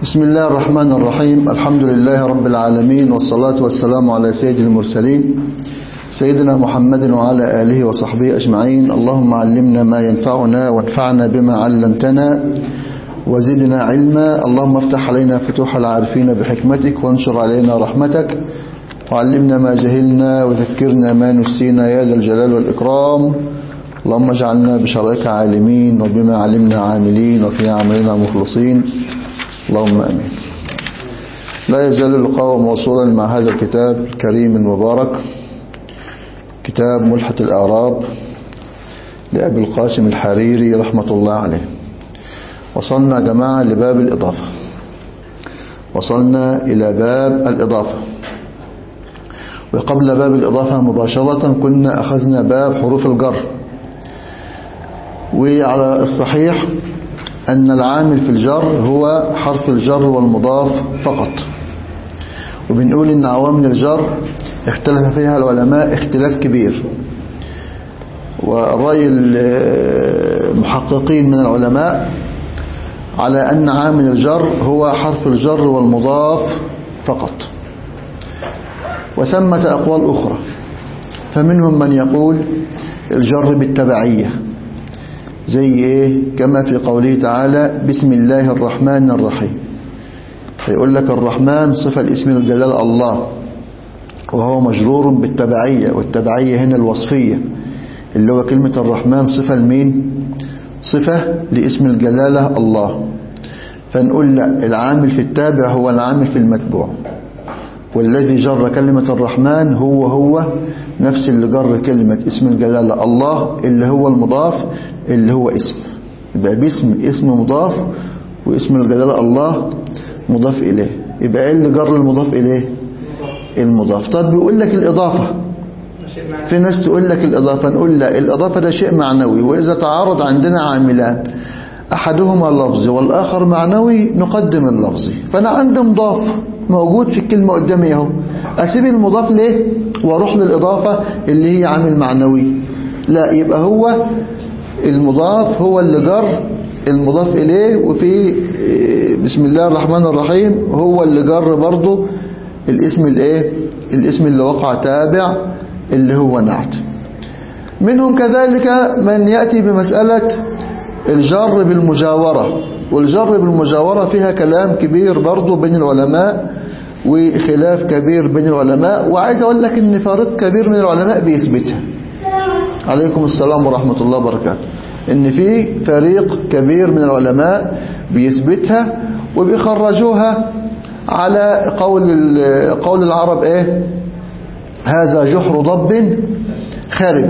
بسم الله الرحمن الرحيم الحمد لله رب العالمين والصلاة والسلام على سيد المرسلين سيدنا محمد وعلى آله وصحبه أجمعين اللهم علمنا ما ينفعنا وانفعنا بما علمتنا وزدنا علما اللهم افتح علينا فتوح العارفين بحكمتك وانشر علينا رحمتك وعلمنا ما جهلنا وذكرنا ما نسينا يا ذا الجلال والإكرام اللهم اجعلنا بشرعك عالمين وبما علمنا عاملين وفي عملنا مخلصين اللهم أمين لا يزال اللقاء موصولا مع هذا الكتاب الكريم المبارك كتاب ملحة الأعراب لأبي القاسم الحريري رحمة الله عليه وصلنا جماعة لباب الإضافة وصلنا إلى باب الإضافة وقبل باب الإضافة مباشرة كنا أخذنا باب حروف الجر وعلى الصحيح أن العامل في الجر هو حرف الجر والمضاف فقط وبنقول أن عوامل الجر اختلف فيها العلماء اختلاف كبير ورأي المحققين من العلماء على أن عامل الجر هو حرف الجر والمضاف فقط وثمة أقوال أخرى فمنهم من يقول الجر بالتبعية زي إيه كما في قوله تعالى بسم الله الرحمن الرحيم فيقول لك الرحمن صفة الاسم الجلال الله وهو مجرور بالتبعية والتبعية هنا الوصفية اللي هو كلمة الرحمن صفة لمين صفة لاسم الجلالة الله فنقول لا العامل في التابع هو العامل في المتبوع والذي جر كلمة الرحمن هو هو نفس اللي جر كلمة اسم الجلالة الله اللي هو المضاف اللي هو اسم يبقى باسم اسم مضاف واسم الجلالة الله مضاف إليه يبقى ايه اللي جر المضاف إليه المضاف طب بيقول لك الإضافة في ناس تقول لك الإضافة نقول لا الإضافة ده شيء معنوي وإذا تعارض عندنا عاملان أحدهما اللفظي والآخر معنوي نقدم اللفظي فأنا عندي مضاف موجود في الكلمة قدامي اهو أسيب المضاف ليه واروح للإضافة اللي هي عامل معنوي لا يبقى هو المضاف هو اللي جر المضاف إليه وفي بسم الله الرحمن الرحيم هو اللي جر برضه الاسم الايه الاسم اللي وقع تابع اللي هو نعت منهم كذلك من يأتي بمسألة الجر بالمجاورة والجر بالمجاورة فيها كلام كبير برضه بين العلماء وخلاف كبير بين العلماء وعايز اقول لك ان فريق كبير من العلماء بيثبتها عليكم السلام ورحمة الله وبركاته ان في فريق كبير من العلماء بيثبتها وبيخرجوها على قول قول العرب ايه هذا جحر ضب خارب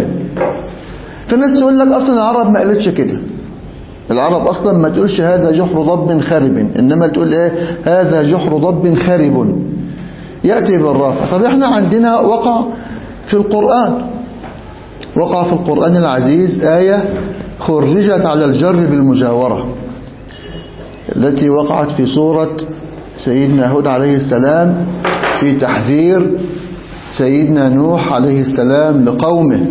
في ناس تقول لك اصلا العرب ما قالتش كده العرب اصلا ما تقولش هذا جحر ضب خارب انما تقول ايه هذا جحر ضب خارب يأتي بالرافع طب احنا عندنا وقع في القرآن وقع في القرآن العزيز آية خرجت على الجر بالمجاورة التي وقعت في سورة سيدنا هود عليه السلام في تحذير سيدنا نوح عليه السلام لقومه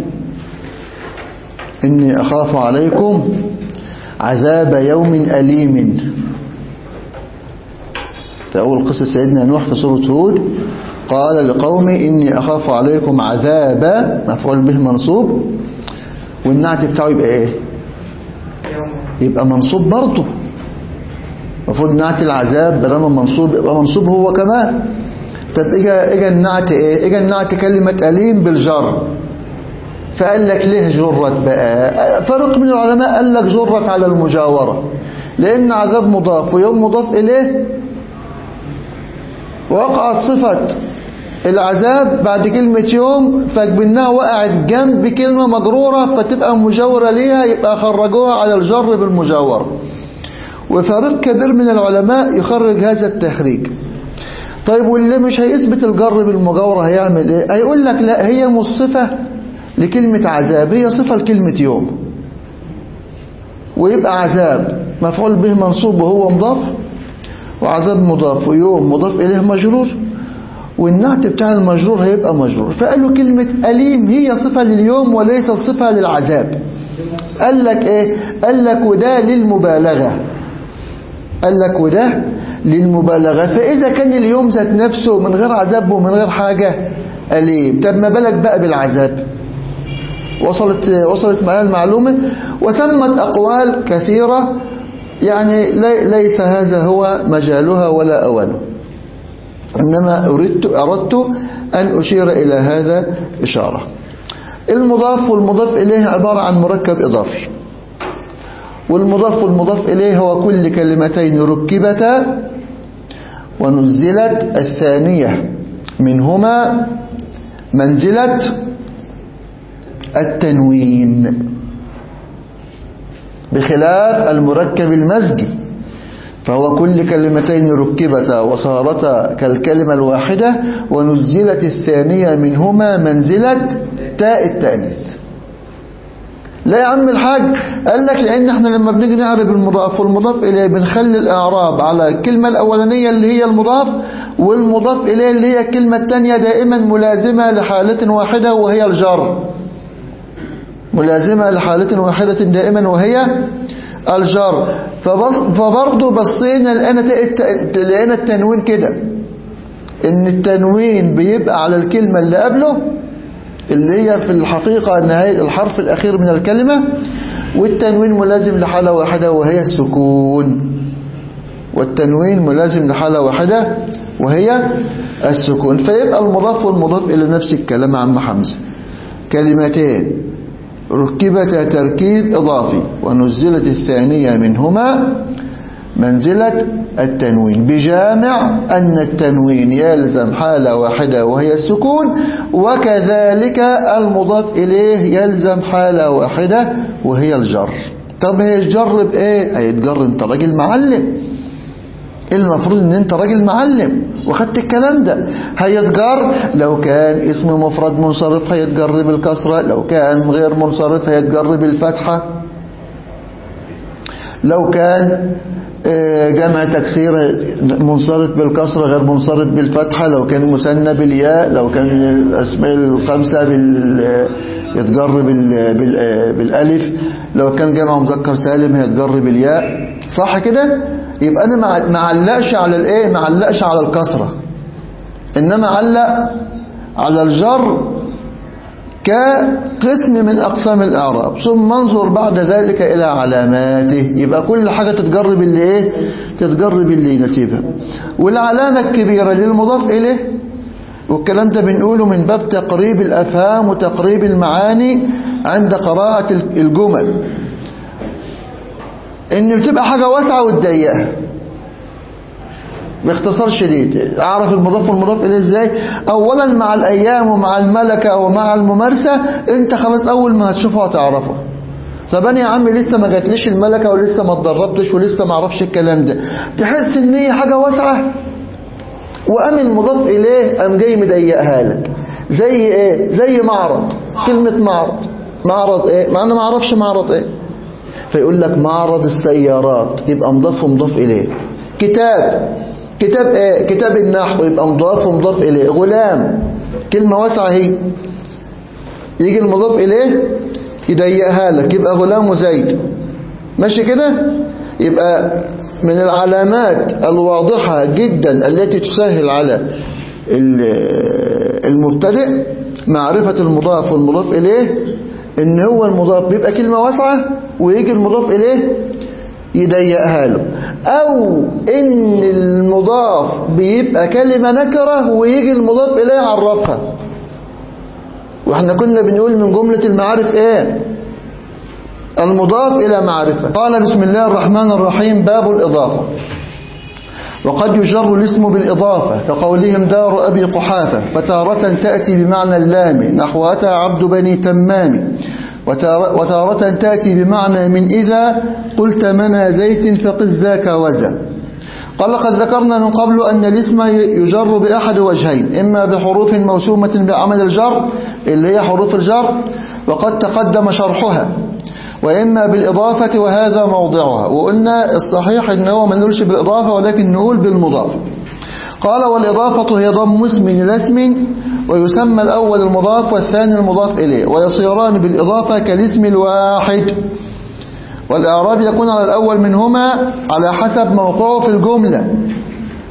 إني أخاف عليكم عذاب يوم أليم في أول قصة سيدنا نوح في سورة هود قال لقومه إني أخاف عليكم عذاب مفعول به منصوب والنعت بتاعه يبقى إيه يبقى منصوب برضه المفروض نعت العذاب بدل منصوب يبقى منصوب هو كمان طب اجا اجا النعت ايه اجا النعت كلمة أليم بالجر فقال لك ليه جرت بقى فرق من العلماء قال لك جرت على المجاورة لأن عذاب مضاف ويوم مضاف إليه وقعت صفة العذاب بعد كلمة يوم فاجبناها وقعت جنب كلمة مجرورة فتبقى مجاورة ليها يبقى خرجوها على الجر بالمجاورة وفريق كبير من العلماء يخرج هذا التخريج طيب واللي مش هيثبت الجر بالمجاورة هيعمل ايه هيقول لك لا هي مش صفة لكلمة عذاب هي صفة لكلمة يوم ويبقى عذاب مفعول به منصوب وهو مضاف وعذاب مضاف ويوم مضاف إليه مجرور والنعت بتاع المجرور هيبقى مجرور فقالوا كلمة أليم هي صفة لليوم وليس صفة للعذاب قال لك ايه قال لك وده للمبالغة قال لك وده للمبالغة فإذا كان اليوم ذات نفسه من غير عذاب ومن غير حاجة أليم طب ما بالك بقى بالعذاب وصلت وصلت معايا المعلومة وسمت أقوال كثيرة يعني ليس هذا هو مجالها ولا أوله إنما أردت, أردت أن أشير إلى هذا إشارة المضاف والمضاف إليه عبارة عن مركب إضافي والمضاف والمضاف إليه هو كل كلمتين ركبتا ونزلت الثانية منهما منزلة التنوين بخلاف المركب المزجي فهو كل كلمتين ركبتا وصارتا كالكلمة الواحدة ونزلت الثانية منهما منزلة تاء التانيث لا يا عم الحاج قال لك لان احنا لما بنيجي نعرب المضاف والمضاف اليه بنخلي الاعراب على الكلمة الاولانية اللي هي المضاف والمضاف اليه اللي هي الكلمة الثانية دائما ملازمة لحالة واحدة وهي الجر ملازمة لحالة واحدة دائما وهي الجر فبرضه بصينا الآن لقينا التنوين كده ان التنوين بيبقى على الكلمة اللي قبله اللي هي في الحقيقة نهاية الحرف الأخير من الكلمة والتنوين ملازم لحالة واحدة وهي السكون والتنوين ملازم لحالة واحدة وهي السكون فيبقى المضاف والمضاف إلى نفس الكلام عم حمزة كلمتين ركبتا تركيب إضافي ونزلت الثانية منهما منزلة التنوين بجامع أن التنوين يلزم حالة واحدة وهي السكون وكذلك المضاف إليه يلزم حالة واحدة وهي الجر طب هي الجر بإيه هيتجر انت راجل معلم المفروض ان انت راجل معلم واخدت الكلام ده هيتجر لو كان اسم مفرد منصرف هيتجر بالكسرة لو كان غير منصرف هيتجر بالفتحة لو كان جمع تكسير منصرف بالكسرة غير منصرف بالفتحة لو كان مثنى بالياء لو كان الأسماء الخمسة بال يتجر بال... بال... بالالف لو كان جمع مذكر سالم هيتجر بالياء صح كده يبقى انا ما علقش على الايه ما علقش على الكسره انما علق على الجر كقسم من أقسام الإعراب ثم انظر بعد ذلك إلى علاماته يبقى كل حاجة تتجر باللي إيه تتجر باللي يناسبها والعلامة الكبيرة للمضاف إليه والكلام ده بنقوله من باب تقريب الأفهام وتقريب المعاني عند قراءة الجمل إن بتبقى حاجة واسعة وتضيقها باختصار شديد اعرف المضاف والمضاف اليه ازاي اولا مع الايام ومع الملكه ومع الممارسه انت خلاص اول ما هتشوفه هتعرفه طب انا يا عم لسه ما جاتليش الملكه ولسه ما اتدربتش ولسه ما اعرفش الكلام ده تحس ان هي حاجه واسعه وقام المضاف اليه قام جاي مضيقها لك زي ايه زي معرض كلمه معرض معرض ايه ما انا ما اعرفش معرض ايه فيقول لك معرض السيارات يبقى مضاف ومضاف اليه كتاب كتاب ايه كتاب النحو يبقى مضاف ومضاف اليه غلام كلمة واسعة هي يجي المضاف اليه يضيقها لك يبقى غلام وزيد ماشي كده يبقى من العلامات الواضحة جدا التي تسهل على المبتدئ معرفة المضاف والمضاف إليه إن هو المضاف بيبقى كلمة واسعة ويجي المضاف إليه يضيقها له أو إن المضاف بيبقى كلمة نكرة ويجي المضاف إليه يعرفها واحنا كنا بنقول من جملة المعارف إيه المضاف إلى معرفة قال بسم الله الرحمن الرحيم باب الإضافة وقد يجر الاسم بالإضافة كقولهم دار أبي قحافة فتارة تأتي بمعنى اللام نحو أتى عبد بني تمام وتارة تأتي بمعنى من إذا قلت منى زيت فقس ذاك وزا قال قد ذكرنا من قبل أن الاسم يجر بأحد وجهين إما بحروف موسومة بعمل الجر اللي هي حروف الجر وقد تقدم شرحها وإما بالإضافة وهذا موضعها وقلنا الصحيح إن هو ما نقولش بالإضافة ولكن نقول بالمضاف قال والإضافة هي ضم اسم إلى اسم ويسمى الأول المضاف والثاني المضاف إليه ويصيران بالإضافة كالاسم الواحد والإعراب يكون على الأول منهما على حسب موقعه في الجملة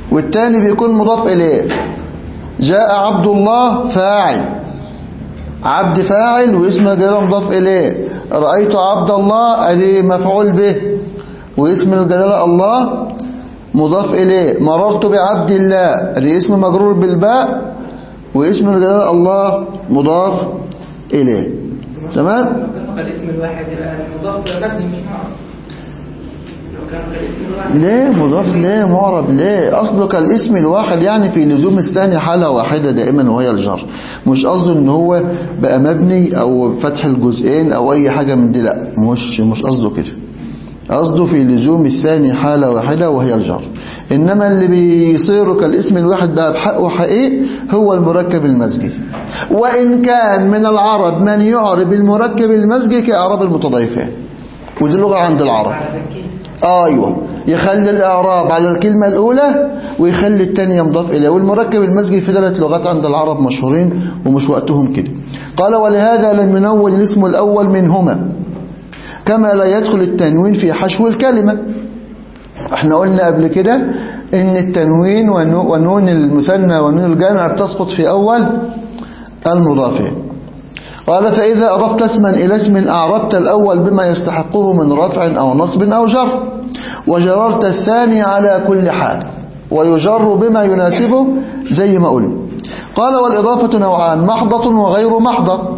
والتاني بيكون مضاف إليه جاء عبد الله فاعل عبد فاعل واسم الجلالة مضاف إليه رأيت عبد الله أدي مفعول به واسم الجلالة الله مضاف إليه مررت بعبد الله أدي اسم مجرور بالباء واسم الجلالة الله مضاف إليه تمام اتفق الاسم الواحد يبقى المضاف ده مبني مش معرب لو كان الاسم الواحد ليه مضاف ليه معرب ليه أصله كالاسم الواحد يعني في لزوم الثاني حالة واحدة دائما وهي الجر مش قصده ان هو بقى مبني او فتح الجزئين او اي حاجة من دي لا مش مش قصده كده قصده في لزوم الثاني حالة واحدة وهي الجر إنما اللي بيصير كالاسم الواحد بقى بحق وحقيق هو المركب المزجي وإن كان من العرب من يعرب المركب المزجي كإعراب المتضايفين ودي لغة عند العرب على تركيب ايوه يخلي الاعراب على الكلمه الاولى ويخلي الثانيه مضاف اليه والمركب المزجي في ثلاث لغات عند العرب مشهورين ومش وقتهم كده قال ولهذا لم ينون الاسم الاول منهما كما لا يدخل التنوين في حشو الكلمه احنا قلنا قبل كده ان التنوين ونو- ونون المثنى ونون الجامع بتسقط في اول المضافين قال فإذا أضفت اسما إلى اسم أعربت الأول بما يستحقه من رفع أو نصب أو جر وجررت الثاني على كل حال ويجر بما يناسبه زي ما قلنا قال والإضافة نوعان محضة وغير محضة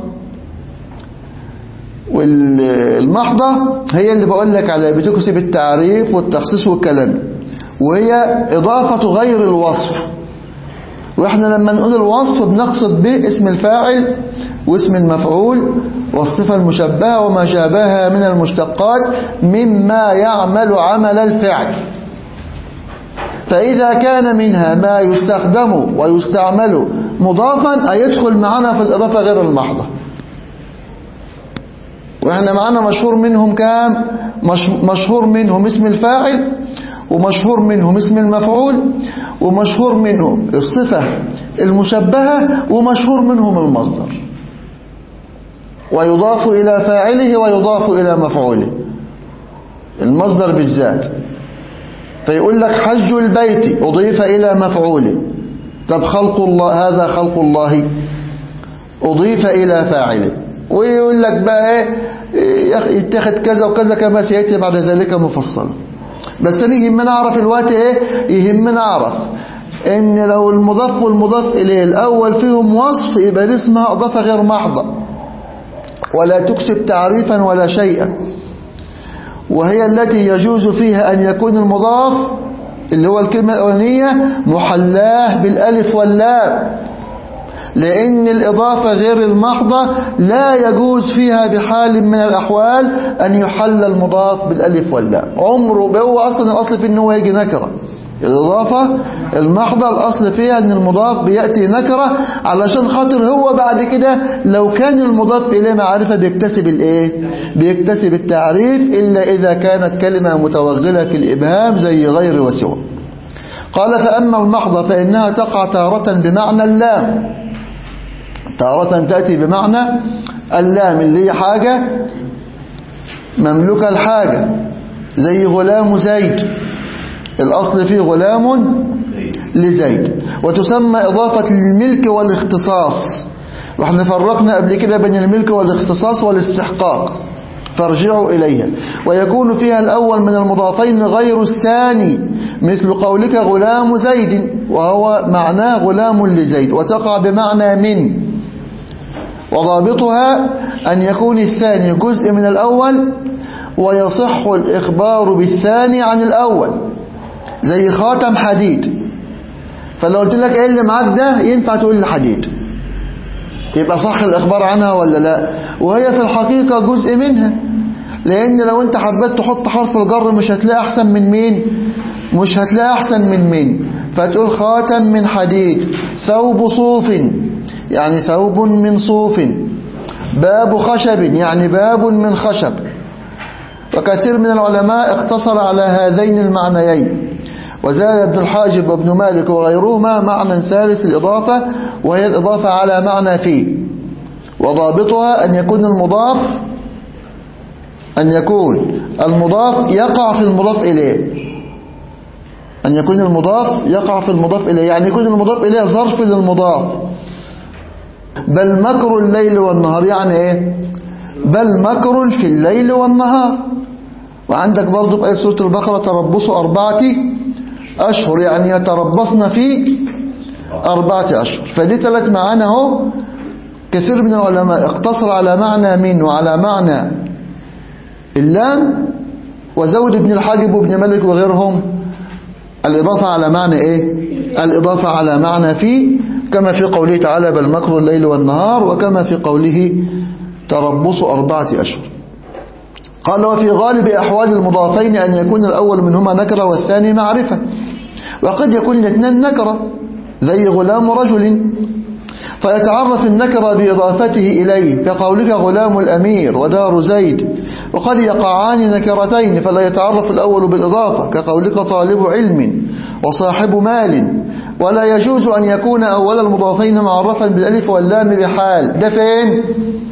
والمحضة هي اللي بقول لك على بتكسب التعريف والتخصيص والكلام وهي إضافة غير الوصف واحنا لما نقول الوصف بنقصد به اسم الفاعل واسم المفعول والصفة المشبهة وما شابهها من المشتقات مما يعمل عمل الفعل فإذا كان منها ما يستخدم ويستعمل مضافا أيدخل معنا في الإضافة غير المحضة واحنا معانا مشهور منهم كام مش مشهور منهم اسم الفاعل ومشهور منهم اسم المفعول ومشهور منهم الصفة المشبهة ومشهور منهم المصدر ويضاف إلى فاعله ويضاف إلى مفعوله المصدر بالذات فيقول لك حج البيت أضيف إلى مفعوله طب خلق الله هذا خلق الله أضيف إلى فاعله ويقول لك بقى ايه يتخذ كذا وكذا كما سيأتي بعد ذلك مفصل بس أنا يهمنا أعرف الوقت إيه يهمنا أعرف إن لو المضاف والمضاف إليه الأول فيهم وصف يبقى دي اسمها إضافة غير محضة ولا تكسب تعريفا ولا شيئا وهي التي يجوز فيها أن يكون المضاف اللي هو الكلمة الأولانية محلاه بالألف واللام لأن الإضافة غير المحضة لا يجوز فيها بحال من الأحوال أن يحل المضاف بالألف واللام عمره هو أصلا الأصل في أنه يجي نكرة الإضافة المحضة الأصل فيها أن المضاف بيأتي نكرة علشان خاطر هو بعد كده لو كان المضاف إليه معرفة بيكتسب الإيه بيكتسب التعريف إلا إذا كانت كلمة متوغلة في الإبهام زي غير وسوى قال فأما المحضة فإنها تقع تارة بمعنى اللام تارة تأتي بمعنى اللام اللي هي حاجة مملوكة الحاجة زي غلام زيد الأصل فيه غلام لزيد وتسمى إضافة الملك والاختصاص واحنا فرقنا قبل كده بين الملك والاختصاص والاستحقاق فارجعوا إليها ويكون فيها الأول من المضافين غير الثاني مثل قولك غلام زيد وهو معناه غلام لزيد وتقع بمعنى من وضابطها أن يكون الثاني جزء من الأول ويصح الإخبار بالثاني عن الأول زي خاتم حديد فلو قلت لك ايه اللي معاك ده ينفع تقول الحديد يبقى صح الإخبار عنها ولا لا وهي في الحقيقة جزء منها لأن لو أنت حبيت تحط حرف الجر مش هتلاقي أحسن من مين مش هتلاقي أحسن من مين فتقول خاتم من حديد ثوب صوف يعني ثوب من صوف باب خشب يعني باب من خشب وكثير من العلماء اقتصر على هذين المعنيين وزاد ابن الحاجب وابن مالك وغيرهما معنى ثالث الإضافة وهي الإضافة على معنى فيه وضابطها أن يكون المضاف أن يكون المضاف يقع في المضاف إليه أن يكون المضاف يقع في المضاف إليه يعني يكون المضاف إليه ظرف للمضاف بل مكر الليل والنهار يعني إيه بل مكر في الليل والنهار وعندك برضو في آية سورة البقرة تربص أربعة أشهر يعني يتربصن في أربعة أشهر فدي ثلاث معاني اهو كثير من العلماء اقتصر على معنى من وعلى معنى اللام وزود ابن الحاجب وابن مالك وغيرهم الإضافة على معنى إيه الإضافة على معنى في كما في قوله تعالى بل مكر الليل والنهار وكما في قوله تربص أربعة أشهر قال وفي غالب أحوال المضافين أن يكون الأول منهما نكرة والثاني معرفة وقد يكون الاثنين نكرة زي غلام رجل فيتعرف النكرة بإضافته إليه كقولك غلام الأمير ودار زيد وقد يقعان نكرتين فلا يتعرف الأول بالإضافة كقولك طالب علم وصاحب مال ولا يجوز أن يكون أول المضافين معرفا بالألف واللام بحال ده فين؟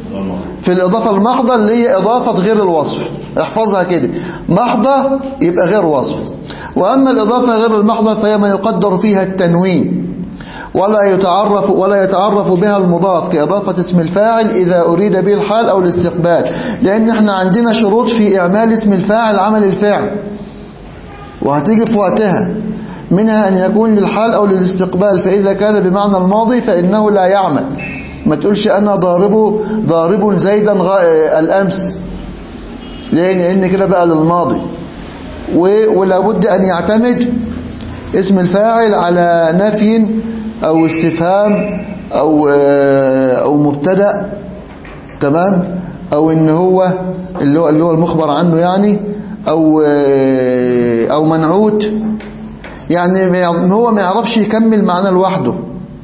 في الإضافة المحضة اللي هي إضافة غير الوصف احفظها كده محضة يبقى غير وصف وأما الإضافة غير المحضة فهي ما يقدر فيها التنوين ولا يتعرف ولا يتعرف بها المضاف كإضافة اسم الفاعل إذا أريد به الحال أو الاستقبال لأن احنا عندنا شروط في إعمال اسم الفاعل عمل الفعل وهتيجي في وقتها منها أن يكون للحال أو للاستقبال فإذا كان بمعنى الماضي فإنه لا يعمل ما تقولش أنا ضارب ضارب زيدا الأمس لأن لأن كده بقى للماضي ولا بد أن يعتمد اسم الفاعل على نفي أو استفهام أو أو مبتدا تمام أو إن هو اللي هو اللي هو المخبر عنه يعني أو أو منعوت يعني هو ما يعرفش يكمل معنى لوحده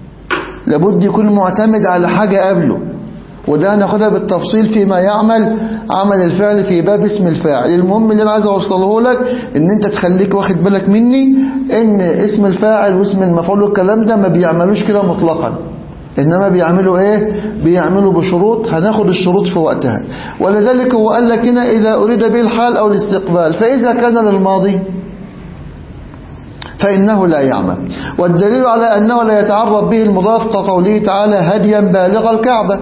لابد يكون معتمد على حاجة قبله وده هناخدها بالتفصيل فيما يعمل عمل الفعل في باب اسم الفاعل المهم اللي انا عايز اوصله لك ان انت تخليك واخد بالك مني ان اسم الفاعل واسم المفعول والكلام ده ما بيعملوش كده مطلقا انما بيعملوا ايه بيعملوا بشروط هناخد الشروط في وقتها ولذلك هو قال لك هنا اذا اريد به الحال او الاستقبال فاذا كان للماضي فإنه لا يعمل والدليل على أنه لا يتعرف به المضاف كقوله تعالى هديا بالغ الكعبة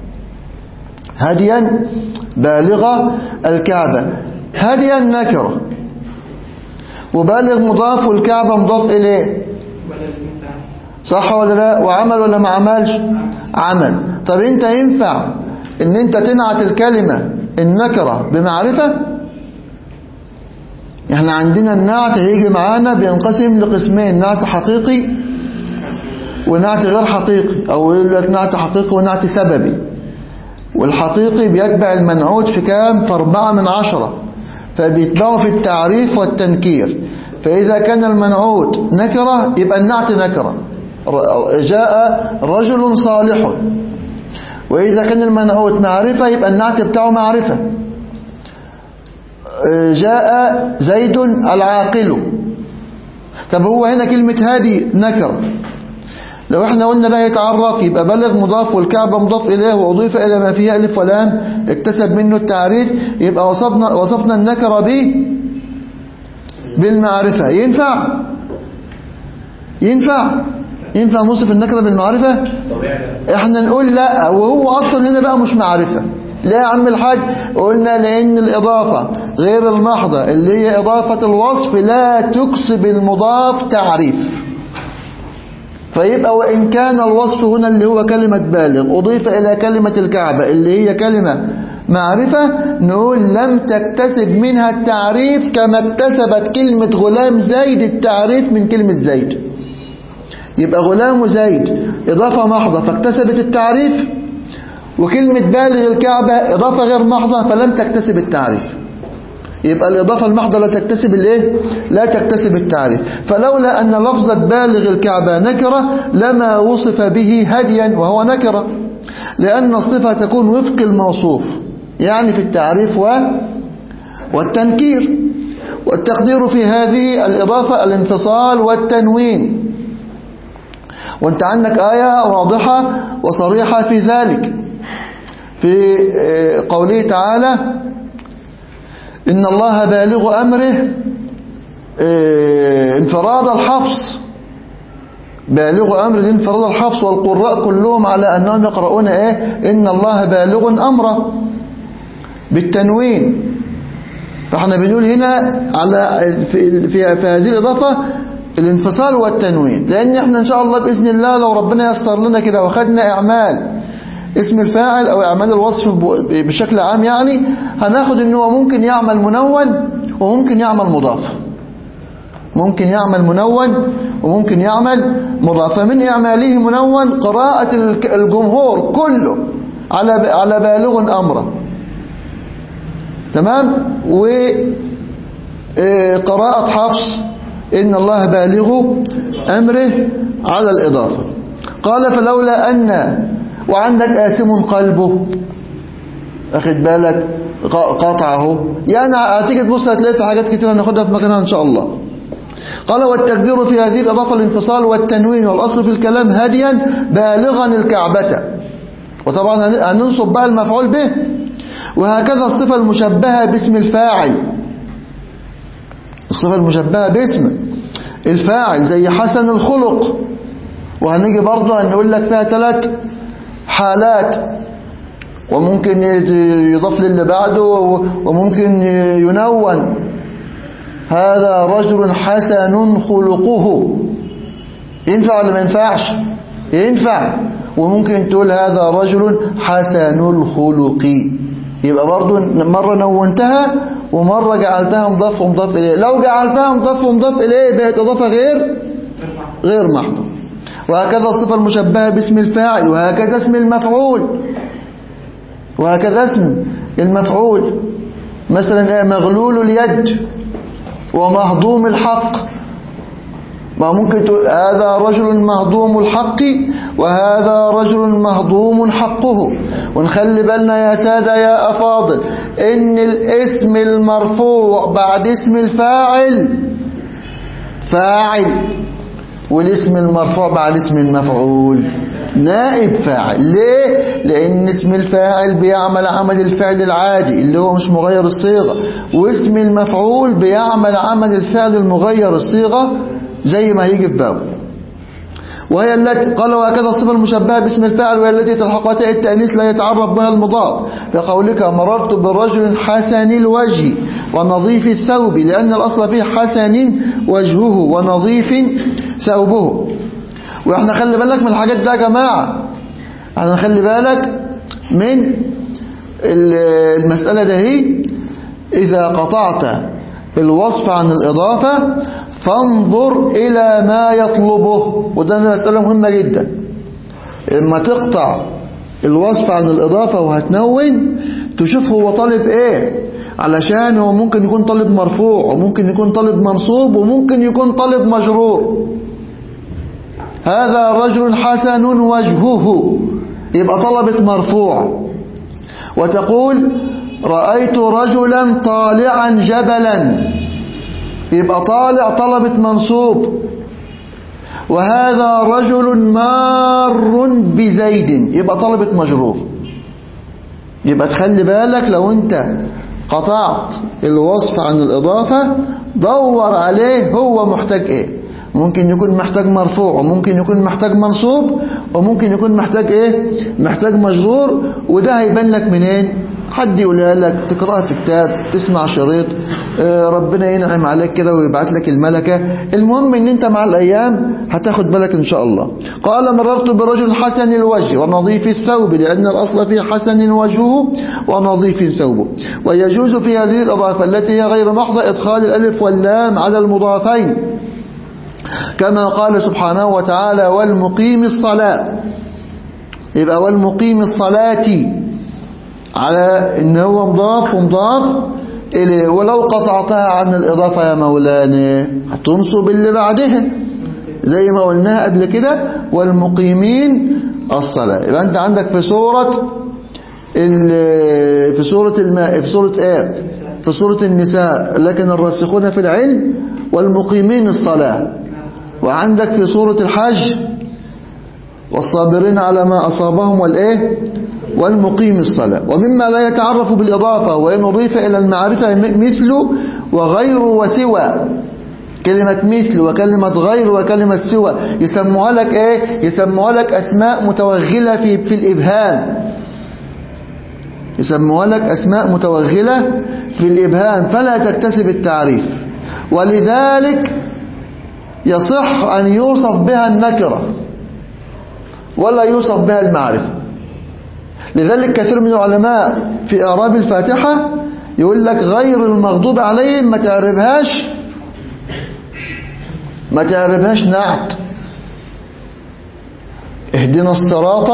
هديا بالغ الكعبة هديا نكرة وبالغ مضاف والكعبة مضاف إليه صح ولا لا وعمل ولا ما عملش عمل طب انت ينفع ان انت تنعت الكلمة النكرة بمعرفة احنا عندنا النعت هيجي معانا بينقسم لقسمين نعت حقيقي ونعت غير حقيقي او يقول لك نعت حقيقي ونعت سببي والحقيقي بيتبع المنعوت في كام في أربعة من عشرة فبيتبعه في التعريف والتنكير فإذا كان المنعوت نكرة يبقى النعت نكرة جاء رجل صالح وإذا كان المنعوت معرفة يبقى النعت بتاعه معرفة جاء زيد العاقل طب هو هنا كلمة هادي نكر لو احنا قلنا لا يتعرف يبقى بلغ مضاف والكعبة مضاف إليه وأضيف إلى ما فيه ألف ولام اكتسب منه التعريف يبقى وصفنا, وصفنا النكرة به بالمعرفة ينفع ينفع ينفع نوصف النكرة بالمعرفة احنا نقول لا وهو أصلا هنا بقى مش معرفة ليه يا عم الحاج قلنا لأن الإضافة غير المحضة اللي هي إضافة الوصف لا تكسب المضاف تعريف فيبقى وإن كان الوصف هنا اللي هو كلمة بالغ أضيف إلى كلمة الكعبة اللي هي كلمة معرفة نقول لم تكتسب منها التعريف كما اكتسبت كلمة غلام زيد التعريف من كلمة زيد يبقى غلام زيد إضافة محضة فاكتسبت التعريف وكلمة بالغ الكعبة إضافة غير محضة فلم تكتسب التعريف يبقى الإضافة المحضة لا تكتسب الايه لا تكتسب التعريف فلولا أن لفظة بالغ الكعبة نكرة لما وصف به هديا وهو نكرة لأن الصفة تكون وفق الموصوف يعني في التعريف و والتنكير والتقدير في هذه الإضافة الانفصال والتنوين وانت عندك آية واضحة وصريحة في ذلك في قوله تعالى إن الله بالغ أمره اه انفراد الحفص بالغ أمر دي انفراد الحفص والقراء كلهم على أنهم يقرؤون إيه إن الله بالغ أمره بالتنوين فاحنا بنقول هنا على في, في, في هذه الإضافة الانفصال والتنوين لأن احنا إن شاء الله بإذن الله لو ربنا يسر لنا كده واخدنا إعمال اسم الفاعل أو إعمال الوصف بشكل عام يعني هناخد إنه هو ممكن يعمل منون وممكن يعمل مضاف ممكن يعمل منون وممكن يعمل مضاف فمن إعماله منون قراءة الجمهور كله على على بالغ أمره تمام وقراءة حفص إن الله بالغ أمره على الإضافة قال فلولا أن وعندك آثم قلبه أخد بالك قاطعه يعني هتيجي تبص هتلاقي في حاجات كتير هناخدها في مكانها إن شاء الله قال والتقدير في هذه الإضافة الانفصال والتنوين والأصل في الكلام هديا بالغا الكعبة وطبعا هننصب بقى المفعول به وهكذا الصفة المشبهة باسم الفاعل الصفة المشبهة باسم الفاعل زي حسن الخلق وهنيجي برضه هنقول لك فيها ثلاث حالات وممكن يضاف للي بعده وممكن ينون هذا رجل حسن خلقه ينفع ولا ما ينفعش ينفع وممكن تقول هذا رجل حسن الخلق يبقى برضو مرة نونتها ومرة جعلتها مضاف ومضاف إليه لو جعلتها مضاف ومضاف إليه بقت إضافة غير غير محضة وهكذا الصفة المشبهة باسم الفاعل وهكذا اسم المفعول وهكذا اسم المفعول مثلا مغلول اليد ومهضوم الحق ما ممكن تقول هذا رجل مهضوم الحق وهذا رجل مهضوم حقه ونخلي بالنا يا سادة يا أفاضل إن الاسم المرفوع بعد اسم الفاعل فاعل والاسم المرفوع بعد اسم المفعول نائب فاعل ليه لان اسم الفاعل بيعمل عمل الفعل العادي اللي هو مش مغير الصيغة واسم المفعول بيعمل عمل الفعل المغير الصيغة زي ما هيجي في بابه وهي التي قال وهكذا الصفة المشبهة باسم الفاعل وهي التي تلحقها تاء التأنيث لا يتعرف بها المضاف بقولك مررت برجل حسن الوجه ونظيف الثوب لأن الأصل فيه حسن وجهه ونظيف ثوبه واحنا خلي بالك من الحاجات ده يا جماعة احنا خلي بالك من المسألة ده هي إذا قطعت الوصف عن الإضافة فانظر إلى ما يطلبه وده مسألة مهمة جدا اما تقطع الوصف عن الإضافة وهتنون تشوف هو طالب ايه علشان هو ممكن يكون طالب مرفوع وممكن يكون طالب منصوب وممكن يكون طالب مجرور هذا رجل حسن وجهه يبقى طلبت مرفوع وتقول رأيت رجلا طالعا جبلا يبقى طالع طلبت منصوب وهذا رجل مار بزيد يبقى طلبت مجرور يبقى تخلي بالك لو انت قطعت الوصف عن الإضافة دور عليه هو محتاج ايه ممكن يكون محتاج مرفوع وممكن يكون محتاج منصوب وممكن يكون محتاج ايه محتاج مجرور وده هيبان لك منين حد يقولها لك تقراها في كتاب تسمع شريط آه ربنا ينعم عليك كده ويبعت لك الملكة المهم ان انت مع الايام هتاخد بالك ان شاء الله قال مررت برجل حسن الوجه ونظيف الثوب لان الاصل في حسن وجهه ونظيف ثوبه ويجوز في هذه الاضافة التي هي غير محضة ادخال الالف واللام على المضافين كما قال سبحانه وتعالى والمقيم الصلاة يبقى والمقيم الصلاة على ان هو مضاف ومضاف إليه ولو قطعتها عن الإضافة يا مولانا هتنصب اللي بعدها زي ما قلناها قبل كده والمقيمين الصلاة يبقى أنت عندك في سورة في سورة الماء في سورة ايه في سورة النساء لكن الراسخون في العلم والمقيمين الصلاة وعندك في سورة الحج والصابرين على ما أصابهم والإيه والمقيم الصلاة ومما لا يتعرف بالإضافة وإن أضيف إلى المعرفة مثل وغير وسوى كلمة مثل وكلمة غير وكلمة سوى يسموها لك ايه يسموها لك اسماء متوغلة في, في الابهام يسموها لك اسماء متوغلة في الابهام فلا تكتسب التعريف ولذلك يصح ان يوصف بها النكرة ولا يوصف بها المعرفة لذلك كثير من العلماء في اعراب الفاتحة يقول لك غير المغضوب عليهم ما تعربهاش ما تعربهاش نعت اهدنا الصراط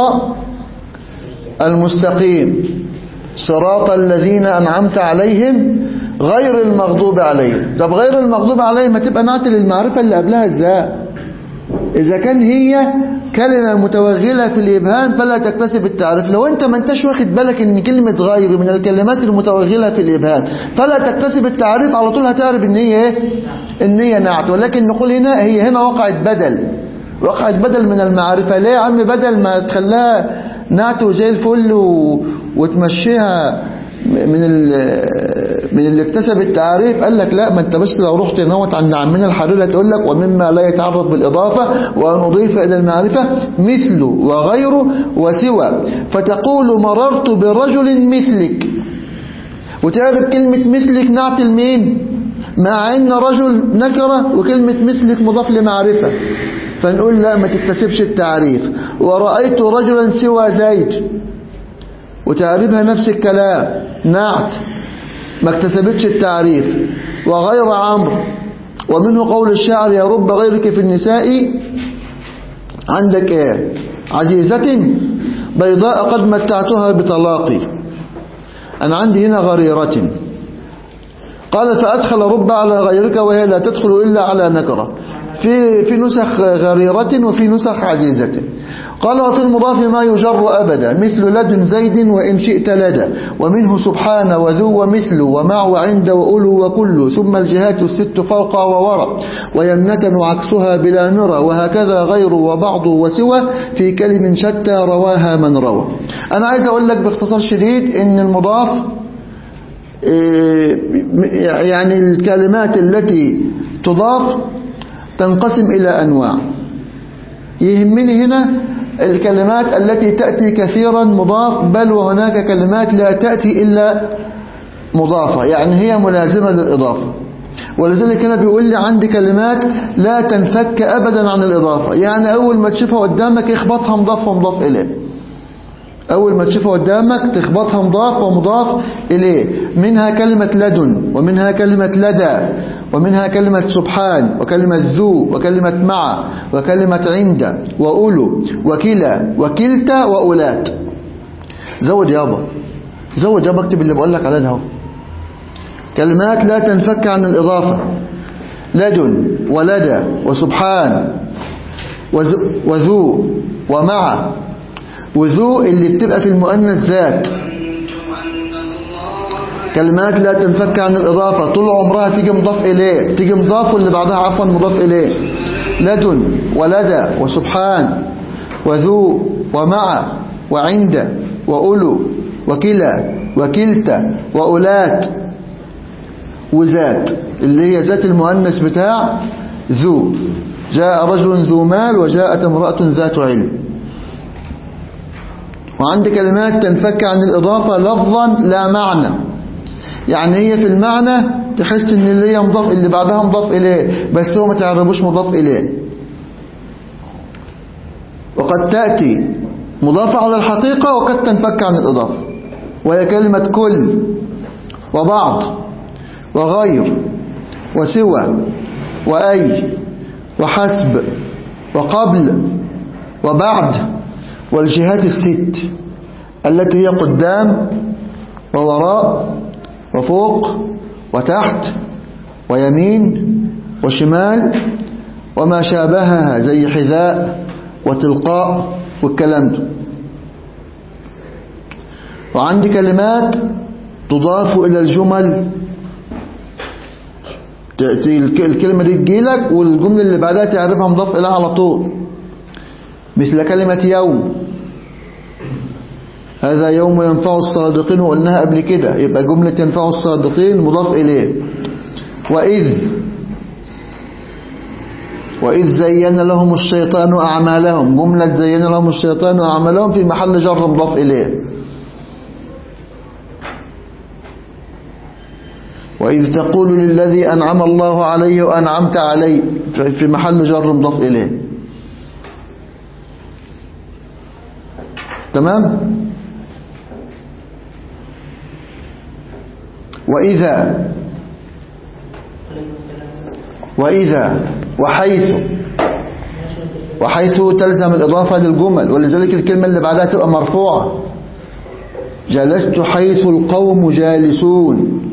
المستقيم صراط الذين أنعمت عليهم غير المغضوب عليهم طب غير المغضوب عليهم هتبقى نعت للمعرفة اللي قبلها ازاي إذا كان هي كلمة متوغلة في الإبهام فلا تكتسب التعريف لو أنت ما انتش واخد بالك إن كلمة غير من الكلمات المتوغلة في الإبهام فلا تكتسب التعريف على طول هتعرف إن هي إيه إن هي نعت ولكن نقول هنا هي هنا وقعت بدل وقعت بدل من المعرفة ليه يا عم بدل ما تخليها نعت وزي الفل و... وتمشيها من من اللي اكتسب التعريف قال لك لا ما انت بس لو رحت نوت عند عمنا الحريرة تقول لك ومما لا يتعرض بالإضافة وأن أضيف إلى المعرفة مثله وغيره وسوى فتقول مررت برجل مثلك وتعرف كلمة مثلك نعت المين مع ان رجل نكرة وكلمة مثلك مضاف لمعرفة فنقول لا ما تكتسبش التعريف ورأيت رجلا سوى زيد وتعريفها نفس الكلام نعت ما اكتسبتش التعريف وغير عمرو ومنه قول الشاعر يا رب غيرك في النساء عندك ايه عزيزة بيضاء قد متعتها بطلاقي أنا عندي هنا غريرة قال فأدخل رب على غيرك وهي لا تدخل إلا على نكرة في في نسخ غريرة وفي نسخ عزيزة قال وفي المضاف ما يجر أبدا مثل لدن زيد وإن شئت لدى ومنه سبحان وذو ومثل ومع وعند وأولو وكل ثم الجهات الست فوق وورى ويمنة وعكسها بلا مرى وهكذا غير وبعض وسوى في كلم شتى رواها من روى أنا عايز أقول لك باختصار شديد إن المضاف يعني الكلمات التي تضاف تنقسم إلى أنواع يهمني هنا الكلمات التي تأتي كثيرا مضاف بل وهناك كلمات لا تأتي إلا مضافة يعني هي ملازمة للإضافة ولذلك هنا بيقول لي عندي كلمات لا تنفك أبدا عن الإضافة يعني أول ما تشوفها قدامك اخبطها مضاف ومضاف إليه أول ما تشوفها قدامك تخبطها مضاف ومضاف إليه منها كلمة لدن ومنها كلمة لدى ومنها كلمة سبحان وكلمة ذو وكلمة مع وكلمة عند وأولو وكلا وكلتا وأولات زود يابا زود يابا اكتب اللي بقول لك عليه ده كلمات لا تنفك عن الإضافة لدن ولدى وسبحان وذو ومع وذو اللي بتبقى في المؤنث ذات كلمات لا تنفك عن الإضافة طول عمرها تيجي مضاف إليه تيجي مضاف واللي بعدها عفوا مضاف إليه لدن ولدى وسبحان وذو ومع وعند وأولو وكلا وكلتا وأولات وذات اللي هي ذات المؤنث بتاع ذو جاء رجل ذو مال وجاءت امرأة ذات علم وعند كلمات تنفك عن الإضافة لفظا لا معنى يعني هي في المعنى تحس ان اللي هي مضاف اللي بعدها مضاف إليه بس هو ما تعربوش مضاف إليه وقد تأتي مضافة على الحقيقة وقد تنفك عن الإضافة وهي كلمة كل وبعض وغير وسوى وأي وحسب وقبل وبعد والجهات الست التي هي قدام ووراء وفوق وتحت ويمين وشمال وما شابهها زي حذاء وتلقاء والكلام ده وعندي كلمات تضاف إلى الجمل الكلمة دي تجيلك والجملة اللي بعدها تعرفها مضاف إليها على طول مثل كلمة يوم هذا يوم ينفع الصادقين وقلناها قبل كده يبقى جملة ينفع الصادقين مضاف إليه وإذ وإذ زين لهم الشيطان أعمالهم جملة زين لهم الشيطان أعمالهم في محل جر مضاف إليه وإذ تقول للذي أنعم الله عليه وأنعمت عليه في محل جر مضاف إليه تمام وإذا وإذا وحيث وحيث تلزم الإضافة للجمل ولذلك الكلمة اللي بعدها تبقى مرفوعة جلست حيث القوم جالسون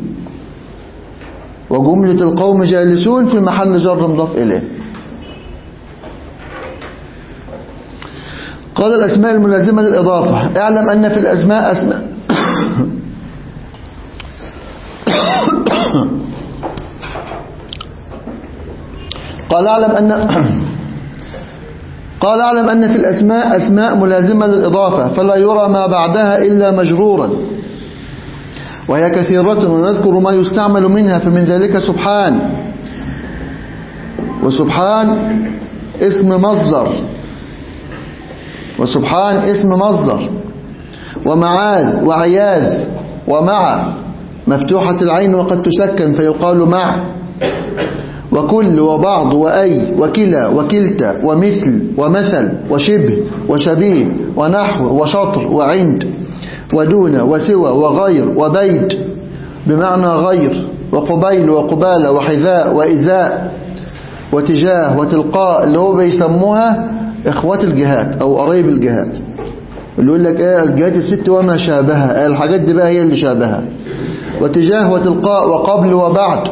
وجملة القوم جالسون في محل جر مضاف إليه قال الأسماء الملازمة للإضافة اعلم أن في الأسماء أسماء قال اعلم أن قال اعلم أن في الأسماء أسماء ملازمة للإضافة فلا يرى ما بعدها إلا مجرورا وهي كثيرة ونذكر ما يستعمل منها فمن ذلك سبحان وسبحان اسم مصدر وسبحان اسم مصدر ومعاذ وعياذ ومع مفتوحة العين وقد تسكن فيقال مع وكل وبعض وأي وكلا وكلتا ومثل ومثل وشبه وشبيه ونحو وشطر وعند ودون وسوى وغير وبيت بمعنى غير وقبيل وقبالة وحذاء وإزاء وتجاه وتلقاء اللي هو بيسموها إخوات الجهات أو قريب الجهات اللي يقول لك ايه الجهات الست وما شابهها الحاجات دي بقى هي اللي شابهها وتجاه وتلقاء وقبل وبعد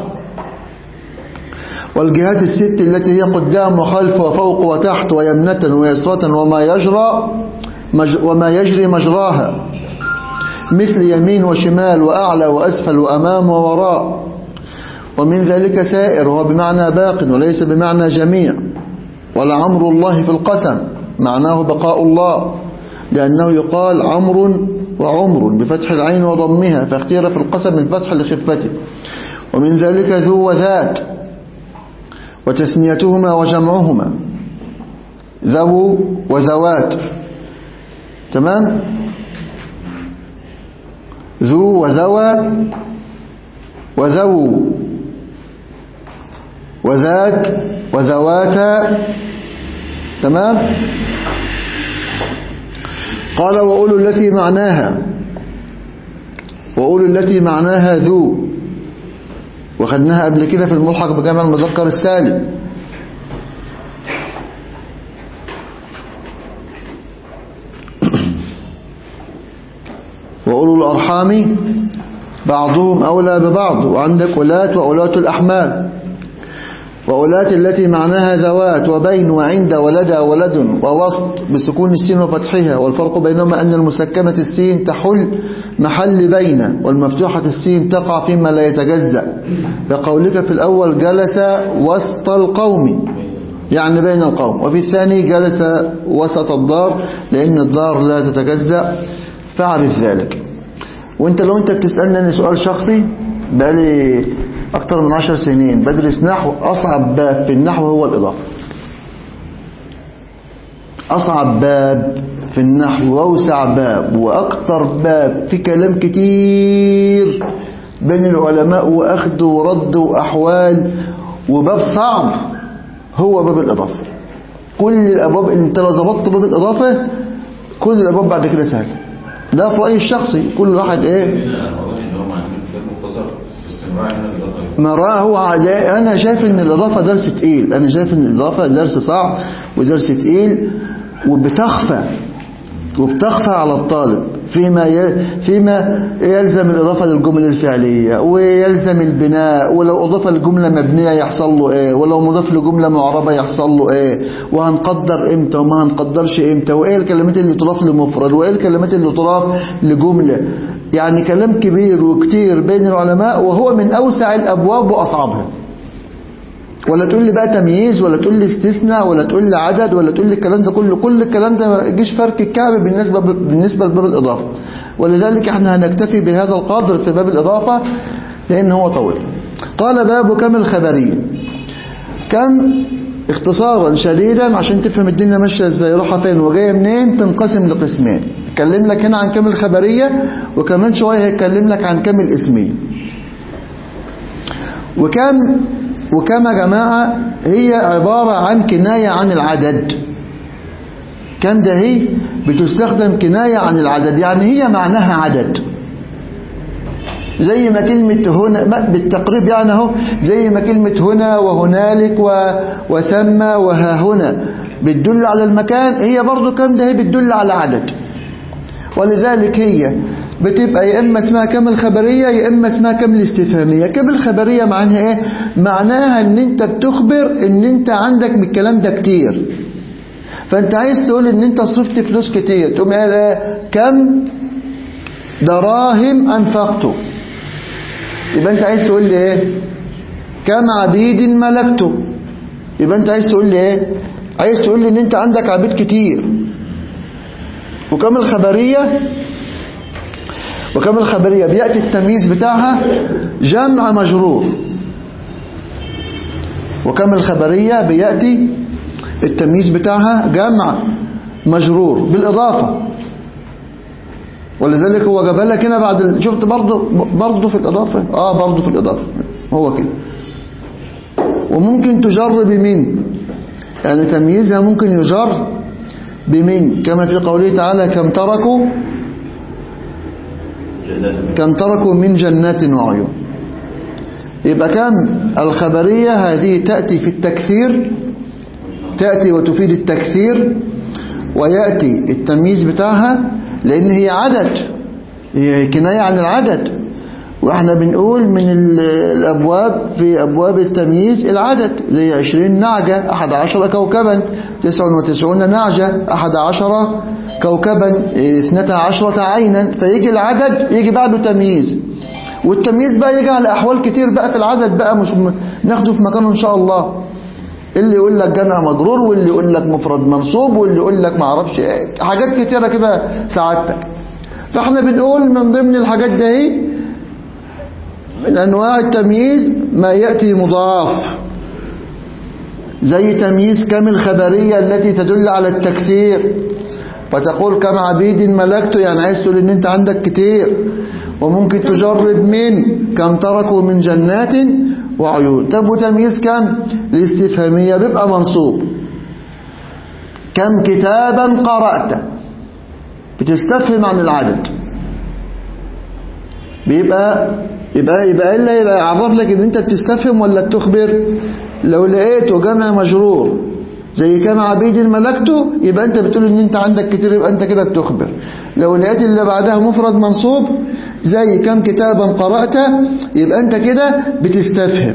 والجهات الست التي هي قدام وخلف وفوق وتحت ويمنة ويسرة وما يجرى مج وما يجري مجراها مثل يمين وشمال وأعلى وأسفل وأمام ووراء ومن ذلك سائر وهو بمعنى باق وليس بمعنى جميع ولعمر الله في القسم معناه بقاء الله لأنه يقال عمر وعمر بفتح العين وضمها فاختير في القسم الفتح لخفته ومن ذلك ذو وذات وتثنيتهما وجمعهما ذو وذوات تمام ذو وذوى وذو وذات وذواتا تمام قال وأولو التي معناها وأولو التي معناها ذو وخدناها قبل كده في الملحق بجمع المذكر السالم وأولو الأرحام بعضهم أولى ببعض وعندك ولاة وأولاة الأحمال وأولاة التي معناها ذوات وبين وعند ولدى ولد ووسط بسكون السين وفتحها والفرق بينهما أن المسكنة السين تحل محل بين والمفتوحة السين تقع فيما لا يتجزأ كقولك في الأول جلس وسط القوم يعني بين القوم وفي الثاني جلس وسط الدار لأن الدار لا تتجزأ فاعرف ذلك وانت لو انت بتسألني أنا سؤال شخصي بقالي أكثر من عشر سنين بدرس نحو أصعب باب في النحو هو الإضافة أصعب باب في النحو وأوسع باب وأكثر باب في كلام كتير بين العلماء وأخذ ورد وأحوال وباب صعب هو باب الإضافة كل الأبواب انت لو ظبطت باب الإضافة كل الأبواب بعد كده سهلة ده في رأيي الشخصي كل واحد ايه ما رأى هو أنا شايف إن الإضافة درس تقيل أنا شايف إن الإضافة درس صعب ودرس تقيل وبتخفى وبتخفى على الطالب فيما فيما يلزم الإضافة للجمل الفعلية ويلزم البناء ولو أضاف الجملة مبنية يحصل له إيه ولو مضاف لجملة معربة يحصل له إيه وهنقدر إمتى وما هنقدرش إمتى وإيه الكلمات اللي تضاف لمفرد وإيه الكلمات اللي تضاف لجملة يعني كلام كبير وكتير بين العلماء وهو من أوسع الأبواب وأصعبها ولا تقول لي بقى تمييز ولا تقول لي استثناء ولا تقول لي عدد ولا تقول لي الكلام ده كله كل الكلام ده ما يجيش فرق الكعب بالنسبة بالنسبة لباب الإضافة ولذلك احنا هنكتفي بهذا القدر في باب الإضافة لأن هو طويل قال باب كم الخبرية كم اختصارا شديدا عشان تفهم الدنيا ماشيه ازاي رايحه فين وجايه منين تنقسم لقسمين اتكلم لك هنا عن كم الخبريه وكمان شويه هيتكلم لك عن كم الاسميه وكم وكم يا جماعه هي عباره عن كنايه عن العدد كم ده هي بتستخدم كنايه عن العدد يعني هي معناها عدد زي ما كلمة هنا بالتقريب يعني اهو زي ما كلمة هنا وهنالك و... وثم وها هنا بتدل على المكان هي برضو كم ده هي بتدل على عدد ولذلك هي بتبقى يا إما اسمها كم الخبرية يا إما اسمها كم الاستفهامية كم الخبرية معناها إيه معناها إن أنت بتخبر إن أنت عندك من الكلام ده كتير فأنت عايز تقول إن أنت صرفت فلوس كتير تقوم قال إيه؟ كم دراهم أنفقته يبقى انت عايز تقول لي ايه كم عبيد ملكته يبقى انت عايز تقول لي ايه عايز تقول لي ان انت عندك عبيد كتير وكم الخبرية وكم الخبرية بيأتي التمييز بتاعها جمع مجرور وكم الخبرية بيأتي التمييز بتاعها جمع مجرور بالإضافة ولذلك هو جابها لك هنا بعد ال... شفت برضه برضه في الإضافة اه برضه في الإضافة هو كده وممكن تجر بمن يعني تمييزها ممكن يجر بمن كما في قوله تعالى كم تركوا كم تركوا من جنات وعيون يبقى كم الخبرية هذه تأتي في التكثير تأتي وتفيد التكثير ويأتي التمييز بتاعها لأن هي عدد هي كناية عن العدد واحنا بنقول من الأبواب في أبواب التمييز العدد زي عشرين نعجة أحد عشر كوكبا تسع وتسعون نعجة أحد عشر كوكبا اثنتا عشرة عينا فيجي العدد يجي بعده تمييز والتمييز بقى يجي على أحوال كتير بقى في العدد بقى مش ناخده في مكانه إن شاء الله اللي يقول لك جمع مجرور واللي يقول لك مفرد منصوب واللي يقول لك ما اعرفش ايه حاجات كتيره كده سعادتك فاحنا بنقول من ضمن الحاجات ده ايه من انواع التمييز ما ياتي مضاف زي تمييز كم الخبريه التي تدل على التكثير فتقول كم عبيد ملكته يعني عايز تقول ان انت عندك كتير وممكن تجرب من كم تركوا من جنات وعيون طب وتمييز كم الاستفهامية بيبقى منصوب كم كتابا قرأت بتستفهم عن العدد بيبقى يبقى يبقى الا يبقى يعرف لك ان انت بتستفهم ولا بتخبر لو لقيته جمع مجرور زي كم عبيد ملكته يبقى انت بتقول ان انت عندك كتير يبقى انت كده بتخبر لو لقيت اللي بعدها مفرد منصوب زي كم كتابا قرأت يبقى انت كده بتستفهم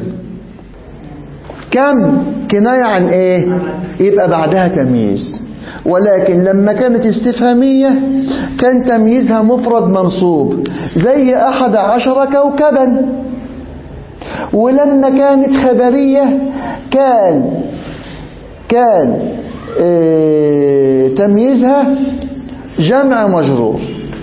كم كناية عن ايه يبقى بعدها تمييز ولكن لما كانت استفهامية كان تمييزها مفرد منصوب زي أحد عشر كوكبا ولما كانت خبرية كان كان اه تمييزها جمع مجرور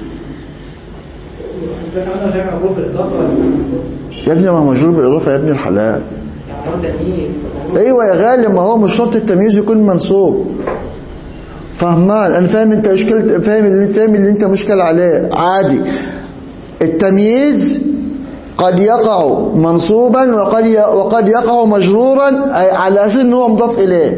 يا ابني ما مجرور بالإضافة يا ابن الحلال ايوه يا غالي ما هو مش شرط التمييز يكون منصوب فهمان انا فاهم انت اشكال فاهم اللي فاهم اللي انت مشكل عليه عادي التمييز قد يقع منصوبا وقد وقد يقع مجرورا على اساس ان هو مضاف اليه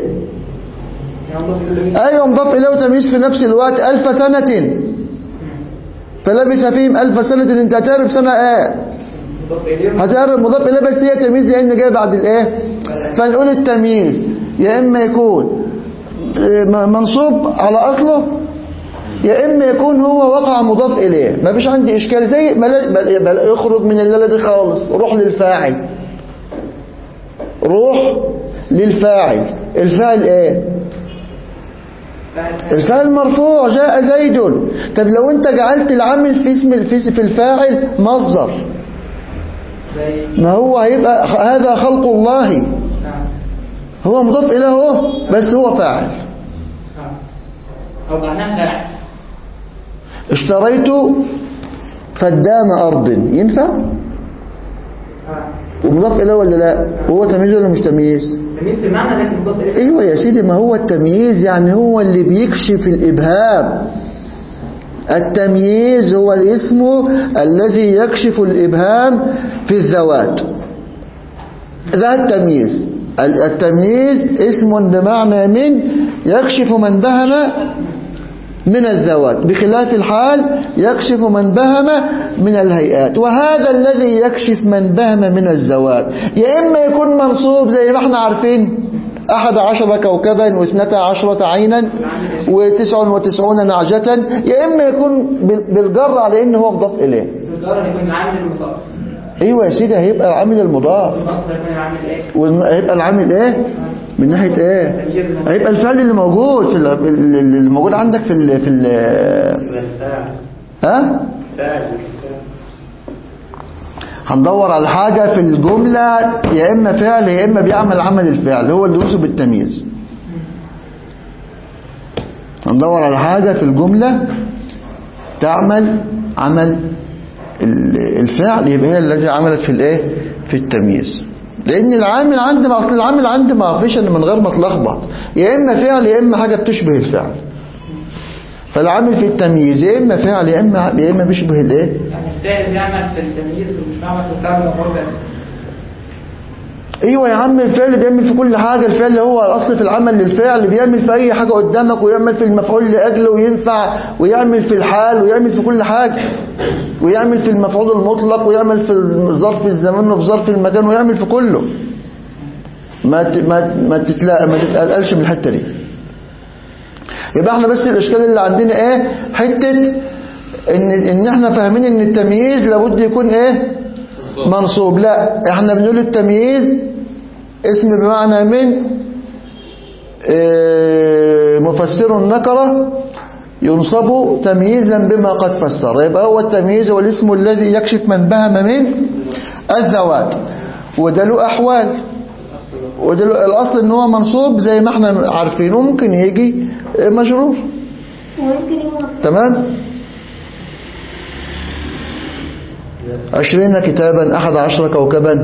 ايوه مضاف اليه وتمييز في نفس الوقت الف سنه فلبث فيهم الف سنه انت هتعرف سنه ايه هتعرف مضاف اليه بس هي تمييز لان جاي بعد الايه فنقول التمييز يا اما يكون منصوب على اصله يا اما يكون هو وقع مضاف اليه ما فيش عندي اشكال زي بل اخرج من الليله دي خالص روح للفاعل روح للفاعل الفاعل ايه الفاعل مرفوع جاء زيد طب لو انت جعلت العامل في اسم في الفاعل مصدر ما هو هيبقى هذا خلق الله هو مضاف إليه هو بس هو فاعل أو معناه فاعل اشتريت فدام أرض ينفع ومضاف إليه ولا لا هو تمييز ولا مش تمييز تمييز في المعنى لكن مضاف إليه ايوه يا سيدي ما هو التمييز يعني هو اللي بيكشف الابهام التمييز هو الاسم الذي يكشف الابهام في الذوات ده التمييز ال- التمييز اسم بمعنى من يكشف من بهم من الذوات بخلاف الحال يكشف من بهم من الهيئات وهذا الذي يكشف من بهم من الذوات يا إما يكون منصوب زي ما احنا عارفين أحد عشر كوكبا واثنتا عشرة عينا وتسع وتسعون نعجة يا إما يكون بال- بالجر على إنه هو مضاف إليه الجار هيكون العامل المضاف أيوة يا سيدي هيبقى العامل المضاف الأصل هيكون العامل إيه وهيبقى العامل ايه من ناحية ايه هيبقى الفعل اللي موجود في ال- اللي موجود عندك في ال في ال ها هندور على حاجة في الجملة يا إما فعل يا إما بيعمل عمل الفعل هو اللي يوصف بالتمييز هندور على حاجة في الجملة تعمل عمل ال- الفعل يبقى هي الذي عملت في الايه في التمييز لان العامل عندي ما اصل العامل عندي ما فيش إن من غير ما اتلخبط يا اما فعل يا اما حاجه بتشبه الفعل فالعامل في التمييز يا اما فعل يا اما يا اما بيشبه الايه يعني الفعل بيعمل في التمييز ومش بيعمل في الفعل والمفعول بس ايوه يا عم الفعل بيعمل في كل حاجه الفعل هو الاصل في العمل للفعل بيعمل في اي حاجه قدامك ويعمل في المفعول لاجله وينفع ويعمل في الحال ويعمل في كل حاجه ويعمل في المفعول المطلق ويعمل في ظرف الزمان وفي ظرف المكان ويعمل في كله ما ت- ما ما تتلا ما تتقلقلش من الحته دي يبقى احنا بس الاشكال اللي عندنا ايه حته ان ان احنا فاهمين ان التمييز لابد يكون ايه منصوب لا احنا بنقول التمييز اسم بمعنى من اه، مفسر النكرة ينصب تمييزا بما قد فسر يبقى هو التمييز هو الاسم الذي يكشف من بهم من الذوات وده له أحوال وده له الأصل ان هو منصوب زي ما احنا عارفين وممكن يجي اه، مجرور وممكن يكون تمام عشرين كتابا أحد عشر كوكبا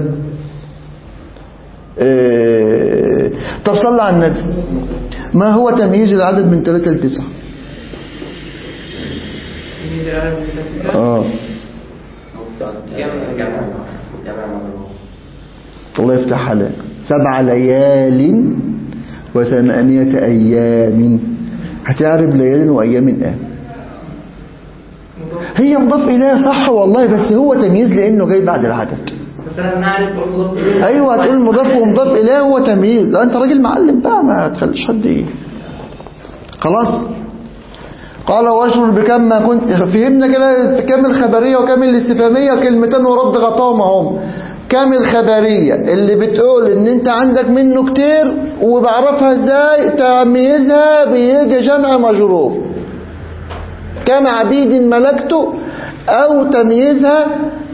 إيه، طب صلى على النبي ما هو تمييز العدد من ثلاثة لتسعة تمييز العدد من التمييز آه. جمع جمع الله يفتح عليك سبع ليال وثمانية أيام هتعرف ليال وأيام إيه هي مضاف إليه صح والله بس هو تمييز لأنه جاي بعد العدد بس انا نعرف اقول مضاف اليه ايوه هتقول مضاف ومضاف اليه هو تمييز انت راجل معلم بقى ما تخليش حد ايه خلاص قال واجرر بكم ما كنت فهمنا كده كم الخبريه وكم الاستفهاميه كلمتين ورد غطاهم هم كم الخبريه اللي بتقول ان انت عندك منه كتير وبعرفها ازاي تمييزها بيجي جمع مجرور كم عبيد ملكته او تمييزها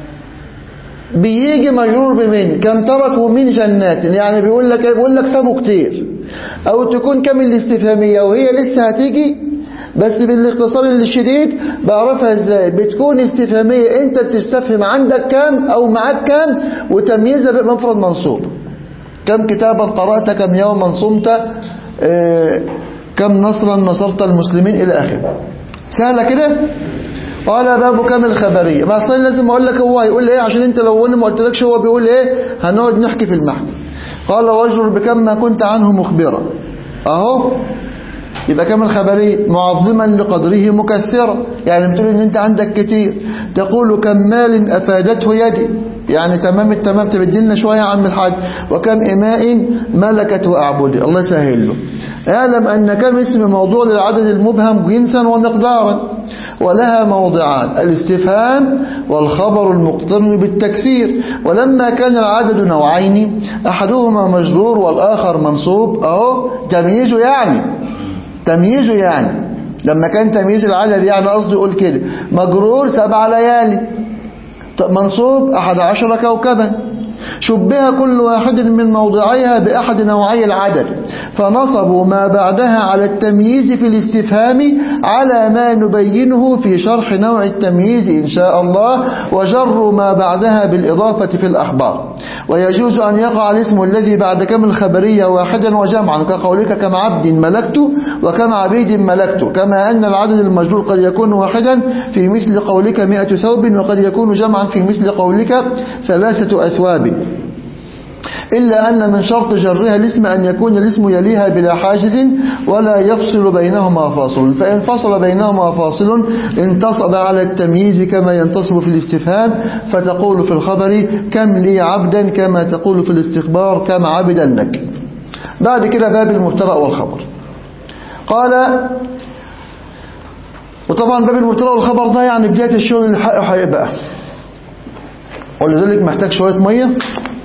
بيجي مجرور بمن كم تركوا من جنات يعني بيقول لك بيقول لك سابوا كتير او تكون كم الاستفهاميه وهي لسه هتيجي بس بالاختصار الشديد بعرفها ازاي بتكون استفهاميه انت بتستفهم عندك كام او معاك كام وتمييزها بمفرد منصوب كم كتابا قرأت كم يوما صمت آه، كم نصرا نصرت المسلمين إلى آخره سهلة كده قال باب كم الخبرية ما أصلا لازم أقول لك هو هيقول إيه عشان أنت لو أنا ما قلتلكش هو بيقول إيه هنقعد نحكي في المحكم قال واجر بكم ما كنت عنه مخبرا أهو يبقى كم الخبرية معظما لقدره مكثرة يعني بتقول ان انت عندك كتير تقول كم مال افادته يدي يعني تمام التمام تبدي لنا شوية يا عم الحاج وكم إماء ملكته أعبدي الله يسهل له اعلم أن كم اسم موضوع للعدد المبهم جنسا ومقدارا ولها موضعان الاستفهام والخبر المقترن بالتكثير ولما كان العدد نوعين أحدهما مجرور والآخر منصوب أهو تمييزه يعني تمييزه يعني لما كان تمييز العدد يعني قصدي يقول كده مجرور سبع ليالي ط- منصوب أحد عشر كوكبا شبه كل واحد من موضعيها بأحد نوعي العدد فنصبوا ما بعدها على التمييز في الاستفهام على ما نبينه في شرح نوع التمييز إن شاء الله وجروا ما بعدها بالإضافة في الأخبار ويجوز أن يقع الاسم الذي بعد كم الخبرية واحدا وجمعا كقولك كم عبد ملكت وكم عبيد ملكت كما أن العدد المجرور قد يكون واحدا في مثل قولك مئة ثوب وقد يكون جمعا في مثل قولك ثلاثة أثواب إلا أن من شرط جرها الاسم أن يكون الاسم يليها بلا حاجز ولا يفصل بينهما فاصل فإن فصل بينهما فاصل انتصب على التمييز كما ينتصب في الاستفهام فتقول في الخبر كم لي عبدا كما تقول في الاستخبار كم عبدا لك بعد كده باب المبتدا والخبر قال وطبعا باب المبتدا والخبر ده يعني بداية الشغل اللي حقه هيبقى ولذلك محتاج شوية مية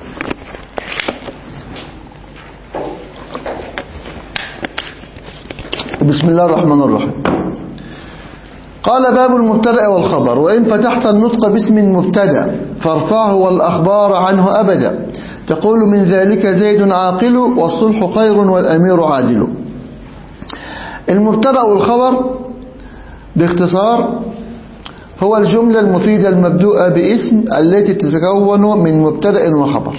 بسم الله الرحمن الرحيم قال باب المبتدا والخبر وإن فتحت النطق باسم مبتدا فارفعه والأخبار عنه أبدا تقول من ذلك زيد عاقل والصلح خير والأمير عادل المبتدا والخبر باختصار هو الجملة المفيدة المبدوءة باسم التي تتكون من مبتدا وخبر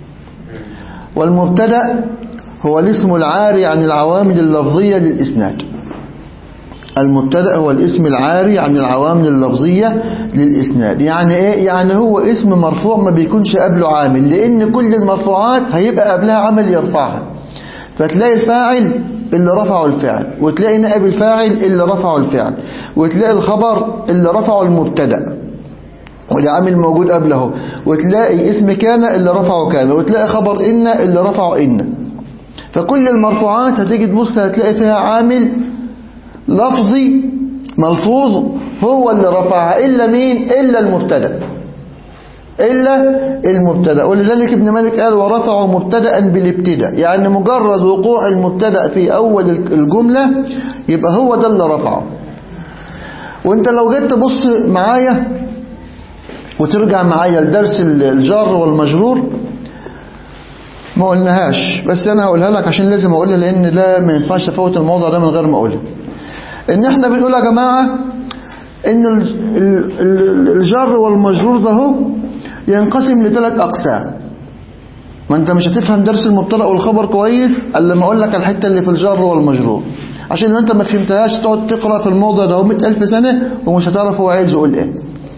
والمبتدا هو الاسم العاري عن العوامل اللفظية للإسناد المبتدا هو الاسم العاري عن العوامل اللفظية للإسناد يعني إيه؟ يعني هو اسم مرفوع ما بيكونش قبله عامل لأن كل المرفوعات هيبقى قبلها عمل يرفعها فتلاقي الفاعل اللي رفعه الفعل وتلاقي نائب الفاعل اللي رفعه الفعل وتلاقي الخبر اللي رفعه المبتدا والعامل موجود قبله وتلاقي اسم كان اللي رفعه كان وتلاقي خبر إن اللي رفعه إن فكل المرفوعات هتيجي تبص هتلاقي فيها عامل لفظي ملفوظ هو اللي رفعها إلا مين إلا المبتدا إلا المبتدا ولذلك ابن مالك قال ورفعوا مبتدا بالابتداء يعني مجرد وقوع المبتدا في أول الجملة يبقى هو ده اللي رفعه وانت لو جيت تبص معايا وترجع معايا لدرس الجار والمجرور ما قلناهاش بس انا هقولها لك عشان لازم اقولها لان لا ما ينفعش افوت الموضوع ده من غير ما اقولها ان احنا بنقول يا جماعه ان الجر والمجرور ده هو ينقسم لثلاث اقسام ما انت مش هتفهم درس المبتدا والخبر كويس الا لما اقول لك الحته اللي في الجر والمجرور عشان لو انت ما فهمتهاش تقعد تقرا في الموضوع ده 100000 سنه ومش هتعرف هو عايز يقول ايه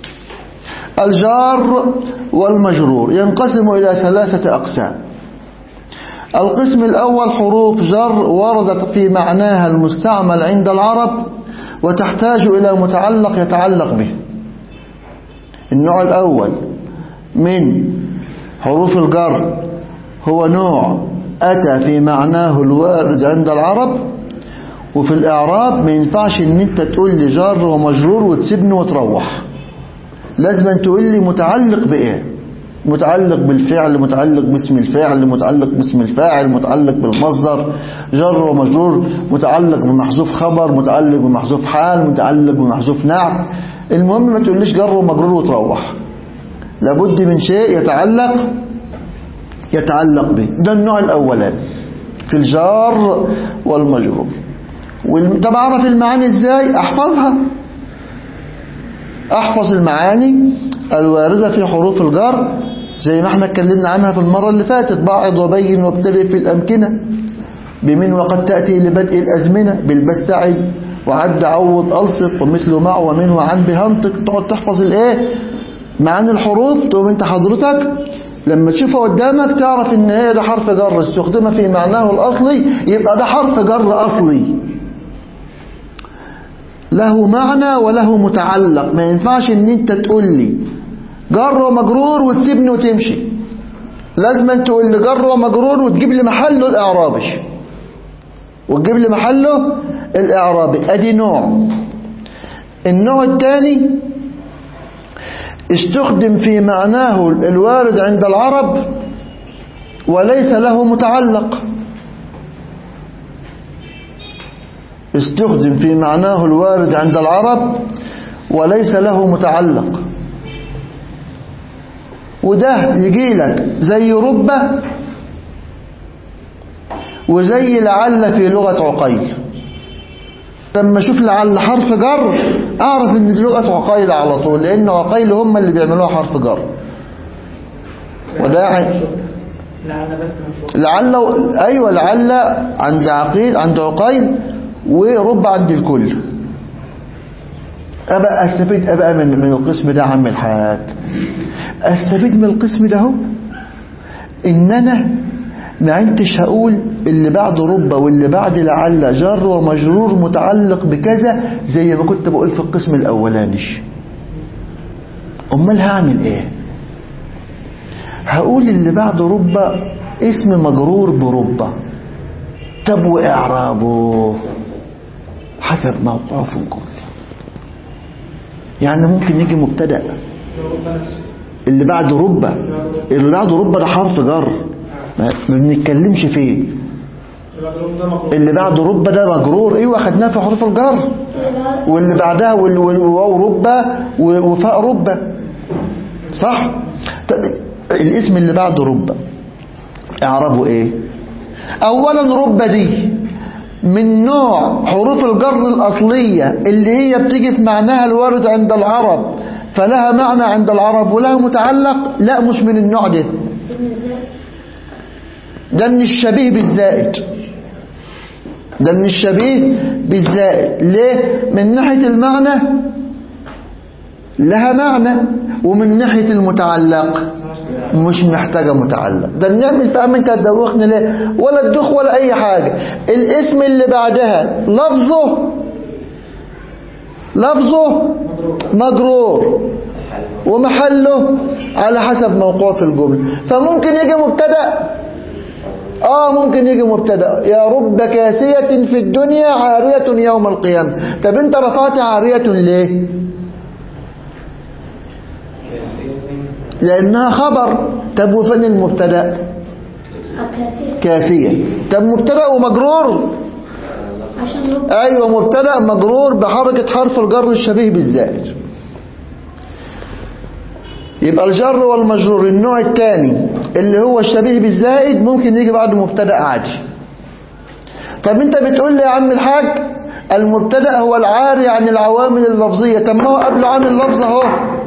الجار والمجرور ينقسم الى ثلاثه اقسام القسم الأول حروف جر وردت في معناها المستعمل عند العرب وتحتاج إلى متعلق يتعلق به النوع الأول من حروف الجر هو نوع أتى في معناه الوارد عند العرب وفي الإعراب ما ينفعش ان انت تقول لي جر ومجرور وتسيبني وتروح لازم أن تقول لي متعلق بإيه متعلق بالفعل متعلق باسم الفاعل متعلق باسم الفاعل متعلق بالمصدر جر ومجرور متعلق بمحذوف خبر متعلق بمحذوف حال متعلق بمحذوف نعت المهم ما تقوليش جر ومجرور وتروح لابد من شيء يتعلق يتعلق به ده النوع الأولاني في الجار والمجرور طب أعرف المعاني إزاي أحفظها أحفظ المعاني الواردة في حروف الجر زي ما احنا اتكلمنا عنها في المرة اللي فاتت بعض وبين وابتدئ في الأمكنة بمن وقد تأتي لبدء الأزمنة بالبس سعد وعد عوض ألصق ومثل مع ومن وعن بهنطق تقعد تحفظ الايه معاني الحروف تقوم انت حضرتك لما تشوفها قدامك تعرف ان ايه ده حرف جر استخدم في معناه الأصلي يبقى ده حرف جر أصلي له معنى وله متعلق ما ينفعش ان انت تقول لي جر ومجرور وتسيبني وتمشي لازم انت تقول لي جر ومجرور وتجيب لي محله الاعرابي وتجيب لي محله الاعرابي ادي نوع النوع الثاني استخدم في معناه الوارد عند العرب وليس له متعلق استخدم في معناه الوارد عند العرب وليس له متعلق وده يجي لك زي ربة وزي لعل في لغة عقيل لما اشوف لعل حرف جر اعرف ان دي لغة عقيل على طول لان عقيل هم اللي بيعملوها حرف جر وده يعني لعل بس مش لعل ايوه لعل عند عقيل عند عقيل ورب عند الكل ابقى استفيد ابقى من من القسم ده عم الحاج استفيد من القسم ده اهو ان انا ما عدتش هقول اللي بعد رب واللي بعد لعل جر ومجرور متعلق بكذا زي ما كنت بقول في القسم الاولاني امال هعمل ايه هقول اللي بعد رب اسم مجرور برب طب واعرابه حسب موقعه في الجمله يعني ممكن يجي مبتدا رب نفسه اللي بعد رب اللي بعد رب ده حرف جر ما ما بنتكلمش فيه الرب ده مقروض اللي بعد رب ده مجرور ايوه خدناه في حروف الجر واللي بعدها وال- وال- وواو ربة و- وفاء ربة صح طب الاسم اللي بعده ربة اعربه ايه اولا ربة دي من نوع حروف الجر الأصلية اللي هي بتيجي في معناها الوارد عند العرب فلها معنى عند العرب ولها متعلق لا مش من النوع ده ده من الشبيه بالزائد ده من الشبيه بالزائد ليه من ناحية المعنى لها معنى ومن ناحية المتعلق مش محتاجة متعلق ده نعمل فهم انت هتدوخنا ليه ولا تدوخ ولا اي حاجة الاسم اللي بعدها لفظه لفظه مجرور ومحله على حسب موقعه في الجملة فممكن يجي مبتدأ اه ممكن يجي مبتدا يا رب كاسية في الدنيا عارية يوم القيامة طب انت رفعت عارية ليه لانها خبر طب وفين المبتدا كاسية طب مبتدا ومجرور عشان رب ايوه مبتدا مجرور بحركة حرف الجر الشبيه بالزائد يبقى الجر والمجرور النوع الثاني اللي هو الشبيه بالزائد ممكن يجي بعده مبتدا عادي طب انت بتقول لي يا عم الحاج المبتدا هو العاري عن العوامل اللفظيه طب ما هو قبل عامل اللفظ اهو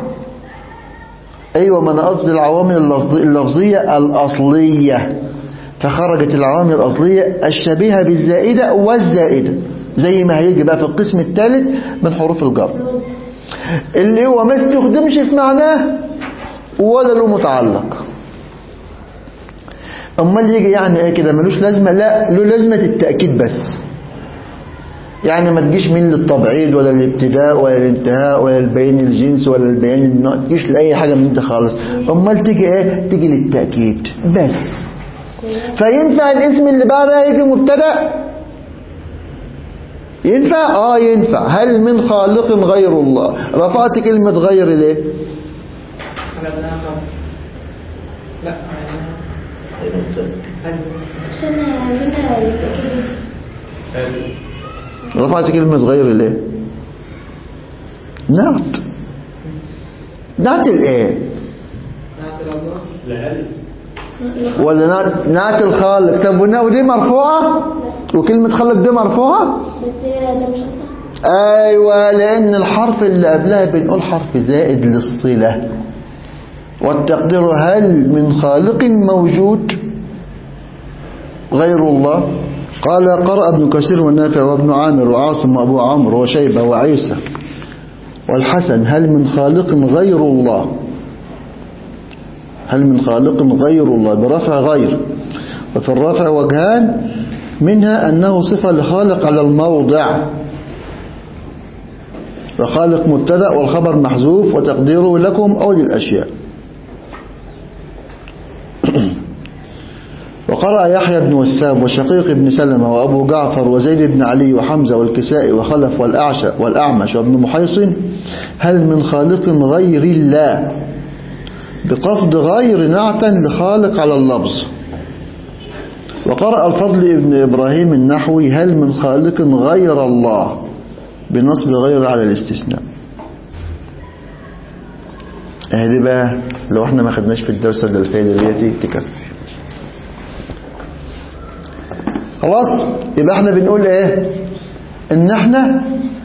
ايوه ما انا قصدي العوامل اللفظ- اللفظيه الاصليه فخرجت العوامل الاصليه الشبيهه بالزائده والزائده زي ما هيجي بقى في القسم الثالث من حروف الجر اللي هو ما استخدمش في معناه ولا له متعلق امال يجي يعني ايه كده ملوش لازمه لا له لازمه التاكيد بس يعني ما تجيش من للتبعيد ولا الابتداء ولا الانتهاء ولا البيان الجنس ولا البيان النوع تجيش لاي حاجه من ده خالص امال تيجي ايه تيجي للتاكيد بس فينفع الاسم اللي بعدها يجي مبتدا ينفع اه ينفع هل من خالق غير الله رفعت كلمه غير ليه قلبناها خبر لا عملناها هل عشان عندنا التأكيد رفعت كلمة غير ليه نعت نعت الايه نعت الله ولا نعت, نعت الخالق طب والنا- ودي مرفوعة وكلمة خالق دي مرفوعة بس هي ده مش أصلا ايوه لان الحرف اللي قبلها بنقول حرف زائد للصلة والتقدير هل من خالق موجود غير الله قال قرأ ابن كثير والنافع وابن عامر وعاصم وابو عمرو وشيبة وعيسى والحسن هل من خالق غير الله هل من خالق غير الله برفع غير وفي الرفع وجهان منها أنه صفة لخالق على الموضع وخالق مبتدا والخبر محذوف وتقديره لكم أو للأشياء وقرأ يحيى بن وثاب وشقيق بن سلمة وأبو جعفر وزيد بن علي وحمزة والكسائي وخلف والأعشى والأعمش وابن محيصن هل من خالق غير الله بقصد غير نعتا لخالق على اللفظ وقرأ الفضل ابن إبراهيم النحوي هل من خالق غير الله بنصب غير على الاستثناء اهي دي بقى لو احنا ما خدناش في الدرس ده الفايده ديتي تكفي خلاص يبقى احنا بنقول ايه ان احنا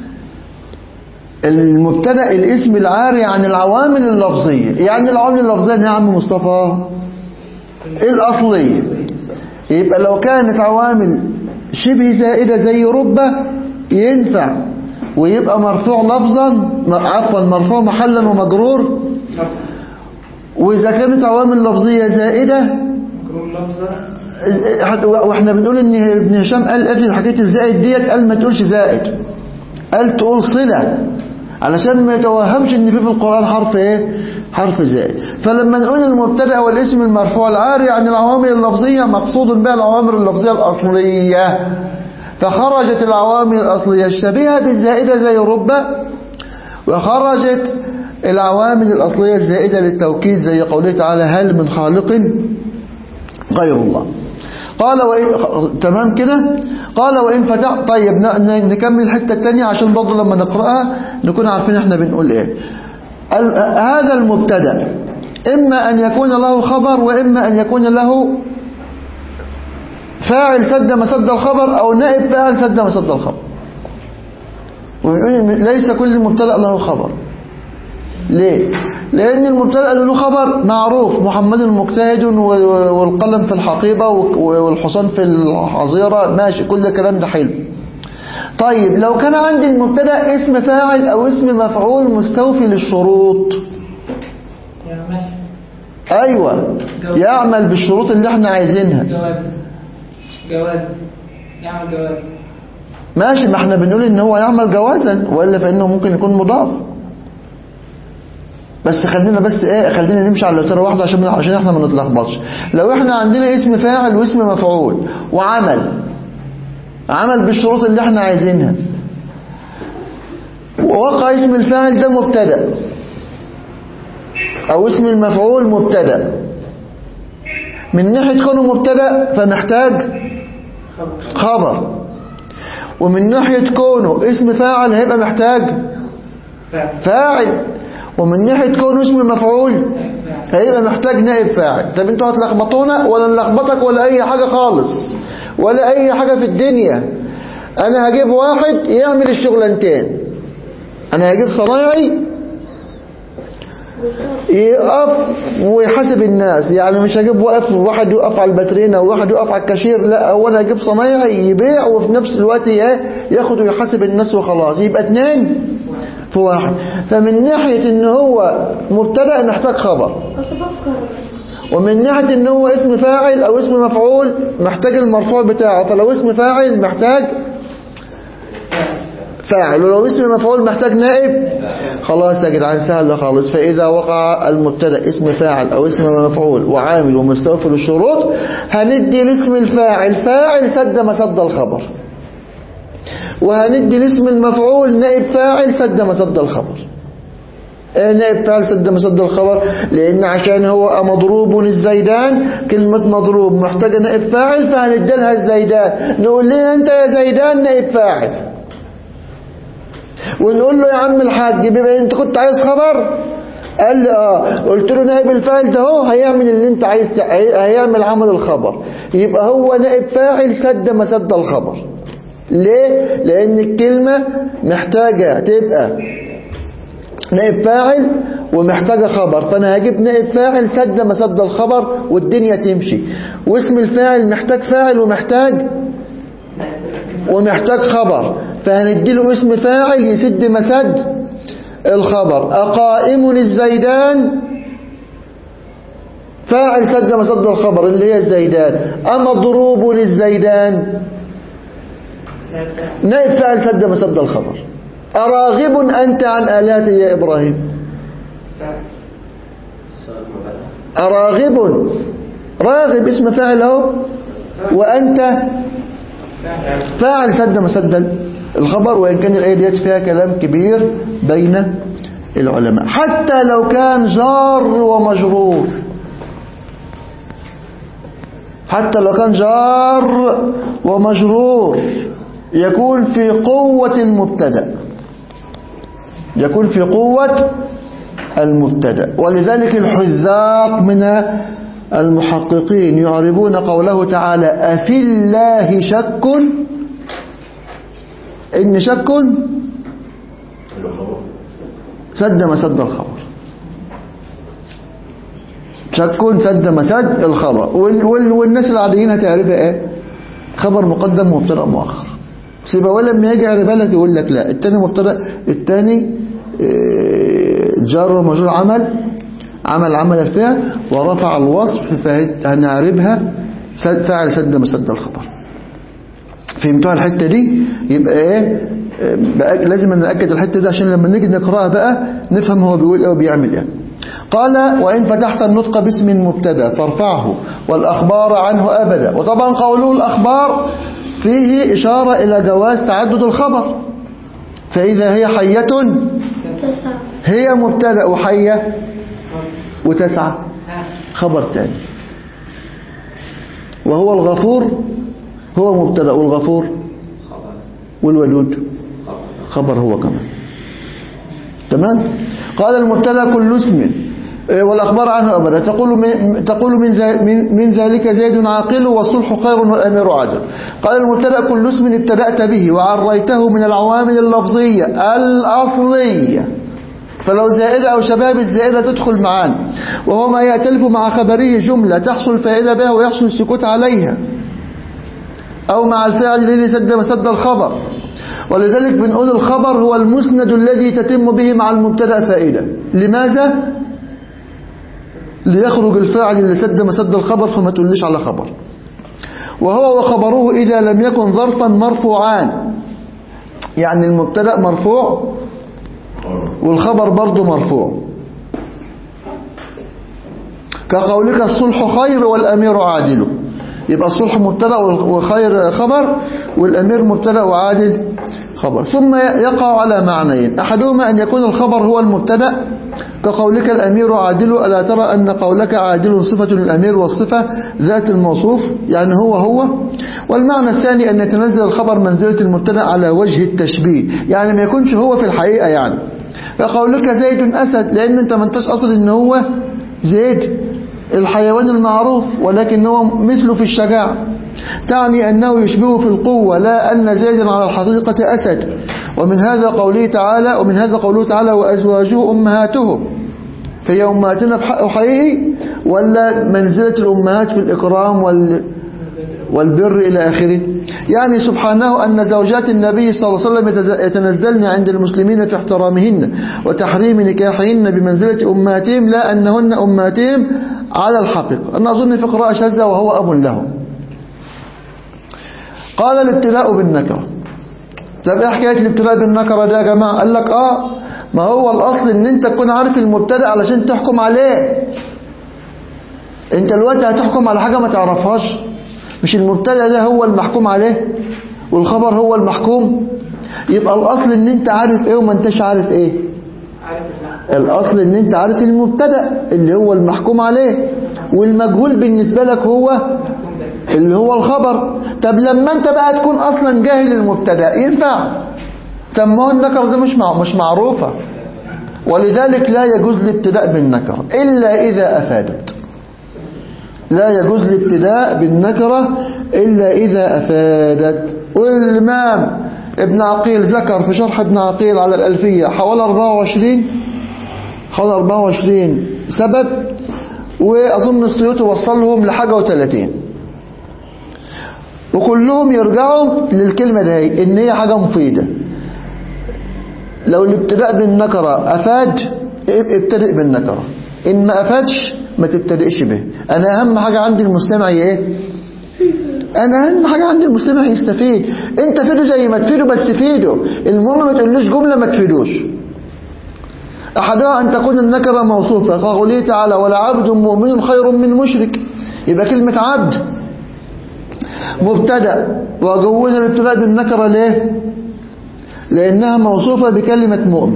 المبتدا الاسم العاري عن العوامل اللفظيه يعني العوامل اللفظيه يا عم مصطفى الاصليه يبقى لو كانت عوامل شبه زائده زي ربة ينفع ويبقى مرفوع لفظا عفوا مرفوع محلا ومجرور واذا كانت عوامل لفظيه زائده مكروه لفظة حت- واحنا بنقول ان ابن هشام قال قبل حكايه الزائد ديت قال ما تقولش زائد قال تقول صله علشان ما يتوهمش ان في في القران حرف ايه حرف زائد فلما نقول المبتدا والاسم المرفوع العاري عن العوامل اللفظيه مقصود بها العوامل اللفظيه الاصليه فخرجت العوامل الاصليه الشبيهه بالزائده زي ربة وخرجت العوامل الاصليه الزائده للتوكيد زي قوله تعالى هل من خالق غير الله قال وإن تمام كده قال وإن فتح طيب ن- ن- نكمل الحتة التانية عشان برضه لما نقرأها نكون عارفين احنا بنقول ايه ال- هذا المبتدا إما أن يكون له خبر وإما أن يكون له فاعل سد مسد الخبر أو نائب فاعل سد مسد الخبر ويقول ليس كل مبتدا له خبر ليه؟ لأن المبتدأ اللي له خبر معروف محمد مجتهد و- والقلم في الحقيبة و- والحصان في الحظيرة ماشي كل الكلام ده حلو طيب لو كان عندي المبتدأ اسم فاعل أو اسم مفعول مستوفي للشروط يا ماشي أيوة يعمل بالشروط اللي احنا عايزينها جواز جواز يعمل جواز ماشي ما احنا بنقول ان هو يعمل جوازا وإلا فإنه ممكن يكون مضاف بس خلينا بس ايه خلينا نمشي على ترى واحده عشان عشان احنا ما نتلخبطش لو احنا عندنا اسم فاعل واسم مفعول وعمل عمل بالشروط اللي احنا عايزينها ووقع اسم الفاعل ده مبتدا او اسم المفعول مبتدا من ناحيه كونه مبتدا فمحتاج خبر خبر ومن ناحيه كونه اسم فاعل هيبقى محتاج فعل فاعل ومن ناحية كونه اسم مفعول فعل هيبقى محتاج نائب فاعل طب انتوا هتلخبطونا ولا نلخبطك ولا اي حاجة خالص ولا اي حاجة في الدنيا انا هجيب واحد يعمل الشغلانتين انا هجيب صنايعي يقف ويحاسب الناس يعني مش هجيب واقف واحد يقف على الباترينا وواحد يقف على الكاشير لا هو انا هجيب صنايعي يبيع وفي نفس الوقت ايه ياخد ويحاسب الناس وخلاص يبقى اتنين في واحد فمن ناحية ان هو مبتدأ محتاج خبر كنت بفكر ومن ناحية ان هو اسم فاعل او اسم مفعول محتاج المرفوع بتاعه فلو اسم فاعل محتاج فاعل ولو اسم مفعول محتاج نائب خلاص يا جدعان سهل خالص فإذا وقع المبتدا اسم فاعل أو اسم مفعول وعامل ومستوفي للشروط هندي لاسم الفاعل فاعل سد مسد الخبر وهندي لاسم المفعول نائب فاعل سد مسد الخبر إيه نائب فاعل سد مسد الخبر لأن عشان هو مضروب الزيدان كلمة مضروب محتاجة نائب فاعل فهندي لها الزيدان نقول ليه أنت يا زيدان نائب فاعل ونقول له يا عم الحاج بما انت كنت عايز خبر قال لي اه قلت له نائب الفاعل ده هو هيعمل اللي انت عايز تع- هي- هيعمل عمل الخبر يبقى هو نائب فاعل سد مسد الخبر ليه لان الكلمة محتاجة تبقى نائب فاعل ومحتاجة خبر فانا هجيب نائب فاعل سد مسد الخبر والدنيا تمشي واسم الفاعل محتاج فاعل ومحتاج ومحتاج خبر فهنديله اسم فاعل يسد مسد الخبر أقائم الزيدان فاعل سد مسد الخبر اللي هي الزيدان أمضروب للزيدان نائب فاعل سد مسد الخبر أراغب أنت عن آلاتي يا إبراهيم أراغب راغب اسم فاعل اهو وأنت فاعل سد مسد الخبر وإن كان الآية ديت فيها كلام كبير بين العلماء حتى لو كان جار ومجرور حتى لو كان جار ومجرور يكون في قوة المبتدا يكون في قوة المبتدا ولذلك الحذاق من المحققين يعربون قوله تعالى أفي الله شك إن شك سد مسد الخبر شك سد مسد الخبر وال وال والناس العاديين هتعرفها ايه خبر مقدم ومبتدا مؤخر سيبويه لما يجي يعرفها لك يقول لك لا التاني مبتدا التاني آه، جار ومجرور عمل عمل عمل الفعل ورفع الوصف فهنعربها سد فاعل سد مسد الخبر فهمتوها الحتة دي يبقى ايه آه، بقى لازم نأكد الحتة دي عشان لما نيجي نقرأها بقى نفهم هو بيقول ايه وبيعمل ايه قال وإن فتحت النطق باسم مبتدا فارفعه والأخبار عنه أبدا وطبعا قوله الأخبار فيه إشارة إلى جواز تعدد الخبر فإذا هي حية تسعة هي مبتدا وحية وتسعة ها خبر تاني وهو الغفور هو مبتدا والغفور خبر والودود خبر خبر هو كمان تمام قال المبتدا كل اسم إيه، والأخبار عنه أبدا تقول من, تقول من, ذا- من, من ذلك زيد عاقل والصلح خير والأمير عادل قال المبتدا كل اسم ابتدأت به وعريته من العوامل اللفظية الأصلية فلو زائدة أو شباب الزائدة تدخل معان وهو ما يأتلف مع خبره جملة تحصل فائدة بها ويحصل السكوت عليها أو مع الفعل الذي سد مسد الخبر ولذلك بنقول الخبر هو المسند الذي تتم به مع المبتدا فائدة لماذا؟ ليخرج الفاعل اللي سد مسد الخبر فما تقوليش على خبر وهو وخبره إذا لم يكن ظرفا مرفوعان يعني المبتدا مرفوع والخبر برضه مرفوع كقولك الصلح خير والأمير عادل يبقى الصلح مبتدا وخير خبر والأمير مبتدا وعادل خبر ثم يقع على معنيين أحدهما أن يكون الخبر هو المبتدا كقولك الأمير عادل ألا ترى أن قولك عادل صفة للأمير والصفة ذات الموصوف يعني هو هو والمعنى الثاني أن يتنزل الخبر منزلة المبتدا على وجه التشبيه يعني ما يكونش هو في الحقيقة يعني فقولك زيد أسد لأن أنت ما انتش أصل أن هو زيد الحيوان المعروف ولكن هو مثله في الشجاعة تعني أنه يشبهه في القوة لا أن زيدا على الحقيقة أسد ومن هذا قوله تعالى ومن هذا قوله تعالى وأزواجه أمهاتهم فهي أمهاتنا بحق حقيقي ولا منزلة الأمهات في الإكرام وال والبر إلى آخره يعني سبحانه أن زوجات النبي صلى الله عليه وسلم يتز- يتنزلن عند المسلمين في احترامهن وتحريم نكاحهن بمنزلة أمهاتهم لا أنهن أمهاتهم على الحقيقة أنا أظن في قراءة شاذة وهو أب لهم قال الابتلاء بالنكرة طب ايه حكاية الابتلاء بالنكرة ده يا جماعة قال لك اه ما هو الأصل ان انت تكون عارف المبتدأ علشان تحكم عليه انت الوقت هتحكم على حاجة ما تعرفهاش مش المبتدا ده هو المحكوم عليه والخبر هو المحكوم يبقى الاصل ان انت عارف ايه وما انتش عارف ايه عارف الفعل الاصل ان انت عارف المبتدا اللي هو المحكوم عليه والمجهول بالنسبة لك هو محكوم به اللي هو الخبر طب لما انت بقى تكون اصلا جاهل المبتدا ينفع طب ما هو النكره دي مش مع مش معروفه ولذلك لا يجوز الابتداء بالنكره الا اذا افادت لا يجوز الابتداء بالنكره الا اذا افادت والامام ابن عقيل ذكر في شرح ابن عقيل على الالفيه حوالي 24 حوالي 24 سبب واظن السيوطي وصلهم لحاجه و30 وكلهم يرجعوا للكلمة دي ان هي حاجة مفيدة لو الابتداء بالنكرة افاد ابتدئ بالنكرة ان ما افادش ما تبتدئش به انا اهم حاجة عندي المستمع ايه انا اهم حاجة عندي المستمع يستفيد انت فيده زي ما تفيده بس فيده المهم ما تقولوش جملة ما تفيدوش احدها ان تكون النكرة موصوفة كقوله تعالى ولا عبد مؤمن خير من مشرك يبقى كلمة عبد مبتدا وجوزها الابتداء بالنكره ليه لانها موصوفه بكلمه مؤمن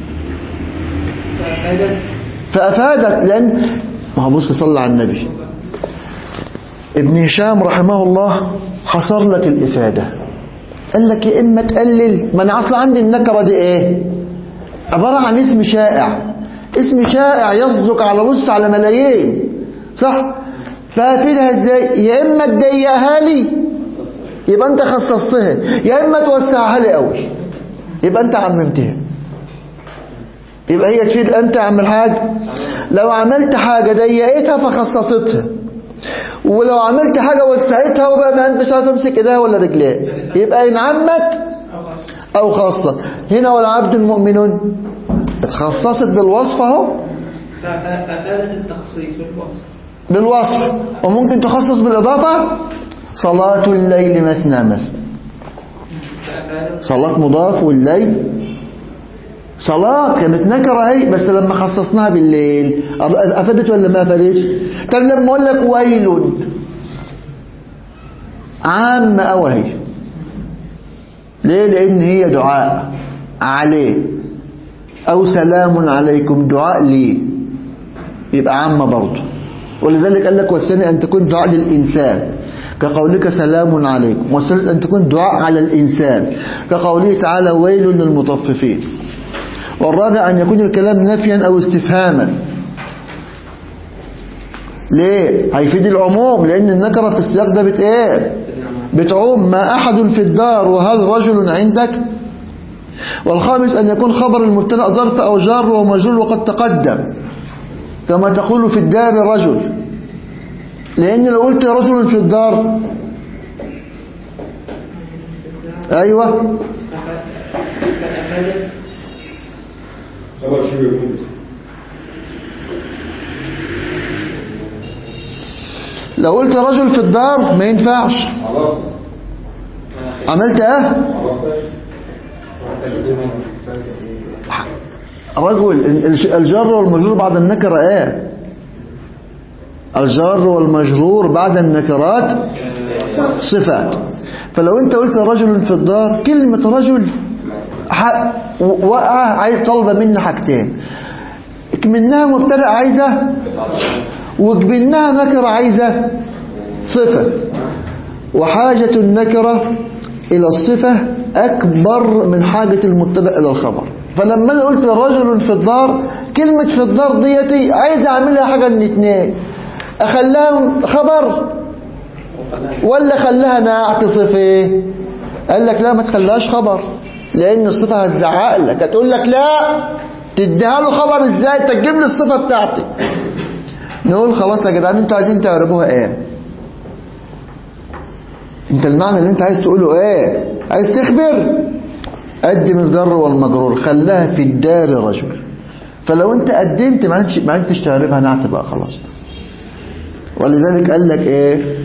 فأفادت فافادت لان ما هو بص صلى على النبي ابن هشام رحمه الله حصر لك الافاده قال لك يا اما تقلل ما انا اصلا عندي النكره دي ايه عباره عن اسم شائع اسم شائع يصدق على بص على ملايين صح فهفيدها ازاي يا اما تضيقها لي يبقى انت خصصتها يا اما توسعها لي قوي يبقى انت عممتها يبقى هي تفيد انت عم الحاج لو عملت حاجة ضيقتها فخصصتها ولو عملت حاجة وسعتها وبقى ما انتش هتمسك ايديها ولا رجليها يبقى ان عمت أو خاصة او خاصة هنا والعبد المؤمنون اتخصصت بالوصف اهو ف- ف- فأفادت التخصيص والوصف بالوصف وممكن تخصص بالإضافة صلاة الليل مثنى مثنى فأفادت صلاة مضاف والليل صلاة كانت نكرة اهي بس لما خصصناها بالليل أفادت ولا ما أفادتش طب لما أقول لك ويل عام أوي هي ليه لأن هي دعاء عليه أو سلام عليكم دعاء ليه يبقى عامة برضه ولذلك قال لك والثاني أن تكون دعاء للإنسان كقولك سلام عليكم والثالث أن تكون دعاء على الإنسان كقوله تعالى ويل للمطففين والرابع أن يكون الكلام نفيا أو استفهاما ليه؟ هيفيد العموم لأن النكرة في السياق ده بت إيه؟ بتعوم ما أحد في الدار وهل رجل عندك والخامس أن يكون خبر المبتدا ظرف أو جار ومجرور وقد تقدم كما تقول في الدار رجل لأن لو قلت رجل في الدار أيوة فأفادت خبر شبه يكون لو قلت رجل في الدار ما ينفعش عرفت عملت ايه عرفت رجل ال- الجر والمجرور بعد النكرة ايه الجر والمجرور بعد النكرات صفات فلو انت قلت رجل في الدار كلمة رجل ح- وقع عايز طالبة مني حاجتين منها مبتدأ عايزة وجبناها نكرة عايزة صفة وحاجة النكرة إلى الصفة أكبر من حاجة المبتدأ إلى الخبر فلما أنا قلت رجل في الدار كلمة في الدار ديتي عايز أعملها حاجة من اتنين أخليها خبر ولا خليها نعت صفة قال لك لا ما تخليهاش خبر لأن الصفة هتزعق لك هتقول لك لا تديها له خبر ازاي انت تجيب لي الصفة بتاعتي نقول خلاص يا جدعان انتوا عايزين تعربوها ايه انت المعنى اللي انت عايز تقوله ايه عايز تخبر قدم الجر والمجرور خلاها في الدار رجل فلو انت قدمت ما انتش ما انتش تعربها نعت بقى خلاص ولذلك قال لك ايه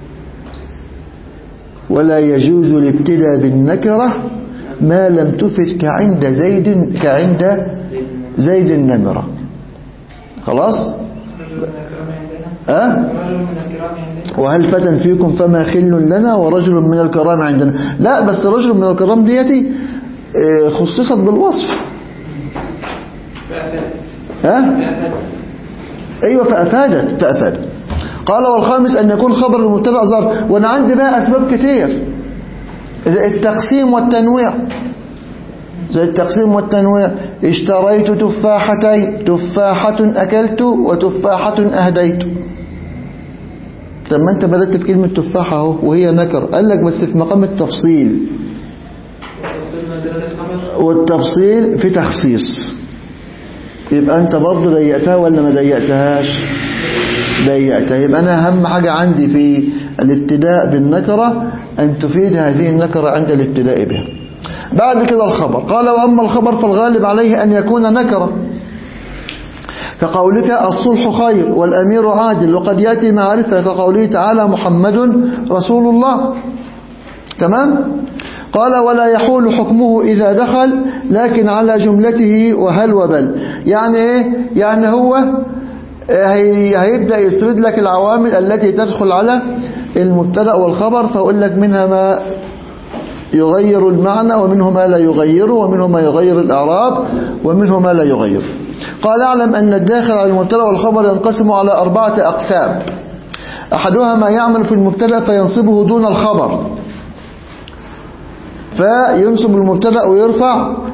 ولا يجوز الابتداء بالنكرة ما لم تفت كعند زيد كعند زيد النمرة خلاص رجل من الكرام عندنا أه؟ رجل من الكرام عندنا وهل فتى فيكم فما خل لنا ورجل من الكرام عندنا لا بس رجل من الكرام ديتي آه، خصصت بالوصف فأفادت ها فأفادت ايوه فافادت فافادت قال والخامس ان يكون خبر المبتدا ظرف وانا عندي بقى اسباب كتير زي التقسيم والتنويع زي التقسيم والتنويع اشتريت تفاحتين تفاحة أكلت وتفاحة أهديت طب ما انت بدأت في كلمة تفاحة اهو وهي نكر قال لك بس في مقام التفصيل وصلنا دلالة الخبر والتفصيل في تخصيص يبقى انت برضه ضيقتها ولا ما ضيقتهاش ضيقتها يبقى انا اهم حاجة عندي في الابتداء بالنكرة ان تفيد هذه النكرة عند الابتداء بها بعد كده الخبر قال واما الخبر فالغالب عليه ان يكون نكرة كقولك الصلح خير والامير عادل وقد ياتي معرفة كقوله تعالى محمد رسول الله تمام قال ولا يحول حكمه إذا دخل لكن على جملته وهل وبل يعني إيه يعني هو هي- هيبدأ يسرد لك العوامل التي تدخل على المبتدا والخبر فأقول لك منها ما يغير المعنى ومنه ما لا يغيره ومنه ما يغير الإعراب ومنه ما لا يغير قال اعلم أن الداخل على المبتدا والخبر ينقسم على أربعة أقسام أحدها ما يعمل في المبتدا فينصبه دون الخبر فينصب المبتدا ويرفع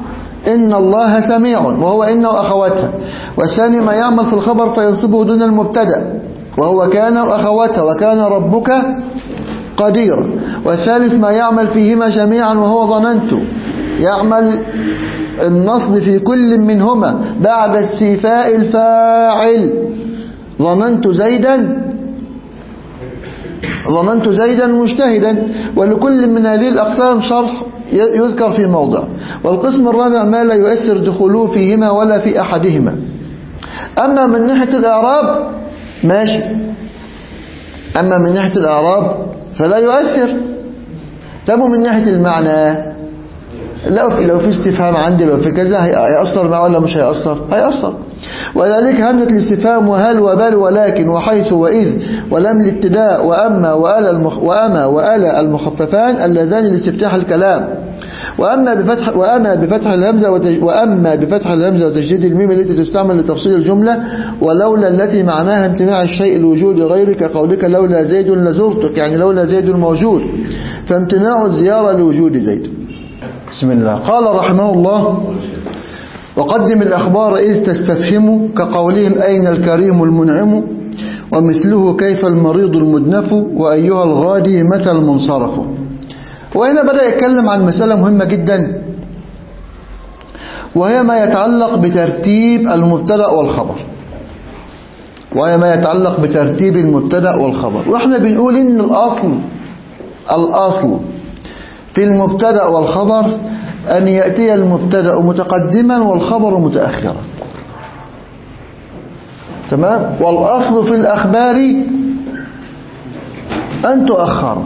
إن الله سميع وهو إن وأخواتها والثاني ما يعمل في الخبر فينصبه دون المبتدا وهو كان وأخواتها وكان ربك قدير والثالث ما يعمل فيهما جميعا وهو ظننت يعمل النصب في كل منهما بعد استيفاء الفاعل ظننت زيدا ظننت زيدا مجتهدا ولكل من هذه الأقسام شرح يذكر في موضع والقسم الرابع ما لا يؤثر دخوله فيهما ولا في أحدهما أما من ناحية الإعراب ماشي أما من ناحية الإعراب فلا يؤثر طب من ناحية المعنى لو في لو في استفهام عندي لو في كذا هيأثر معه ولا مش هيأثر هيأثر وذلك همزة الاستفهام وهل وبل ولكن وحيث وإذ ولم الابتداء وأما وألا المخ وأما وألا المخففان اللذان لاستفتاح الكلام وأما بفتح وأما بفتح الهمزة وتج وأما بفتح الهمزة وتشديد الميم التي تستعمل لتفصيل الجملة ولولا التي معناها امتناع الشيء لوجود غيرك قولك لولا زيد لزرتك يعني لولا زيد موجود فامتناع الزيارة لوجود زيد بسم الله قال رحمه الله وقدم الأخبار إذ تستفهم كقولهم أين الكريم المنعم ومثله كيف المريض المدنف وأيها الغادي متى المنصرف وهنا بدأ يتكلم عن مسألة مهمة جدا وهي ما يتعلق بترتيب المبتدا والخبر وهي ما يتعلق بترتيب المبتدا والخبر واحنا بنقول ان الأصل الأصل في المبتدا والخبر أن يأتي المبتدا متقدما والخبر متأخرا تمام والأصل في الأخبار أن تؤخر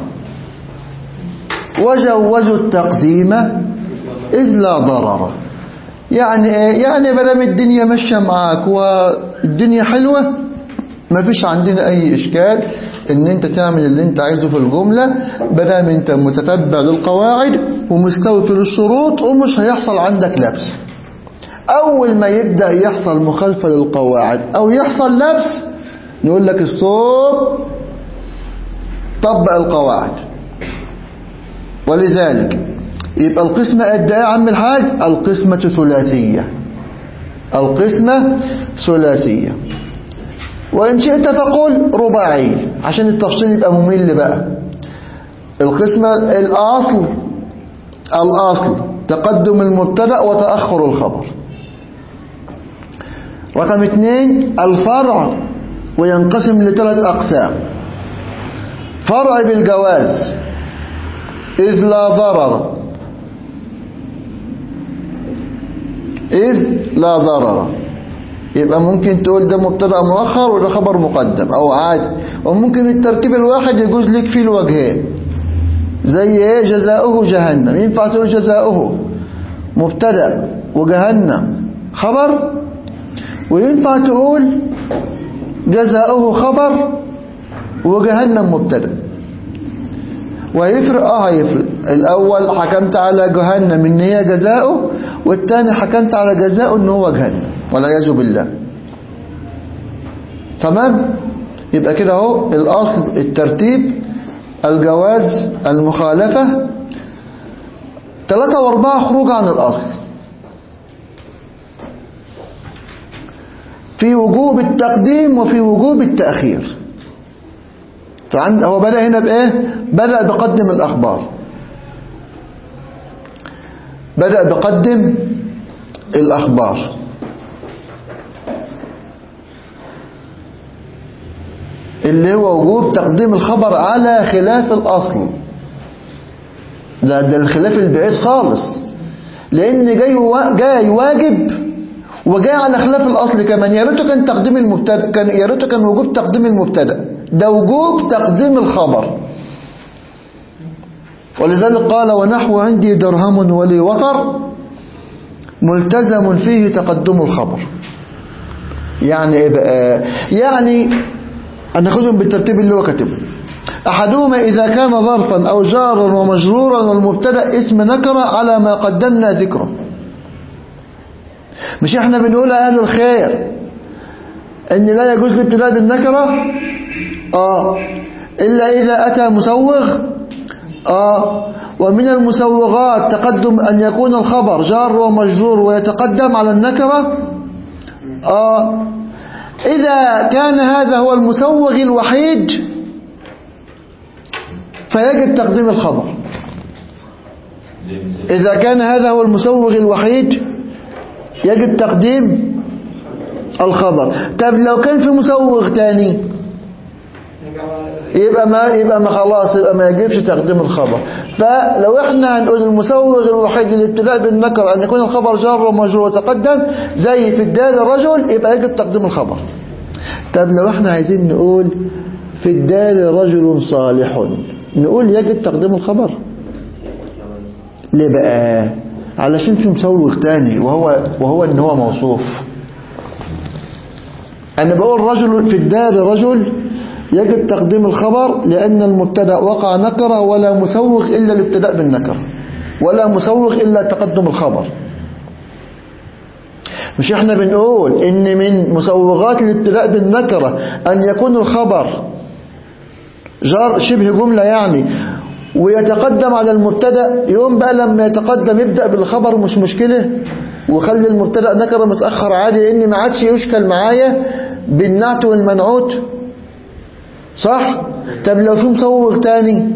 وجوزوا التقديم إذ لا ضرر يعني إيه؟ يعني بدل الدنيا ماشيه معاك والدنيا حلوة ما فيش عندنا أي إشكال ان انت تعمل اللي انت عايزه في الجملة بدل انت متتبع للقواعد ومستوفي للشروط ومش هيحصل عندك لبس اول ما يبدأ يحصل مخالفة للقواعد او يحصل لبس نقول لك ستوب طبق القواعد ولذلك يبقى القسمة قد ايه يا عم الحاج القسمة ثلاثية القسمة ثلاثية وإن شئت فقل رباعي عشان التفصيل يبقى ممل بقى القسمة الأصل الأصل تقدم المبتدا وتأخر الخبر رقم اثنين الفرع وينقسم لثلاث أقسام فرع بالجواز إذ لا ضرر إذ لا ضرر يبقى ممكن تقول ده مبتدا مؤخر وده خبر مقدم او عادي وممكن الترتيب الواحد يجوز لك فيه الوجهين زي ايه جزاؤه جهنم ينفع تقول جزاؤه مبتدا وجهنم خبر وينفع تقول جزاؤه خبر وجهنم مبتدا وهيفرق اه هيفرق الاول حكمت على جهنم ان هي جزاؤه والثاني حكمت على جزاؤه ان هو جهنم والعياذ بالله تمام يبقى كده اهو الاصل الترتيب الجواز المخالفة ثلاثة واربعة خروج عن الاصل في وجوب التقديم وفي وجوب التأخير فعند هو بدأ هنا بإيه بدأ بقدم الأخبار بدأ بقدم الأخبار اللي هو وجوب تقديم الخبر على خلاف الأصل ده, ده الخلاف البعيد خالص لأن جاي جاي واجب وجاي على خلاف الأصل كمان يا ريته كان تقديم المبتدا كان يا ريته كان وجوب تقديم المبتدا ده وجوب تقديم الخبر ولذلك قال ونحو عندي درهم ولي وطر ملتزم فيه تقدم الخبر يعني ايه بقى يعني هناخدهم بالترتيب اللي هو كاتبه أحدهما إذا كان ظرفا أو جارا ومجرورا والمبتدا اسم نكرة على ما قدمنا ذكره مش احنا بنقول أهل الخير ان لا يجوز الابتداء بالنكرة اه إلا إذا أتى مسوغ اه ومن المسوغات تقدم أن يكون الخبر جار ومجرور ويتقدم على النكرة آه إذا كان هذا هو المسوغ الوحيد فيجب تقديم الخبر إذا كان هذا هو المسوغ الوحيد يجب تقديم الخبر طب لو كان في مسوغ تاني يبقى ما يبقى ما خلاص يبقى ما يجبش تقديم الخبر فلو احنا هنقول المسوغ الوحيد للابتلاء بالنكر ان يكون الخبر جار ومجرور وتقدم زي في الدار رجل يبقى يجب تقديم الخبر طب لو احنا عايزين نقول في الدار رجل صالح نقول يجب تقديم الخبر ليه بقى علشان في مسوغ تاني وهو وهو ان هو موصوف انا بقول رجل في الدار رجل يجب تقديم الخبر لأن المبتدا وقع نكرة ولا مسوغ إلا الابتداء بالنكرة ولا مسوغ إلا تقدم الخبر مش احنا بنقول ان من مسوغات الابتداء بالنكرة ان يكون الخبر جار شبه جملة يعني ويتقدم على المبتدا يوم بقى لما يتقدم يبدأ بالخبر مش مشكلة وخلي المبتدا نكرة متأخر عادي لان ما عادش يشكل معايا بالنعت والمنعوت صح طب لو في مصور تاني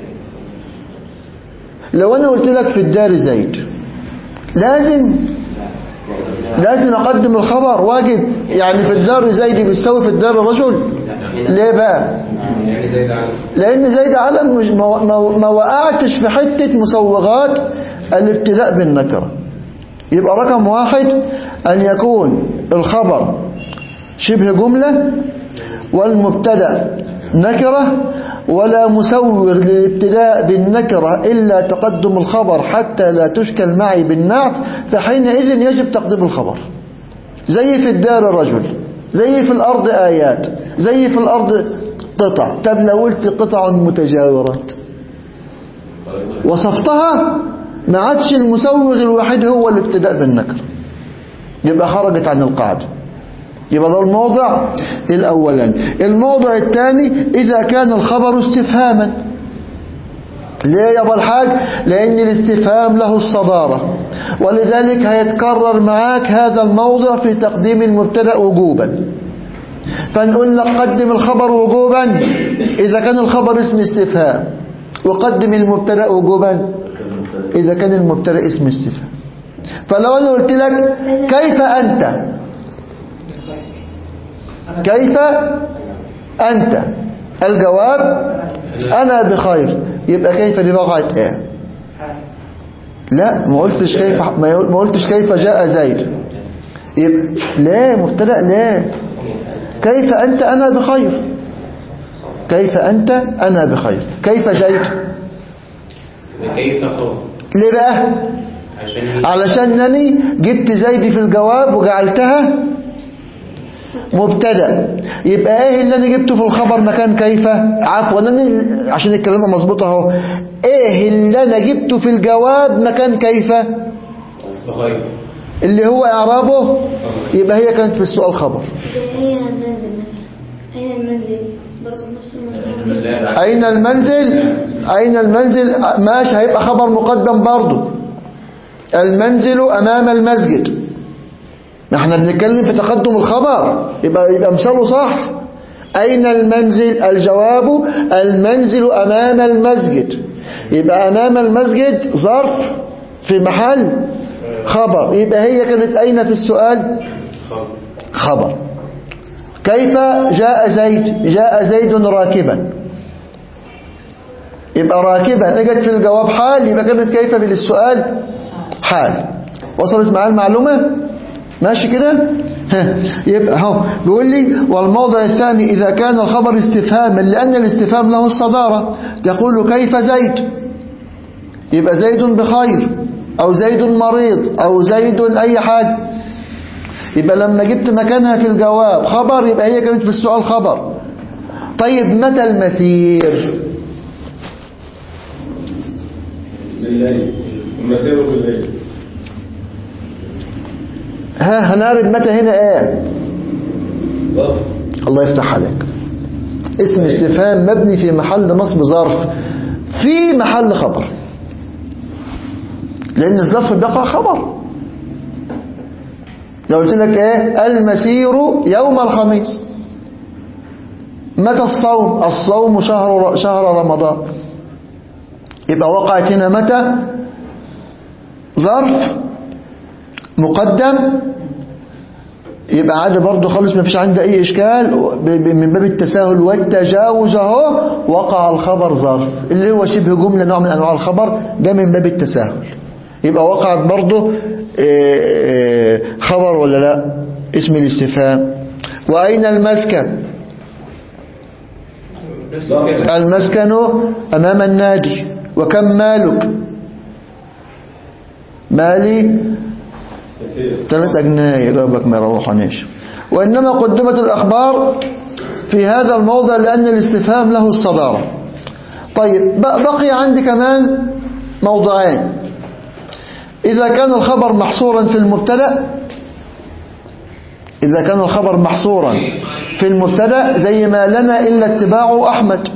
لو انا قلت لك في الدار زيد لازم لازم اقدم الخبر واجب يعني في الدار زيد بيساوي في الدار رجل ليه بقى يعني زي ده على لان زيد علم مش ما, ما, ما وقعتش في حتة مسوغات الابتلاء بالنكرة يبقى رقم واحد ان يكون الخبر شبه جملة والمبتدا نكرة ولا مسوغ للابتداء بالنكرة إلا تقدم الخبر حتى لا تشكل معي بالنعت فحينئذ يجب تقديم الخبر زي في الدار رجل زي في الأرض آيات زي في الأرض قطع طب لو قلت قطع متجاورات وصفتها ما عادش المسوغ الوحيد هو الابتداء بالنكرة يبقى خرجت عن القاعدة يبقى ده الموضع الأولاني الموضع الثاني إذا كان الخبر استفهاما ليه يا ابو الحاج لأن الاستفهام له الصدارة ولذلك هيتكرر معاك هذا الموضع في تقديم المبتدا وجوبا فنقول لك قدم الخبر وجوبا إذا كان الخبر اسم استفهام وقدم المبتدا وجوبا إذا كان المبتدا اسم استفهام فلو أنا قلت لك كيف أنت كيف أنت الجواب أنا بخير يبقى كيف دي وقعت إيه لا ما قلتش كيف ما قلتش كيف جاء زيد يبقى لا مبتدا لا كيف أنت أنا بخير كيف أنت أنا بخير كيف زيد كيف خبر ليه بقى عشان علشانني جبت زيد في الجواب وجعلتها مبتدا يبقى ايه اللي انا جبته في الخبر مكان كيف عفوا انا عشان الكلام مظبوط اهو ايه اللي انا جبته في الجواب مكان كيف بخير اللي هو اعرابه يبقى هي كانت في السؤال خبر أين المنزل مثلا أين المنزل برضه نفس الموضوع اين المنزل اين المنزل ماشي هيبقى خبر مقدم برضه المنزل امام المسجد ما احنا بنتكلم في تقدم الخبر يبقى يبقى مثاله صح اين المنزل الجواب المنزل امام المسجد يبقى امام المسجد ظرف في محل خبر يبقى هي كانت اين في السؤال خبر خبر كيف جاء زيد جاء زيد راكبا يبقى راكبا اجت في الجواب حال يبقى كانت كيف بالسؤال حال وصلت معاه المعلومة ماشي كده ها، يبقى اهو بيقول لي والموضع الثاني إذا كان الخبر استفهاما لأن الاستفهام له الصدارة تقول كيف زيد يبقى زيد بخير أو زيد مريض أو زيد أي حاجة يبقى لما جبت مكانها في الجواب خبر يبقى هي كانت في السؤال خبر طيب متى المسير بالليل المسير بالليل ها هنعرف متى هنا ايه ظرف الله يفتح عليك اسم استفهام مبني في محل نصب ظرف في محل خبر لأن الظرف بيقع خبر لو قلت لك ايه المسير يوم الخميس متى الصوم الصوم شهر شهر رمضان يبقى وقعت هنا متى ظرف مقدم يبقى عادي برضه خالص ما فيش عندي اي اشكال ب- ب- من باب التساهل والتجاوز اهو وقع الخبر ظرف اللي هو شبه جمله نوع من انواع الخبر ده من باب التساهل يبقى وقعت برضه إيه، إيه، خبر ولا لا اسم الاستفهام واين المسكن نفس الكلام المسكن امام النادي وكم مالك مالي كثير ثلاث أجناء ربك ما يروحونيش وإنما قدمت الأخبار في هذا الموضع لأن الاستفهام له الصدارة طيب ب- بقي عندي كمان موضعين إذا كان الخبر محصورا في المبتدأ إذا كان الخبر محصورا في المبتدأ زي ما لنا إلا اتباع أحمد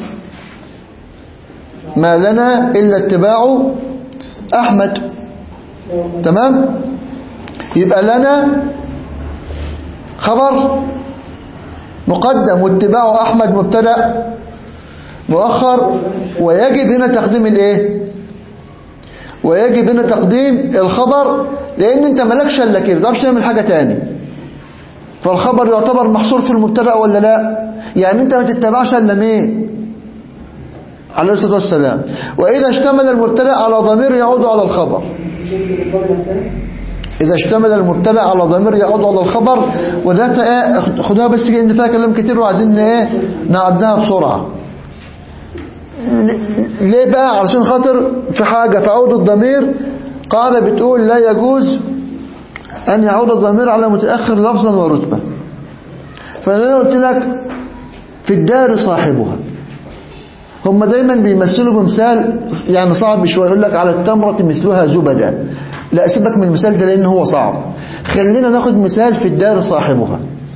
ما لنا إلا اتباع أحمد تمام يبقى لنا خبر مقدم واتباع أحمد مبتدا مؤخر ويجب هنا تقديم الايه ويجب هنا تقديم الخبر لان انت مالكش الا كده ما تعرفش تعمل حاجه تاني فالخبر يعتبر محصور في المبتدا ولا لا يعني انت ما تتبعش الا مين عليه الصلاه والسلام واذا اشتمل المبتدا على ضمير يعود على الخبر إذا اشتمل المبتدا على ضمير يعود على الخبر وده ايه خدها بس كده ان فيها كلام كتير وعايزين ايه نعدها بسرعة ل- ليه بقى علشان خاطر في حاجة في عود الضمير قاعدة بتقول لا يجوز أن يعود الضمير على متأخر لفظا ورتبة فأنا قلت لك في الدار صاحبها هم دايما بيمثلوا بمثال يعني صعب شويه يقول لك على التمرة مثلها زبدة لا سيبك من المثال ده لأنه هو صعب خلينا ناخد مثال في الدار صاحبها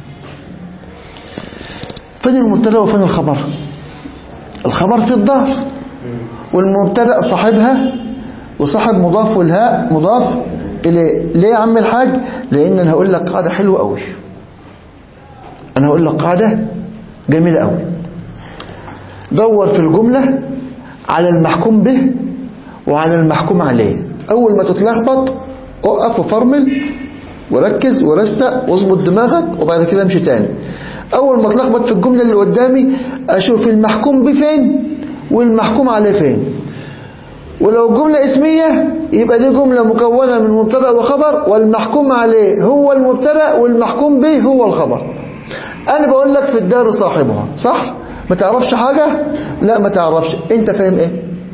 فين المبتدا وفين الخبر الخبر في الدار والمبتدا صاحبها وصاحب مضاف والهاء مضاف إليه ليه يا عم الحاج لأن أنا هقول لك قاعدة حلوة قوي أنا هقول لك قاعدة جميلة قوي دور في الجملة على المحكوم به وعلى المحكوم عليه أول ما تتلخبط اقف وفرمل وركز ورسق واظبط دماغك وبعد كده امشي تاني أول ما تلخبط في الجملة اللي قدامي أشوف المحكوم به فين والمحكوم عليه فين ولو جملة اسمية يبقى دي جملة مكونة من مبتدا وخبر والمحكوم عليه هو المبتدا والمحكوم به هو الخبر أنا بقول لك في الدار صاحبها صح؟ ما تعرفش حاجة؟ لا ما تعرفش أنت فاهم إيه؟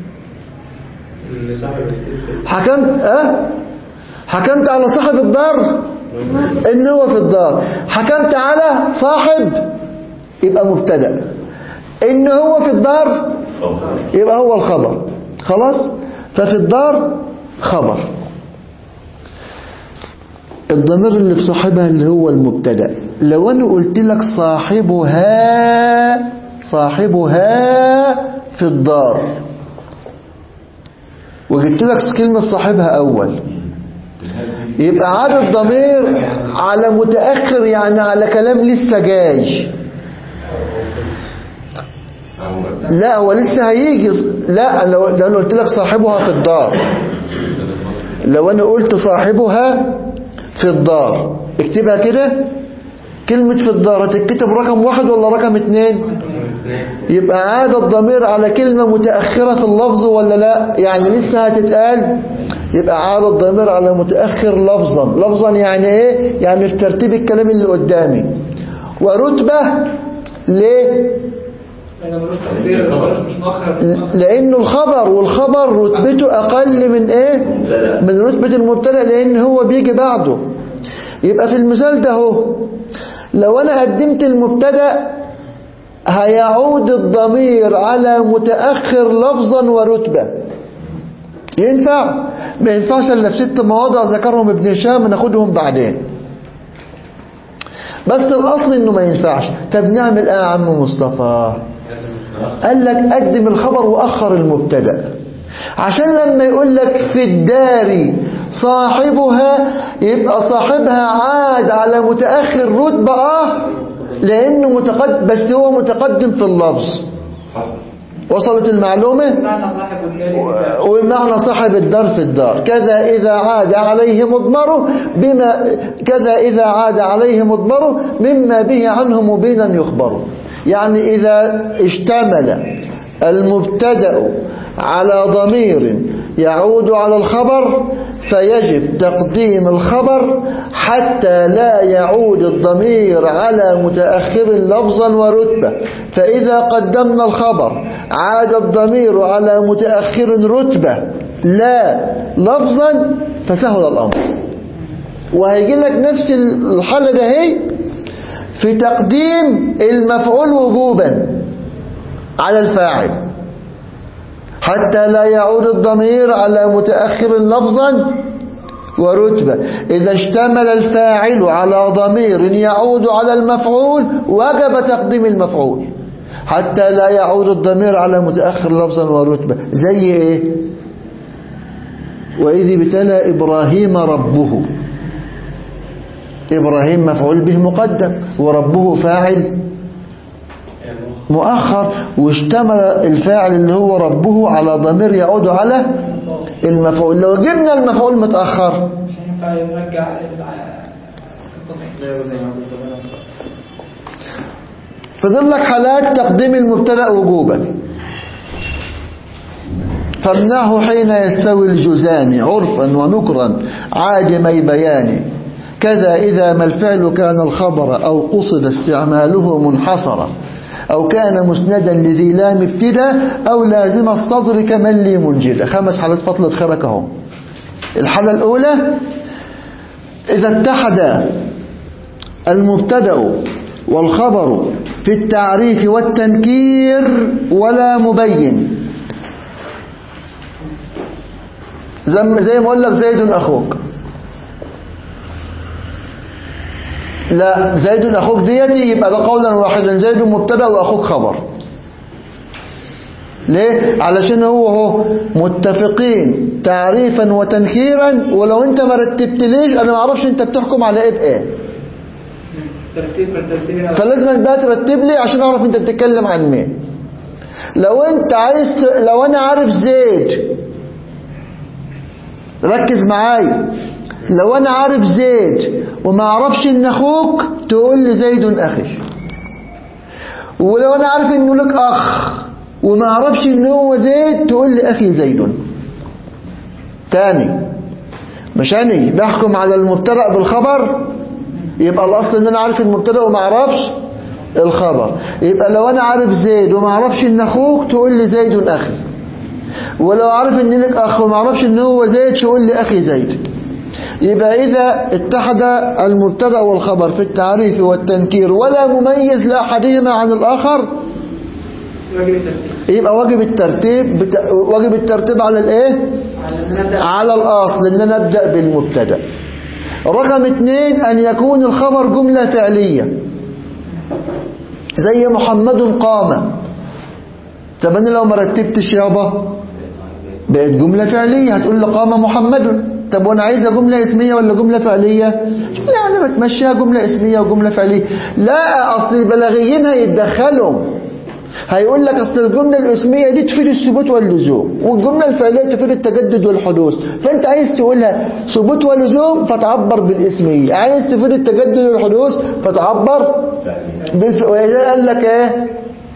إن صاحب الاسم حكمت أه؟ حكمت على صاحب الدار إن هو في الدار حكمت على صاحب يبقى مبتدا إن هو في الدار يبقى هو الخبر خلاص ففي الدار خبر الضمير اللي في صاحبها اللي هو المبتدا لو انا قلت لك صاحبها صاحبها في الدار وجبت لك كلمة صاحبها أول يبقى عاد الضمير على متأخر يعني على كلام لسه جاي لا هو لسه هيجي لا لو لو أنا قلت لك صاحبها في الدار لو انا قلت صاحبها في الدار اكتبها كده كلمة في الدار هتتكتب رقم واحد ولا رقم اتنين يبقى عاد الضمير على كلمة متأخرة اللفظ ولا لا يعني لسه هتتقال يبقى عاد الضمير على متأخر لفظا لفظا يعني ايه يعني في ترتيب الكلام اللي قدامي ورتبة ليه أنا ملوش تقدير ملوش مش مؤخر لأنه الخبر والخبر رتبته أقل من إيه من رتبة المبتدا لأن هو بيجي بعده يبقى في المثال ده هو لو أنا قدمت المبتدا هيعود الضمير على متأخر لفظا ورتبة ينفع ما ينفعش إلا في ست مواضع ذكرهم ابن هشام ناخدهم بعدين بس الأصل إنه ما ينفعش طب نعمل إيه يا عم مصطفى قال لك قدم الخبر وأخر المبتدا عشان لما يقول لك في الدار صاحبها يبقى صاحبها عاد على متأخر رتبة اه لأنه متقدم بس هو متقدم في اللفظ حصل وصلت المعلومة معنى صاحب الدار ومعنى صاحب الدار في الدار كذا إذا عاد عليه مضمره بما كذا إذا عاد عليه مضمره مما به عنه مبينا يخبر يعني إذا اشتمل المبتدأ على ضمير يعود على الخبر فيجب تقديم الخبر حتى لا يعود الضمير على متأخر لفظا ورتبة فإذا قدمنا الخبر عاد الضمير على متأخر رتبة لا لفظا فسهل الأمر وهيجي لك نفس الحالة ده هي في تقديم المفعول وجوبا على الفاعل حتى لا يعود الضمير على متأخر لفظا ورتبة إذا اشتمل الفاعل على ضمير يعود على المفعول وجب تقديم المفعول حتى لا يعود الضمير على متأخر لفظا ورتبة زي إيه وإذ ابتلى إبراهيم ربه إبراهيم مفعول به مقدم وربه فاعل مؤخر واشتمل الفاعل اللي هو ربه على ضمير يعود على المفعول لو جبنا المفعول متأخر مش هينفع يرجع فضل لك حالات تقديم المبتدا وجوبا فامنعه حين يستوي الجزان عرفا ونكرا عادمي بيان كذا إذا ما الفعل كان الخبر أو قصد استعماله منحصرا أو كان مسندا لذي لام ابتدا أو لازم الصدر كمن لي منجدا خمس حالات فصل خيرك اهو الحالة الأولى إذا اتحد المبتدا والخبر في التعريف والتنكير ولا مبين زي زي ما اقول لك زيد اخوك لا زيد اخوك ديتي يبقى ده قولا واحدا زيد مبتدا واخوك خبر ليه علشان هو هو متفقين تعريفا وتنكيرا ولو انت ما رتبتليش انا ما اعرفش انت بتحكم على ايه بايه ترتيب ترتيب فلازم بقى ترتب لي عشان اعرف انت بتتكلم عن مين لو انت عايز ت- لو انا عارف زيد ركز معايا لو انا عارف زيد وما اعرفش ان اخوك تقول لي زيد اخي ولو انا عارف انه لك اخ وما اعرفش ان هو زيد تقول لي اخي زيد تاني مش انا بحكم على المبتدا بالخبر يبقى الاصل ان انا عارف المبتدا وما اعرفش الخبر يبقى لو انا عارف زيد وما اعرفش ان اخوك تقول لي زيد اخي ولو عارف ان لك اخ وما اعرفش ان هو زيد تقول لي اخي زيد يبقى اذا اتحد المبتدا والخبر في التعريف والتنكير ولا مميز لاحدهما عن الاخر واجب الترتيب يبقى واجب الترتيب بت... واجب الترتيب على الايه على ان نبدا على الأصل إن أنا أبدأ بالمبتدا رقم اثنين أن يكون الخبر جملة فعلية زي محمد قام طب أنا لو ما رتبتش يابا بقت جملة فعلية هتقول لي قام محمد طب وانا عايزها جملة اسمية ولا جملة فعلية لا انا بتمشيها جملة اسمية وجملة فعلية لا اصل البلاغيين هيتدخلوا هيقول لك اصل الجملة الاسمية دي تفيد الثبوت واللزوم والجملة الفعلية تفيد التجدد والحدوث فانت عايز تقولها ثبوت ولزوم فتعبر بالاسمية عايز تفيد التجدد والحدوث فتعبر بالف... وإذا قال لك ايه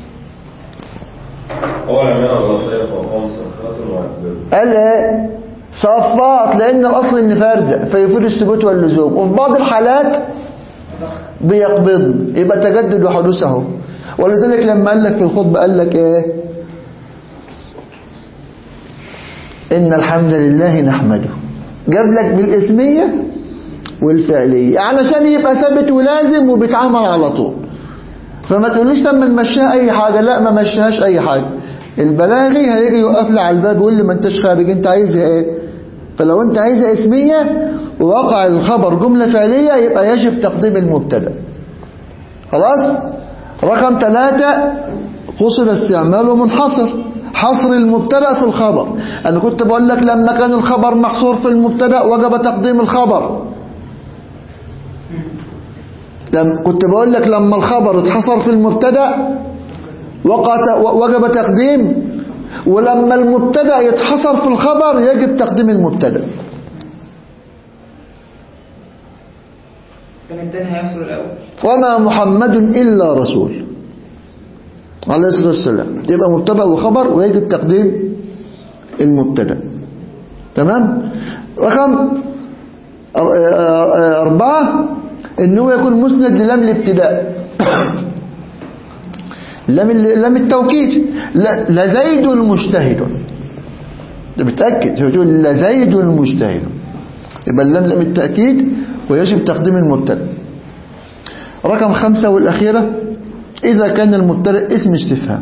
هو العمال الله خير فوقهم صفات وعدل قال ايه صفات لان الاصل ان فرد فيفيد الثبوت واللزوم وفي بعض الحالات بيقبض يبقى تجدد وحدوث اهو ولذلك لما قال لك في الخطبه قال لك ايه ان الحمد لله نحمده جاب لك بالاسميه والفعليه علشان يبقى ثابت ولازم وبيتعامل على طول فما تقوليش طب ما نمشيها اي حاجه لا ما مشيهاش اي حاجه البلاغي هيجي يوقف لي على الباب يقول لي ما انتش خارج انت عايزها ايه فلو انت عايزها اسميه ووقع الخبر جمله فعليه يبقى يجب تقديم المبتدا خلاص رقم ثلاثة قصد استعماله منحصر حصر المبتدا في الخبر انا كنت بقول لك لما كان الخبر محصور في المبتدا وجب تقديم الخبر لم كنت بقول لك لما الخبر اتحصر في المبتدا وقع وجب تقديم ولما المبتدا يتحصر في الخبر يجب تقديم المبتدا كان التاني هيحصل الأول وما محمد إلا رسول عليه الصلاة والسلام يبقى مبتدا وخبر ويجب تقديم المبتدا تمام رقم أر- أربعة إنه يكون مسند للام الابتداء لام ال- لام التوكيد لا- لزيد مجتهد ده بتأكد هو يقول لزيد مجتهد يبقى اللام لام التأكيد ويجب تقديم المبتدا رقم خمسة والأخيرة إذا كان المبتدا اسم استفهام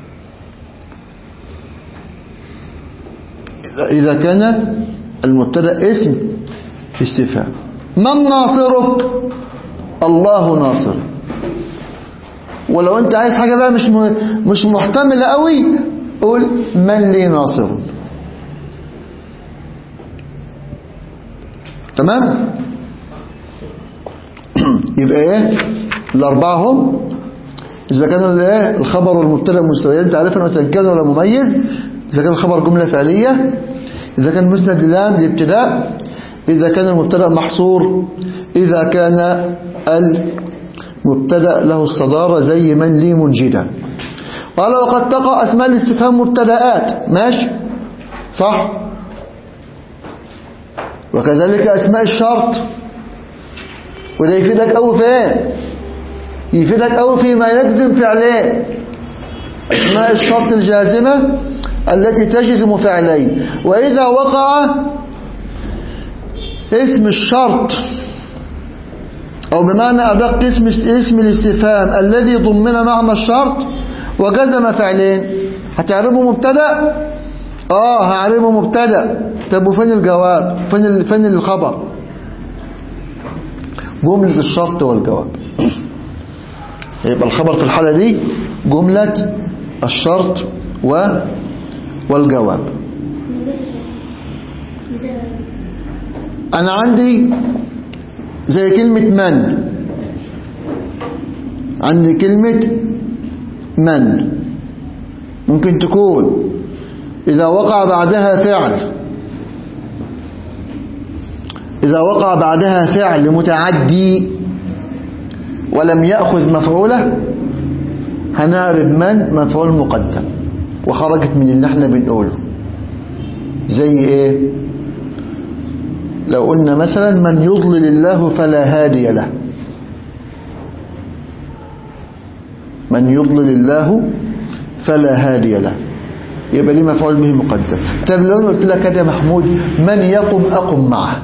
إذا- إذا كان المبتدا اسم استفهام من ناصرك الله ناصر ولو انت عايز حاجة بقى مش م- مش محتملة قوي قول من لي ناصر تمام يبقى ايه الاربعه هم اذا كان الايه الخبر والمبتدا مستويين انت عارف انه كان ولا مميز اذا كان الخبر جمله فعليه اذا كان مسند لام الابتداء اذا كان المبتدا محصور اذا كان المبتدا له الصداره زي من لي منجدا قال وقد تقع اسماء الاستفهام مبتدآت ماشي صح وكذلك اسماء الشرط وده يفيدك قوي فين يفيدك قوي فيما يجزم فعلين اسماء الشرط الجازمة التي تجزم فعلين وإذا وقع اسم الشرط أو بمعنى أدق اسم اسم الاستفهام الذي ضمن معنى الشرط وجزم فعلين هتعربه مبتدا اه هعربه مبتدا طب وفين الجواب فين ال- فين الخبر جملة الشرط والجواب يبقى الخبر في الحالة دي جملة الشرط و والجواب أنا عندي زي كلمة من عندي كلمة من ممكن تكون إذا وقع بعدها فعل إذا وقع بعدها فعل متعدي ولم يأخذ مفعوله هنعرب من مفعول مقدم وخرجت من اللي احنا بنقوله زي ايه لو قلنا مثلا من يضلل الله فلا هادي له من يضلل الله فلا هادي له يبقى ليه مفعول به مقدم طب لو أنا قلت لك كده يا محمود من يقم أقم معه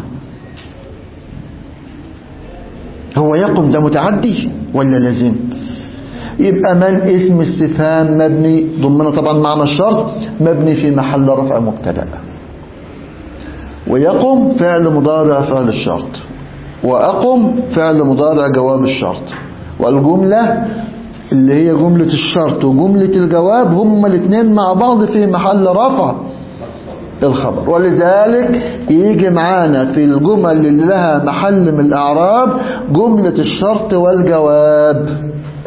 هو يقم ده متعدي ولا لازم يبقى من اسم استفهام مبني ضمن طبعا معنى الشرط مبني في محل رفع مبتدا ويقم فعل مضارع فعل الشرط وأقم فعل مضارع جواب الشرط والجملة اللي هي جملة الشرط وجملة الجواب هما الاثنين مع بعض في محل رفع الخبر ولذلك يجي معانا في الجمل اللي لها محل من الأعراب جملة الشرط والجواب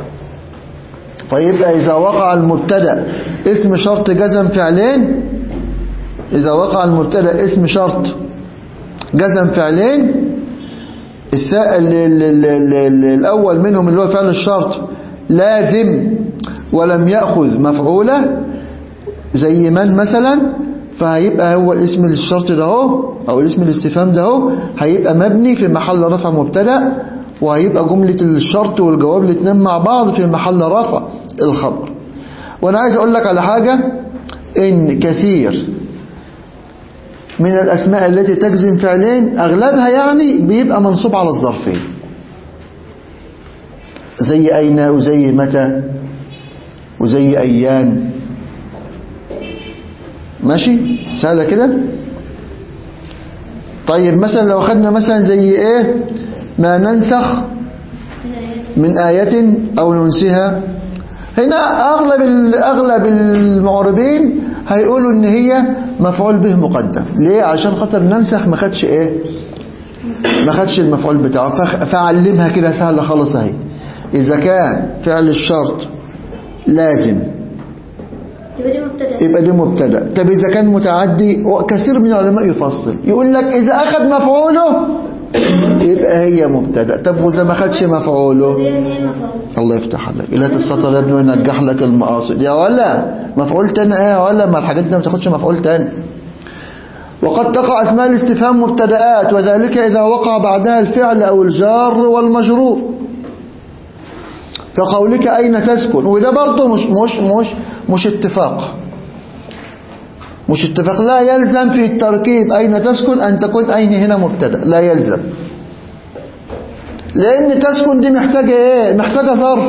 فيبقى إذا وقع المبتدا اسم شرط جزم فعلين إذا وقع المبتدا اسم شرط جزم فعلين السا- ال- ال- ال- ال- ال- الأول منهم اللي هو فعل الشرط لازم ولم يأخذ مفعوله زي من مثلا فهيبقى هو الاسم الشرط ده اهو او الاسم الاستفهام ده اهو هيبقى مبني في محل رفع مبتدا وهيبقى جملة الشرط والجواب الاثنين مع بعض في محل رفع الخبر وانا عايز اقول لك على حاجة ان كثير من الاسماء التي تجزم فعلين اغلبها يعني بيبقى منصوب على الظرفين زي اين وزي متى وزي ايان ماشي سهلة كده طيب مثلا لو خدنا مثلا زي ايه ما ننسخ من آية أو ننسها هنا أغلب ال- أغلب المعربين هيقولوا إن هي مفعول به مقدم ليه عشان خاطر ننسخ ما خدش إيه ما خدش المفعول بتاعه فخ- فعلمها كده سهلة خالص اهي إذا كان فعل الشرط لازم يبقى دي مبتدأ يبقى دي مبتدا طب إذا كان متعدي وكثير من العلماء يفصل يقول لك إذا أخذ مفعوله يبقى هي مبتدا طب وإذا ما خدش مفعوله دي يعني ايه مفعول الله يفتح عليك لا تستطر يا ابني وينجح لك المقاصد يا ولا مفعول تاني ايه يا ولا ما الحاجات دي ما بتاخدش مفعول تاني وقد تقع اسماء الاستفهام مبتدآت وذلك إذا وقع بعدها الفعل أو الجار والمجرور كقولك أين تسكن وده برضه مش مش مش مش اتفاق مش اتفاق لا يلزم في التركيب أين تسكن أن تكون أين هنا مبتدا لا يلزم لأن تسكن دي محتاجة إيه محتاجة ظرف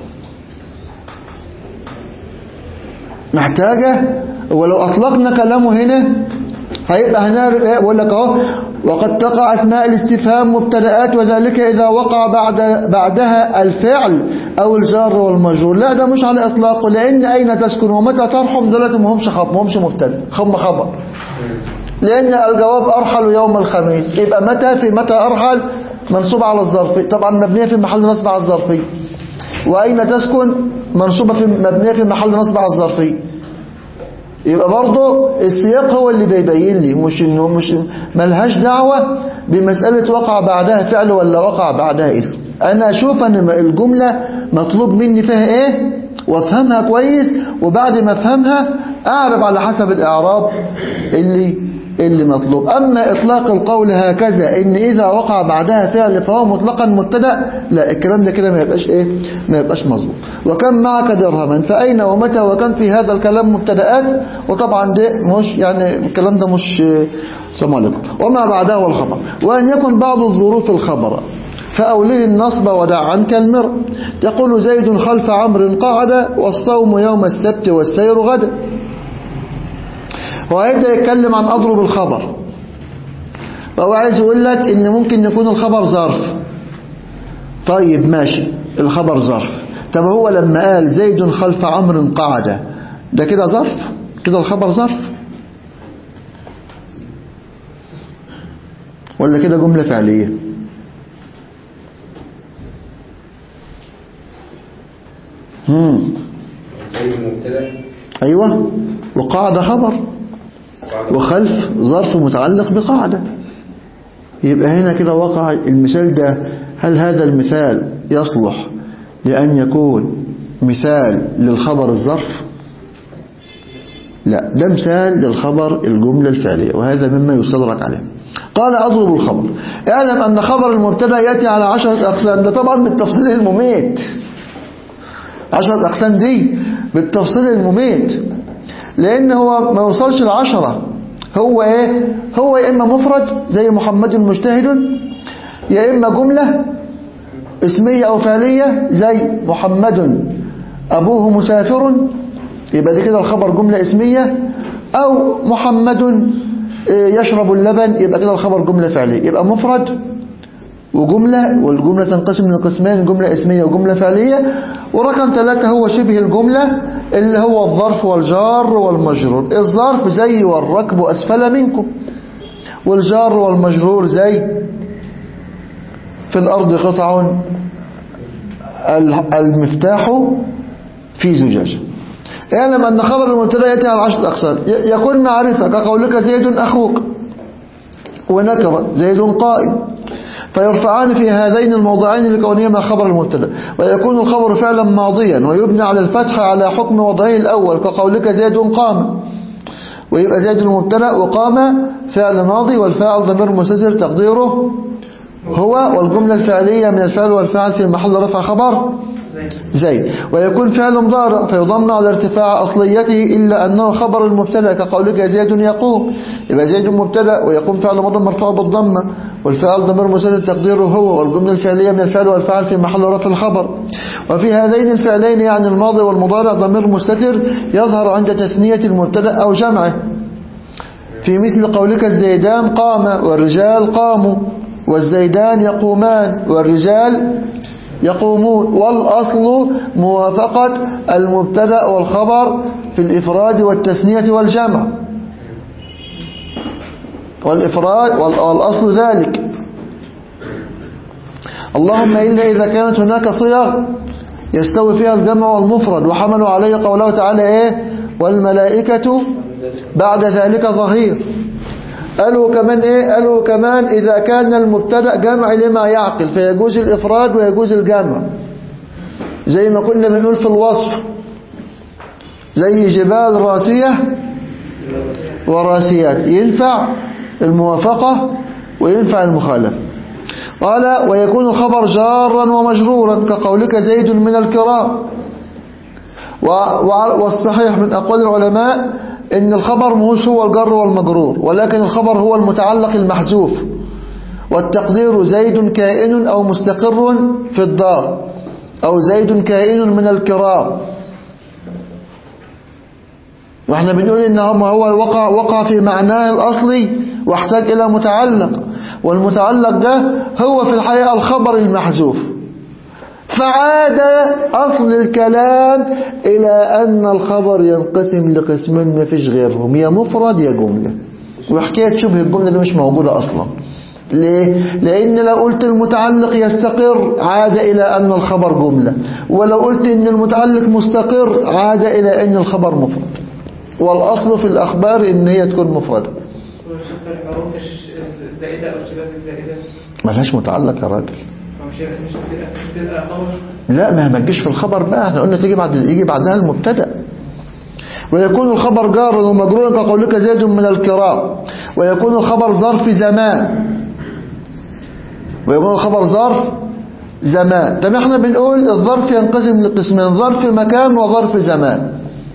محتاجة ولو أطلقنا كلامه هنا هيبقى هنعرف إيه بقول لك أهو وقد تقع أسماء الاستفهام مبتدآت وذلك إذا وقع بعد بعدها الفعل أو الجار والمجرور لا ده مش على إطلاقه لأن أين تسكن ومتى ترحم دولت ما همش خبر ما همش مبتدا هم خبر لأن الجواب أرحل يوم الخميس يبقى متى في متى أرحل منصوب على الظرفي طبعا مبنية في محل نصب على الظرفي وأين تسكن منصوبة في مبنية في محل نصب على الظرفي يبقى برضه السياق هو اللي بيبين لي مش انه مش ملهاش دعوة بمسألة وقع بعدها فعل ولا وقع بعدها اسم انا اشوف ان الجملة مطلوب مني فيها ايه وافهمها كويس وبعد ما افهمها اعرف على حسب الاعراب اللي اللي مطلوب أما إطلاق القول هكذا إن إذا وقع بعدها فعل فهو مطلقا مبتدا لا الكلام ده كده ما يبقاش إيه ما يبقاش مظبوط وكم معك درهما فأين ومتى وكم في هذا الكلام مبتدآت وطبعا ده مش يعني الكلام ده مش سلام عليكم وما بعده والخبر وأن يكن بعض الظروف الخبر فأوله النصب ودع عنك المر تقول زيد خلف عمرو قعد والصوم يوم السبت والسير غدا وهيبدأ يتكلم عن أضرب الخبر فهو عايز يقول لك إن ممكن يكون الخبر ظرف طيب ماشي الخبر ظرف طب هو لما قال زيد خلف عمرو قعد ده كده ظرف كده الخبر ظرف ولا كده جملة فعلية هم. زي المبتدا أيوة وقعد خبر وخلف ظرف متعلق بقاعدة يبقى هنا كده وقع المثال ده هل هذا المثال يصلح لأن يكون مثال للخبر الظرف لا ده مثال للخبر الجملة الفعلية وهذا مما يستدرك عليه قال أضرب الخبر اعلم أن خبر المبتدا يأتي على عشرة أقسام ده طبعا بالتفصيل المميت عشرة أقسام دي بالتفصيل المميت لأن هو ما يوصلش العشرة هو إيه هو يا إما مفرد زي محمد مجتهد يا إما جملة اسمية أو فعلية زي محمد أبوه مسافر يبقى دي كده الخبر جملة اسمية أو محمد يشرب اللبن يبقى كده الخبر جملة فعلية يبقى مفرد وجملة والجملة تنقسم من قسمين جملة اسمية وجملة فعلية ورقم ثلاثة هو شبه الجملة اللي هو الظرف والجار والمجرور الظرف زي والركب أسفل منكم والجار والمجرور زي في الأرض قطع المفتاح في زجاجة اعلم أن خبر المبتدا يأتي على عشرة أقسام يكون معرفة كقولك زيد أخوك ونكرة زيد قائم فيرفعان في هذين الموضعين لكونهما خبر المبتدا ويكون الخبر فعلا ماضيا ويبنى على الفتح على حكم وضعه الأول كقولك زيد قام ويبقى زيد المبتدا وقام فعل ماضي والفاعل ضمير مستتر تقديره هو والجملة الفعلية من الفعل والفاعل في محل رفع خبر زي ويكون فعل مضارع فيضم على ارتفاع أصليته إلا أنه خبر المبتدا كقولك زيد يقوم يبقى زيد مبتدا ويقوم فعل مضارع مرفوع بالضمة والفعل ضمير مستتر تقديره هو والجملة الفعلية من الفعل والفاعل في محل رفع الخبر وفي هذين الفعلين يعني الماضي والمضارع ضمير مستتر يظهر عند تثنية المبتدا أو جمعه في مثل قولك الزيدان قام والرجال قاموا والزيدان يقومان والرجال يقومون والأصل موافقة المبتدا والخبر في الإفراد والتثنية والجمع والإفراد وال- والأصل ذلك اللهم إلا إذا كانت هناك صيغ يستوي فيها الجمع والمفرد وحملوا عليه قوله تعالى إيه والملائكة بعد ذلك ظهير قالوا كمان إيه قالوا كمان إذا كان المبتدا جمع لما يعقل فيجوز الإفراد ويجوز الجمع زي ما كنا بنقول في الوصف زي جبال راسية وراسيات ينفع الموافقة وينفع المخالفة قال ويكون الخبر جارا ومجرورا كقولك زيد من الكرام و- وع- والصحيح من أقوال العلماء إن الخبر مهوش هو الجر والمجرور ولكن الخبر هو المتعلق المحذوف والتقدير زيد كائن أو مستقر في الدار أو زيد كائن من الكرام واحنا بنقول ان هم هو وقع وقع في معناه الاصلي واحتاج الى متعلق والمتعلق ده هو في الحقيقه الخبر المحذوف فعاد اصل الكلام الى ان الخبر ينقسم لقسمين ما فيش غيرهم يا مفرد يا جمله وحكايه شبه الجمله دي مش موجوده اصلا ليه؟ لأن لو قلت المتعلق يستقر عاد إلى أن الخبر جملة ولو قلت أن المتعلق مستقر عاد إلى أن الخبر مفرد والأصل في الأخبار إن هي تكون مفردة وشوف الحروف الش- الزائدة أو الشباب الزائدة ملهاش متعلق يا راجل مش مش بتبقى مش بتبقى خبر لا ما ما تجيش في الخبر بقى احنا قلنا تيجي بعد يجي بعدها المبتدا ويكون الخبر جارا ومجرورا كقولك زيد من الكرام ويكون الخبر ظرف زمان ويكون الخبر ظرف زمان طب احنا بنقول الظرف ينقسم لقسمين ظرف مكان وظرف زمان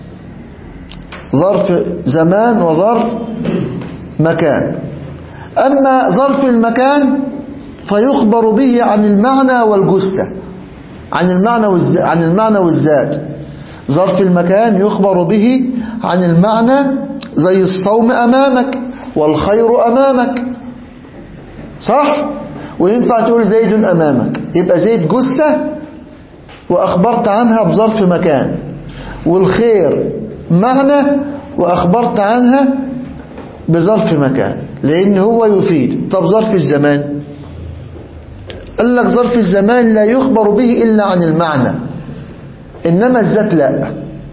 ظرف زمان وظرف مكان أما ظرف المكان فيخبر به عن المعنى والجثة عن المعنى والز... عن المعنى والذات ظرف المكان يخبر به عن المعنى زي الصوم أمامك والخير أمامك صح وينفع تقول زيد أمامك يبقى زيد جثة وأخبرت عنها بظرف مكان والخير معنى وأخبرت عنها بظرف مكان لأن هو يفيد طب ظرف الزمان قال لك ظرف الزمان لا يخبر به إلا عن المعنى إنما الذات لا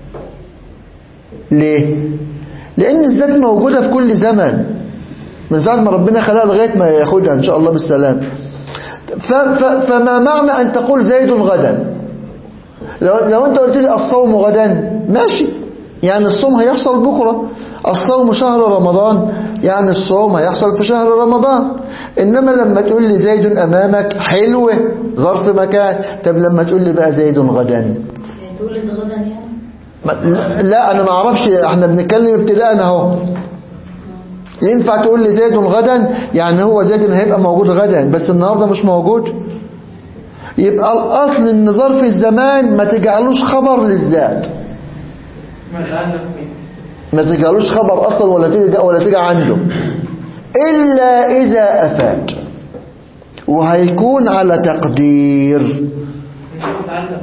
ليه لأن الذات موجودة في كل زمن من ساعة ما ربنا خلقها لغاية ما ياخدها إن شاء الله بالسلام ف ف فما معنى أن تقول زيد غدا لو, لو أنت قلت لي الصوم غدا ماشي يعني الصوم هيحصل بكرة الصوم شهر رمضان يعني الصوم هيحصل في شهر رمضان إنما لما تقول لي زيد أمامك حلوة ظرف مكان طب لما تقول لي بقى زيد غدا يعني تولد غدا يعني ما- لا- لا أنا ما أعرفش احنا بنتكلم ابتداء أهو ينفع تقول لي زيد غدا يعني هو زيد هيبقى موجود غدا بس النهاردة مش موجود يبقى الأصل إن ظرف الزمان ما تجعلوش خبر للذات ما يتعلق به ما تجعلوش خبر أصلا ولا تيجي ولا تيجي عنده إلا إذا أفاد وهيكون على تقدير مش متعلق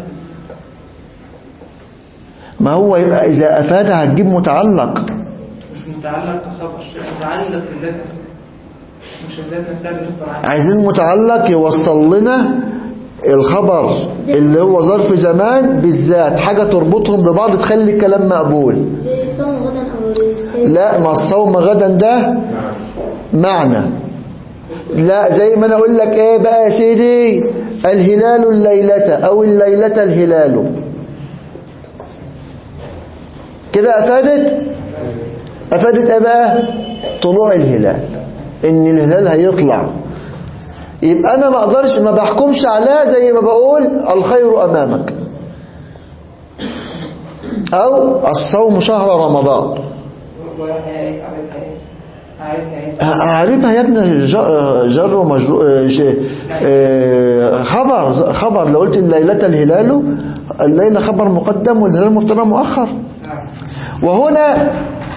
ما هو يبقى إذا أفاد هتجيب متعلق مش متعلق كخبر متعلق بالذات نفسها مش الذات نفسها بتخبر عنها عايزين متعلق يوصل لنا الخبر اللي هو ظرف زمان بالذات حاجة تربطهم ببعض تخلي الكلام مقبول زي الصوم غدا أو السيد لا ما الصوم غدا ده معنى لا زي ما انا اقول لك ايه بقى يا سيدي الهلال الليلة او الليلة الهلال كده افادت افادت ايه بقى طلوع الهلال ان الهلال هيطلع يبقى انا ما اقدرش ما بحكمش عليها زي ما بقول الخير امامك او الصوم شهر رمضان أعرفها يا ابني ج- جر ومجرور ش- آه، خبر خبر لو قلت الليلة الهلال الليلة خبر مقدم والهلال مبتدا مؤخر وهنا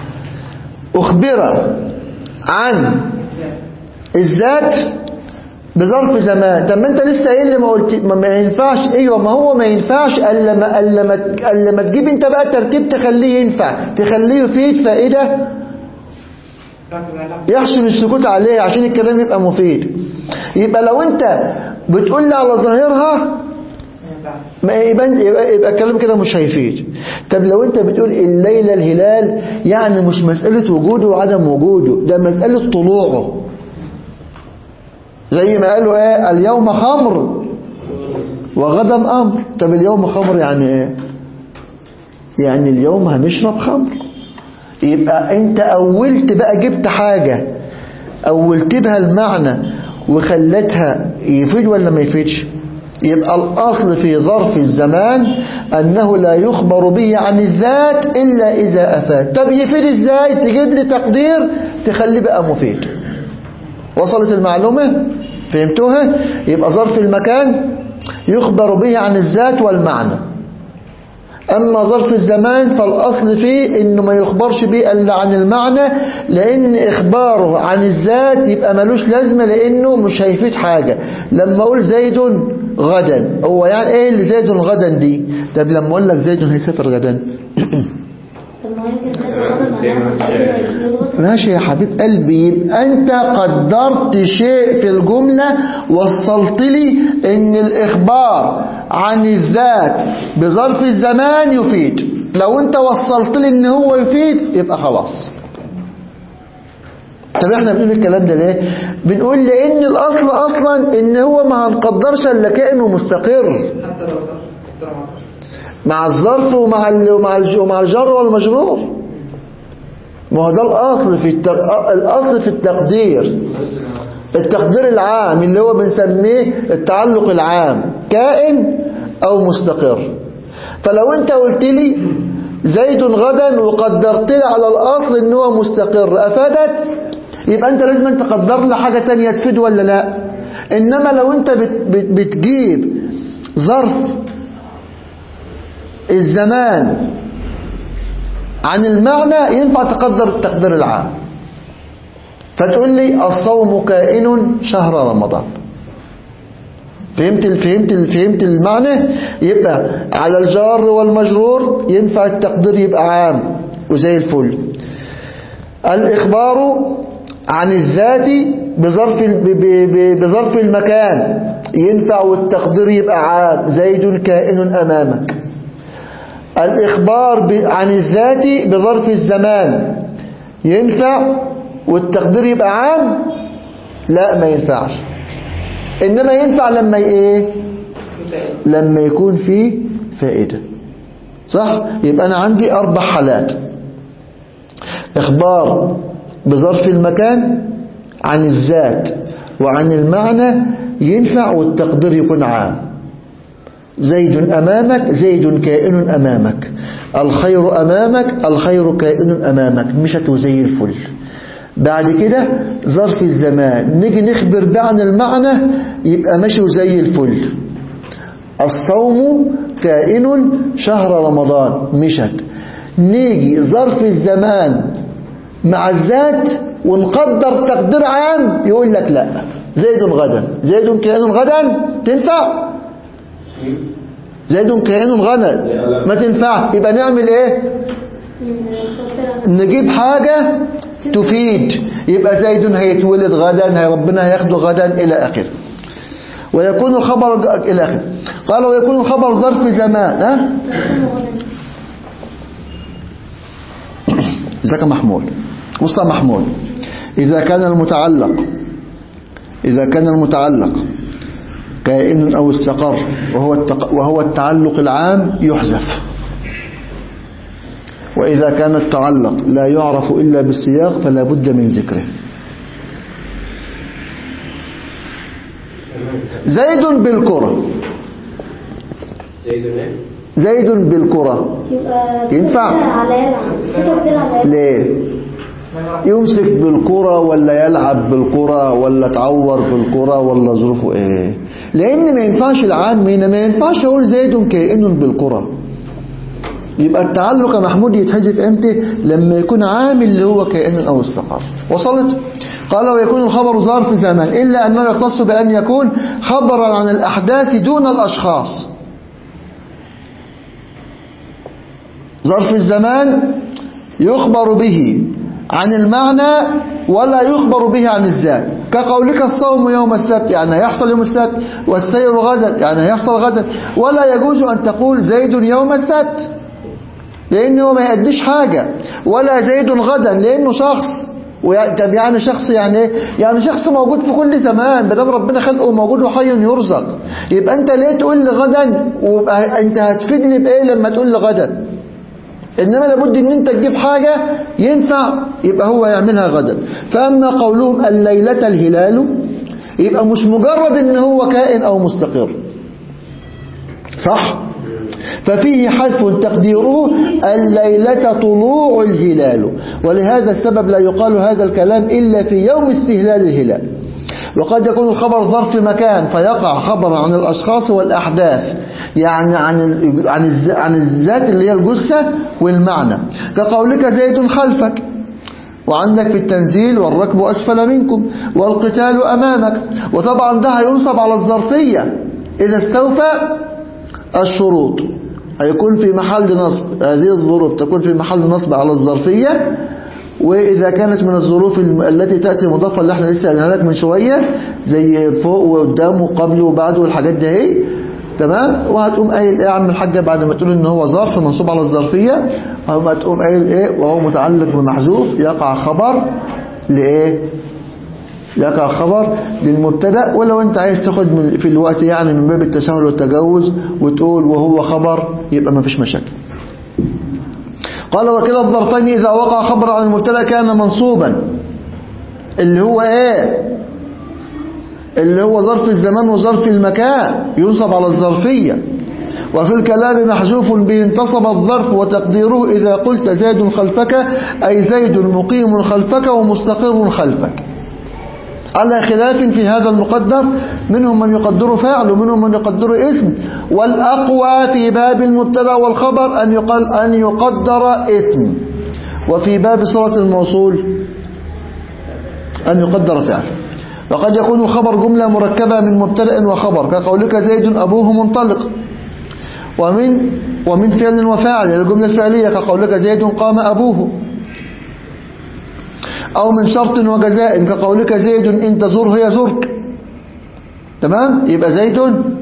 أخبر عن الذات بظرف زمان طب ما انت لسه قايل لي ما قلت ما, ما ينفعش ايوه ما هو ما ينفعش الا ما الا ما الا ما تجيب انت بقى ترتيب تخليه ينفع تخليه يفيد فائده ركز على يحسن السكوت عليه عشان الكلام يبقى مفيد يبقى لو انت بتقول لي على ظاهرها ما ينفعش ما يبقى, يبقى, يبقى الكلام كده مش هيفيد طب لو انت بتقول الليلة الهلال يعني مش مسألة وجوده وعدم وجوده ده مسألة طلوعه زي ما قالوا ايه اليوم خمر وغدا امر طب اليوم خمر يعني ايه يعني اليوم هنشرب خمر يبقى انت اولت بقى جبت حاجة اولت بها المعنى وخلتها يفيد ولا ما يفيدش يبقى الاصل في ظرف الزمان انه لا يخبر به عن الذات الا اذا افاد طب يفيد ازاي تجيب لي تقدير تخليه بقى مفيد وصلت المعلومة فهمتوها يبقى ظرف المكان يخبر به عن الذات والمعنى أما ظرف الزمان فالأصل فيه إنه ما يخبرش به إلا عن المعنى لأن إخباره عن الذات يبقى ملوش لازمة لأنه مش هيفيد حاجة لما أقول زيد غدا هو يعني إيه اللي زيد غدا دي طب لما أقول لك زيد هيسافر غدا طب ما يمكن ده غدا معناه غدا ماشي يا حبيب قلبي يبقى انت قدرت شيء في الجملة وصلت لي ان الاخبار عن الذات بظرف الزمان يفيد لو انت وصلت لي ان هو يفيد يبقى خلاص طب احنا بنقول الكلام ده ليه بنقول لان الاصل اصلا ان هو ما هنقدرش الا كائنه مستقر حتى لو صار درامات مع الظرف ومع ال- ومع الج- ومع الجر والمجرور ما هو ده الأصل في التق... الأصل في التقدير التقدير العام اللي هو بنسميه التعلق العام كائن أو مستقر فلو أنت قلت لي زيد غدا وقدرت لي على الأصل إن هو مستقر أفادت يبقى أنت لازم أنت تقدر له حاجة تانية تفيد ولا لا إنما لو أنت بت... بت... بتجيب ظرف الزمان عن المعنى ينفع تقدر التقدير العام فتقول لي الصوم كائن شهر رمضان فهمت ال- فهمت ال- فهمت المعنى يبقى على الجار والمجرور ينفع التقدير يبقى عام وزي الفل الإخبار عن الذات بظرف ال- ب- ب- ب- بظرف المكان ينفع والتقدير يبقى عام زيد كائن أمامك الإخبار ب- عن الذات بظرف الزمان ينفع والتقدير يبقى عام لا ما ينفعش إنما ينفع لما ي- إيه لما يكون فيه فائدة صح يبقى أنا عندي أربع حالات إخبار بظرف المكان عن الذات وعن المعنى ينفع والتقدير يكون عام زيد أمامك زيد كائن أمامك الخير أمامك الخير كائن أمامك مشت زي الفل بعد كده ظرف الزمان نيجي نخبر بقى عن المعنى يبقى مشي زي الفل الصوم كائن شهر رمضان مشت نيجي ظرف الزمان مع الذات ونقدر تقدير عام يقول لك لا زيد غدا زيد كائن غدا تنفع زيد كائن غدا ما تنفع يبقى نعمل ايه نجيب حاجة تفيد يبقى زيد هيتولد غدا هي ربنا هياخده غدا إلى آخره ويكون الخبر إلى آخره قال ويكون الخبر ظرف زمان ها ذاك محمول بص يا محمول إذا كان المتعلق إذا كان المتعلق كائن أو استقر وهو التق... وهو التعلق العام يحذف وإذا كان التعلق لا يعرف إلا بالسياق فلا بد من ذكره زيد بالكرة زيد ايه؟ زيد بالكرة يبقى ينفع؟ على يلعب في تقدير على يلعب ليه يمسك بالكرة ولا يلعب بالكرة ولا تعور بالكرة ولا ظروفه ايه لان ما ينفعش العام هنا ما ينفعش اقول زيد كائن بالكرة يبقى التعلق يا محمود يتحذف امتى لما يكون عامل اللي هو كائن او استقر وصلت قال ويكون الخبر ظرف زمان إلا أنه يختص بأن يكون خبرا عن الأحداث دون الأشخاص ظرف الزمان يخبر به عن المعنى ولا يخبر به عن الذات كقولك الصوم يوم السبت يعني هيحصل يوم السبت والسير غدا يعني هيحصل غدا ولا يجوز أن تقول زيد يوم السبت لأنه ما يأديش حاجة ولا زيد غدا لأنه شخص ويعني طب يعني شخص يعني ايه؟ يعني شخص موجود في كل زمان بدل ربنا خلقه موجود وحي يرزق يبقى انت ليه تقول لي غدا ويبقى انت هتفيدني بايه لما تقول لي غدا انما لابد ان انت تجيب حاجة ينفع يبقى هو يعملها غدا فاما قولهم الليلة الهلال يبقى مش مجرد ان هو كائن او مستقر صح ففيه حذف تقديره الليلة طلوع الهلال ولهذا السبب لا يقال هذا الكلام إلا في يوم استهلال الهلال وقد يكون الخبر ظرف مكان فيقع خبرا عن الأشخاص والأحداث يعني عن ال- عن الز- عن الذات اللي هي الجثة والمعنى كقولك زيد خلفك وعندك في التنزيل والركب أسفل منكم والقتال أمامك وطبعا ده هينصب على الظرفية إذا استوفى الشروط هيكون في محل نصب هذه الظروف تكون في محل نصب على الظرفية وإذا كانت من الظروف الم- التي تأتي مضافة اللي احنا لسه قلنا لك من شوية زي فوق وقدام وقبل وبعد والحاجات دي اهي تمام وهتقوم قايل ايه يا عم الحاج بعد ما تقول ان هو ظرف منصوب على الظرفية هتقوم تقوم قايل ايه وهو متعلق بمحذوف يقع خبر لايه يقع خبر للمبتدا ولو انت عايز تاخد من في الوقت يعني من باب التساهل والتجوز وتقول وهو خبر يبقى ما فيش مشاكل قال وكلا الظرفين إذا وقع خبر عن المبتدا كان منصوبا اللي هو ايه اللي هو ظرف الزمان وظرف المكان ينصب على الظرفية وفي الكلام محذوف به انتصب الظرف وتقديره إذا قلت زيد خلفك أي زيد مقيم خلفك ومستقر خلفك على خلاف في هذا المقدر منهم من يقدر فاعل ومنهم من يقدر اسم والأقوى في باب المبتدا والخبر أن يقال أن يقدر اسم وفي باب صلة الموصول أن يقدر فعل وقد يكون الخبر جملة مركبة من مبتدا وخبر كقولك زيد أبوه منطلق ومن ومن فعل وفاعل الجملة الفعلية كقولك زيد قام أبوه أو من شرط وجزاء كقولك زيد إن تزره يزرك تمام يبقى زيد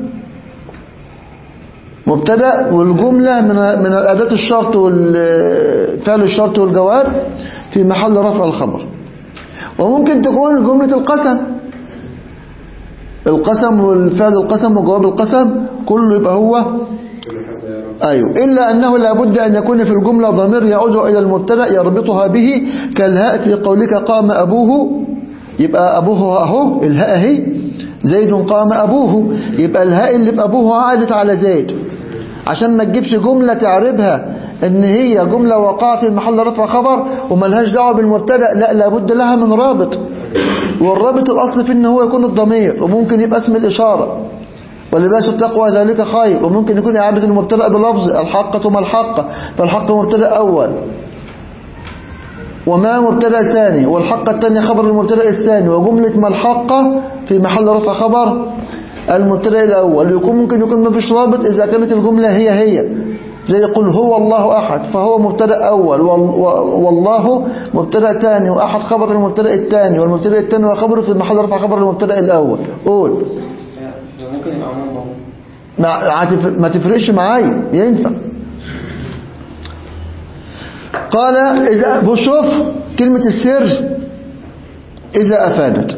مبتدا والجملة من من أداة الشرط والفعل الشرط والجواب في محل رفع الخبر وممكن تكون جملة القسم القسم والفعل القسم وجواب القسم كله يبقى هو أيوه إلا أنه لابد أن يكون في الجملة ضمير يعود إلى المبتدا يربطها به كالهاء في قولك قام أبوه يبقى أبوه أهو الهاء أهي زيد قام أبوه يبقى الهاء اللي بأبوه عادت على زيد عشان ما تجيبش جملة تعربها ان هي جملة وقع في محل رفع خبر وملهاش دعوة بالمبتدا لا لابد لها من رابط والرابط الأصل في ان هو يكون الضمير وممكن يبقى اسم الإشارة ولباس التقوى ذلك خير وممكن يكون إعادة المبتدا بلفظ الحقة ما الحقة فالحق مبتدا أول وما مبتدا ثاني والحقة الثانية خبر المبتدا الثاني وجملة ما الحقة في محل رفع خبر المبتدا الأول يكون ممكن يكون ما فيش رابط إذا كانت الجملة هي هي زي يقول هو الله أحد فهو مبتدا أول والله مبتدا ثاني وأحد خبر المبتدا الثاني والمبتدا الثاني وخبره في محل رفع خبر المبتدا الأول قول ممكن يبقى عموما ما ما تفرقش معايا ينفع قال إذا بشوف كلمة السر إذا أفادت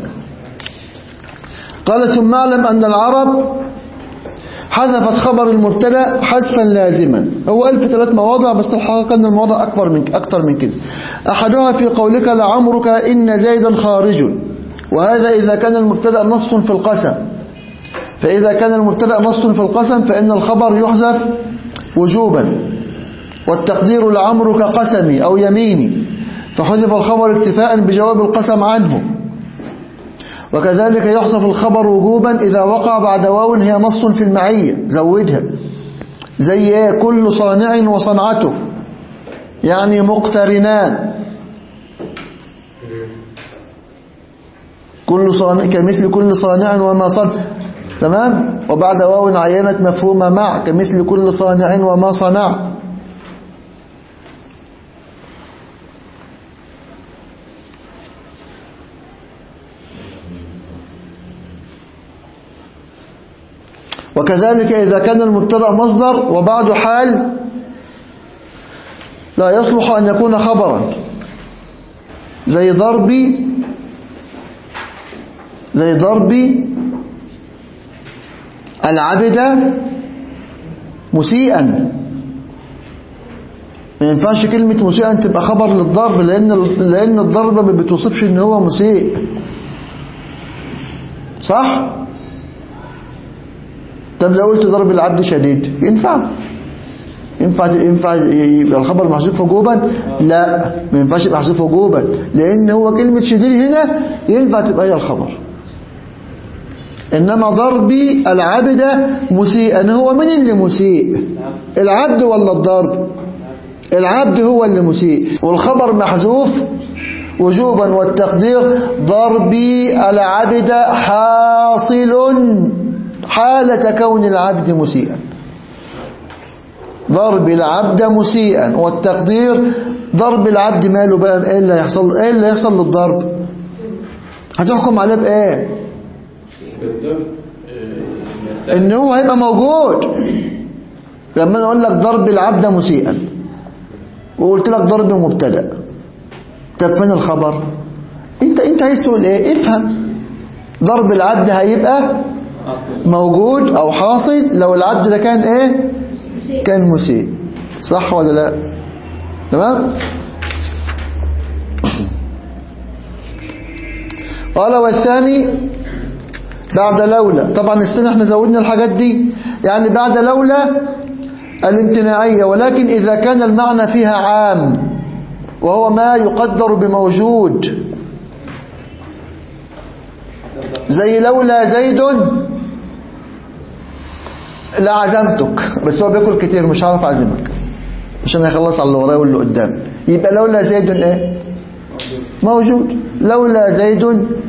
قال ثم اعلم أن العرب حذفت خبر المبتدا حذفا لازما هو قال في ثلاث مواضع بس الحقيقة أن المواضع أكبر من أكتر من كده أحدها في قولك لعمرك إن زيدا خارج وهذا إذا كان المبتدا نص في القسم فإذا كان المبتدا نص في القسم فإن الخبر يحذف وجوبا والتقدير لعمرك قسمي أو يميني فحذف الخبر اكتفاء بجواب القسم عنه وكذلك يحذف الخبر وجوبا إذا وقع بعد واو هي نص في المعية زودها زي ايه كل صانع وصنعته يعني مقترنان كل صانع كمثل كل صانع وما صنع تمام وبعد واو عينت مفهوم مع كمثل كل صانع وما صنع وكذلك إذا كان المبتدا مصدر وبعد حال لا يصلح أن يكون خبرا زي ضربي زي ضربي العبد مسيئا ما ينفعش كلمة مسيئا تبقى خبر للضرب لأن لأن الضرب ما بتوصفش إن هو مسيء صح؟ طب لو قلت ضرب العبد شديد ينفع ينفع ينفع يبقى الخبر محذوف وجوبا لا ما ينفعش يبقى محذوف وجوبا لان هو كلمه شديد هنا ينفع تبقى هي الخبر انما ضربي العبد مسيئا هو من اللي مسيء العبد ولا الضرب العبد هو اللي مسيء والخبر محذوف وجوبا والتقدير ضربي العبد حاصل حالة كون العبد مسيئا ضرب العبد مسيئا والتقدير ضرب العبد ماله بقى ايه اللي هيحصل ايه اللي هيحصل للضرب هتحكم عليه بايه ان هو هيبقى موجود لما انا اقول لك ضرب العبد مسيئا وقلت لك ضرب مبتدا طب فين الخبر انت انت عايز تقول ايه افهم ضرب العبد هيبقى موجود او حاصل لو العبد ده كان ايه كان مسيء صح ولا لا تمام قال والثاني بعد لولا طبعا السنة احنا زودنا الحاجات دي يعني بعد لولا الامتناعية ولكن إذا كان المعنى فيها عام وهو ما يقدر بموجود زي لولا زيد لا عزمتك بس هو بياكل كتير مش هعرف اعزمك عشان هيخلص على اللي ورايا واللي قدام يبقى لولا زيد ايه موجود لولا زيد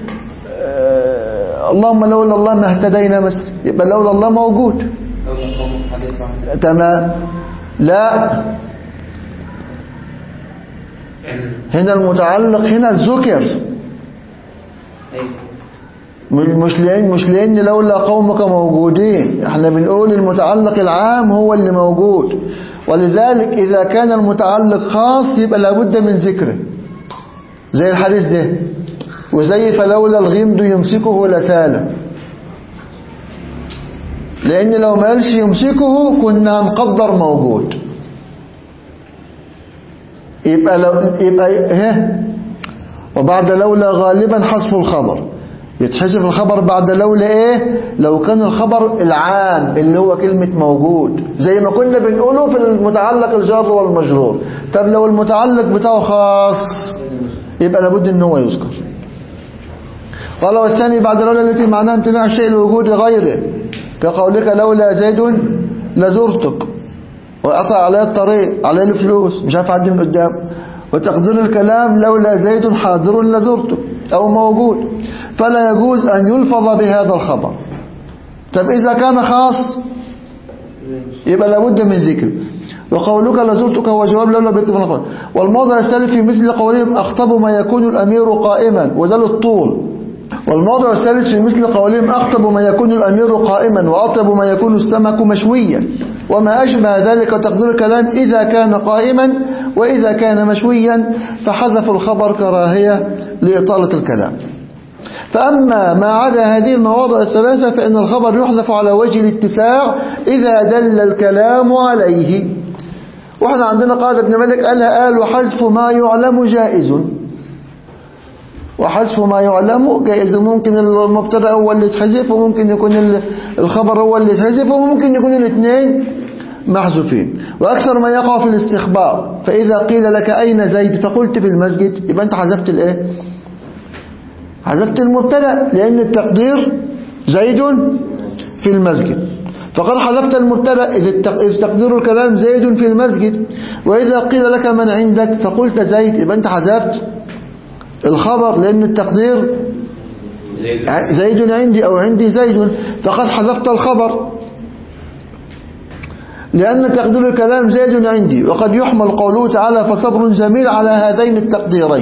آه اللهم لولا الله ما اهتدينا مثلا يبقى لولا الله موجود لولا قوم حديث واحد تمام لا هنا المتعلق هنا الذكر أيوة. مش لأن مش لأن لولا قومك موجودين احنا بنقول المتعلق العام هو اللي موجود ولذلك إذا كان المتعلق خاص يبقى لابد من ذكره زي الحديث ده وزي فلولا الغمد يمسكه لساله لأن لو ما قالش يمسكه كنا هنقدر موجود يبقى لو يبقى ها وبعد لولا غالبا حذف الخبر يتحذف الخبر بعد لولا ايه لو كان الخبر العام اللي هو كلمة موجود زي ما كنا بنقوله في المتعلق الجار والمجرور طب لو المتعلق بتاعه خاص يبقى لابد ان هو يذكر قال والثاني بعد لولا التي معناها امتناع الشيء لوجود غيره كقولك لولا زيد لزرتك وقطع عليه الطريق عليه الفلوس مش عارف اعدي من قدام وتقدير الكلام لولا زيد حاضر لزرتك او موجود فلا يجوز ان يلفظ بهذا الخبر طب اذا كان خاص يبقى لابد من ذكر وقولك لزرتك هو جواب لولا بيت من الخبر والموضع الثالث في مثل قولهم اخطب ما يكون الامير قائما وده للطول والموضع الثالث في مثل قولهم أخطب ما يكون الأمير قائما وأطيب ما يكون السمك مشويا وما أشبه ذلك تقدير الكلام إذا كان قائما وإذا كان مشويا فحذف الخبر كراهية لإطالة الكلام فأما ما عدا هذه المواضع الثلاثة فإن الخبر يحذف على وجه الاتساع إذا دل الكلام عليه وإحنا عندنا قال ابن مالك قالها قال وحذف ما يعلم جائز وحذف ما يعلم جائز ممكن المبتدا هو اللي يتحذف وممكن يكون ال- الخبر هو اللي يتحذف وممكن يكون الاثنين محذوفين واكثر ما يقع في الاستخبار فاذا قيل لك اين زيد فقلت في المسجد يبقى انت حذفت الايه حذفت المبتدا لان التقدير زيد في المسجد فقد حذفت المبتدا اذ التق- إذ تقدير الكلام زيد في المسجد واذا قيل لك من عندك فقلت زيد يبقى انت حذفت الخبر لأن التقدير زيد ع- زيد عندي أو عندي زيد فقد حذفت الخبر لأن تقدير الكلام زيد عندي وقد يحمل قوله تعالى فصبر جميل على هذين التقديرين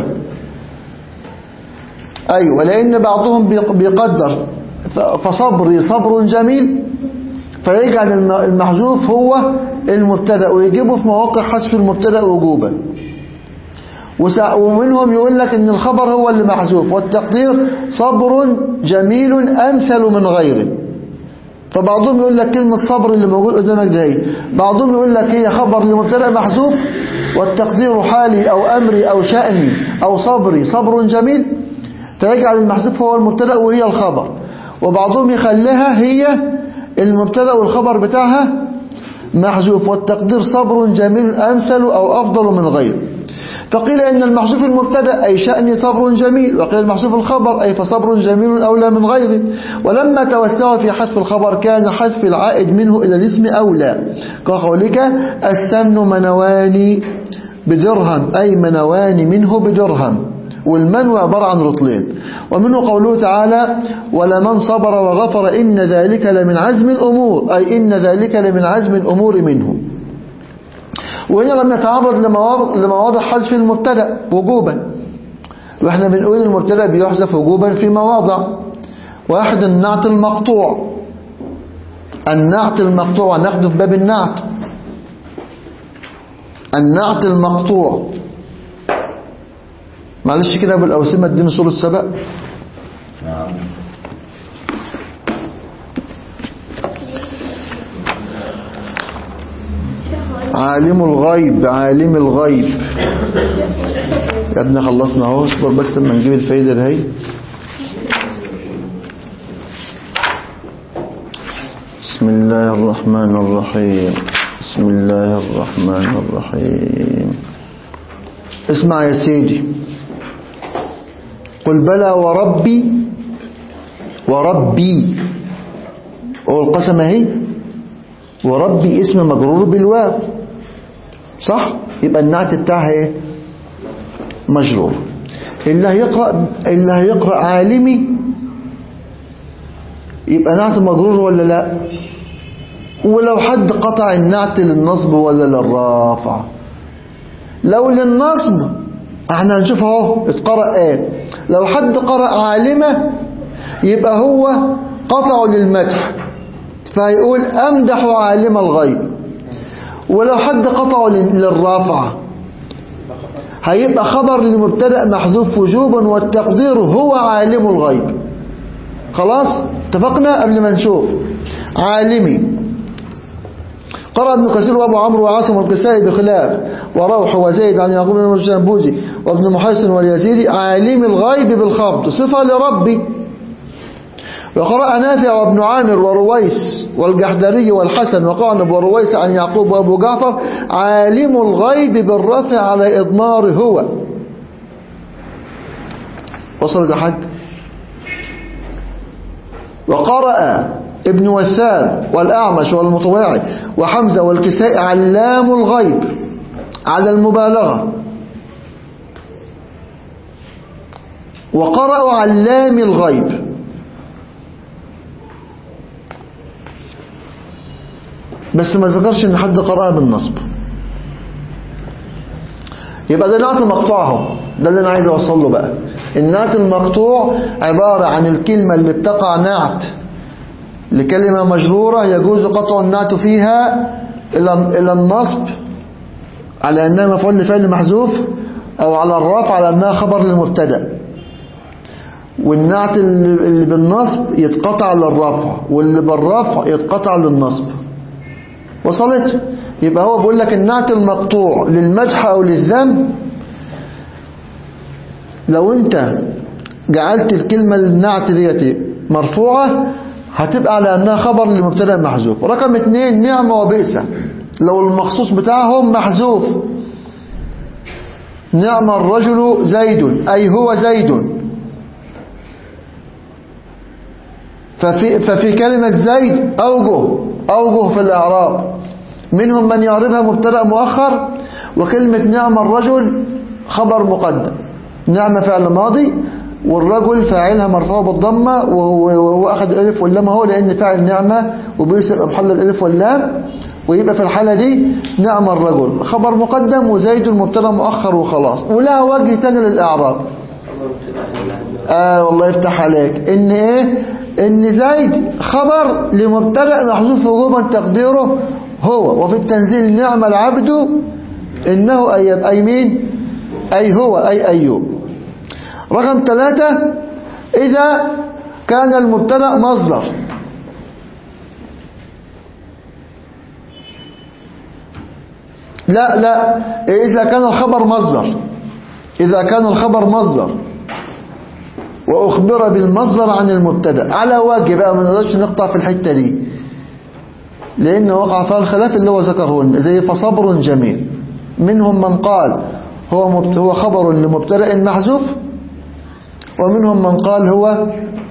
أيوة لأن بعضهم بيق- بيقدر ف- فصبري صبر جميل فيجعل الم- المحذوف هو المبتدا ويجيبه في مواقع حذف المبتدا وجوبا وسع- ومنهم يقول لك ان الخبر هو اللي محذوف والتقدير صبر جميل امثل من غيره فبعضهم يقول لك كلمة صبر اللي موجود قدامك ده هي بعضهم يقول لك هي خبر لمبتدا محذوف والتقدير حالي او امري او شأني او صبري صبر جميل فيجعل المحذوف هو المبتدا وهي الخبر وبعضهم يخليها هي المبتدا والخبر بتاعها محذوف والتقدير صبر جميل امثل او افضل من غيره فقيل إن المحذوف المبتدا أي شأني صبر جميل وقيل المحذوف الخبر أي فصبر جميل أولى من غيره ولما توسعوا في حذف الخبر كان حذف العائد منه إلى الاسم أولى كقولك السن منواني بدرهم أي منواني منه بدرهم والمنو عبارة عن رطلين ومنه قوله تعالى ولمن صبر وغفر إن ذلك لمن عزم الأمور أي إن ذلك لمن عزم الأمور منه وهنا لم نتعرض لمواضع, لمواضع حذف المبتدا وجوبا واحنا بنقول المبتدا بيحذف وجوبا في مواضع واحد النعت المقطوع النعت المقطوع نحذف باب النعت النعت المقطوع معلش كده ابو الاوسمه اديني صوره سبق نعم عالم الغيب عالم الغيب يا ابني خلصنا اهو اصبر بس اما نجيب الفايده ده هي بسم الله الرحمن الرحيم بسم الله الرحمن الرحيم اسمع يا سيدي قل بلى وربي وربي هو القسم اهي وربي اسم مجرور بالواو صح يبقى النعت بتاعها ايه مجرور اللي هيقرأ اللي هيقرأ عالمي يبقى نعت مجرور ولا لا ولو حد قطع النعت للنصب ولا للرافع لو للنصب احنا هنشوف اهو اتقرأ ايه لو حد قرأ عالمة يبقى هو قطعه للمدح فيقول امدح عالم الغيب ولو حد قطعه لل- للرافعة هيبقى خبر لمبتدا محذوف وجوبا والتقدير هو عالم الغيب خلاص اتفقنا قبل ما نشوف عالمي قرأ ابن كثير وابو عمرو وعاصم والكسائي بخلاف وروح وزيد عن يعقوب بن الشنبوزي وابن محيصن واليزيدي عالم الغيب بالخفض صفة لربي وقرأ نافع وابن عامر ورويس والجحدري والحسن وقعنب ورويس عن يعقوب وابو جعفر عالم الغيب بالرفع على إضمار هو وصل ده حاج وقرأ ابن وثاب والأعمش والمطوعي وحمزة والكسائي علام الغيب على المبالغة وقرأوا علام الغيب بس ما ذكرش ان حد قرأها بالنصب يبقى ده نعت مقطوعه ده اللي انا عايز اوصل له بقى النعت المقطوع عبارة عن الكلمة اللي بتقع نعت لكلمة مجرورة يجوز قطع النعت فيها إلى إلى النصب على أنها مفعول لفعل محذوف أو على الرفع على أنها خبر للمبتدا والنعت اللي اللي بالنصب يتقطع للرفع واللي بالرفع يتقطع للنصب وصلت يبقى هو بيقول لك النعت المقطوع للمدح أو للذم لو انت جعلت الكلمة النعت ديت مرفوعة هتبقى على انها خبر لمبتدا محذوف رقم اتنين نعمة وبئسة لو المخصوص بتاعهم محذوف نعم الرجل زيد أي هو زيد ففي, ففي كلمة زيد أوجه أوجه في الإعراب منهم من يعربها مبتدا مؤخر وكلمة نعم الرجل خبر مقدم نعم فعل ماضي والرجل فاعلها مرفوع بالضمة وهو وهو أخذ الألف واللام هو لأن فاعل نعمة وبيصير محل الألف واللام ويبقى في الحالة دي نعم الرجل خبر مقدم وزيد المبتدا مؤخر وخلاص ولها وجه تاني للإعراب آه والله يفتح عليك إن إيه إن زيد خبر لمبتدا محذوف وجوبا تقديره هو وفي التنزيل نعم العبد إنه أيب أي مين أي هو أي أيوب رقم ثلاثة إذا كان المبتدا مصدر لا لا إذا كان الخبر مصدر إذا كان الخبر مصدر وأخبر بالمصدر عن المبتدا على وجه بقى ما نقدرش نقطع في الحتة دي لأن وقع فيها الخلاف اللي هو ذكره لنا، زي فصبر جميل منهم من قال هو مبت- هو خبر لمبتدا محذوف ومنهم من قال هو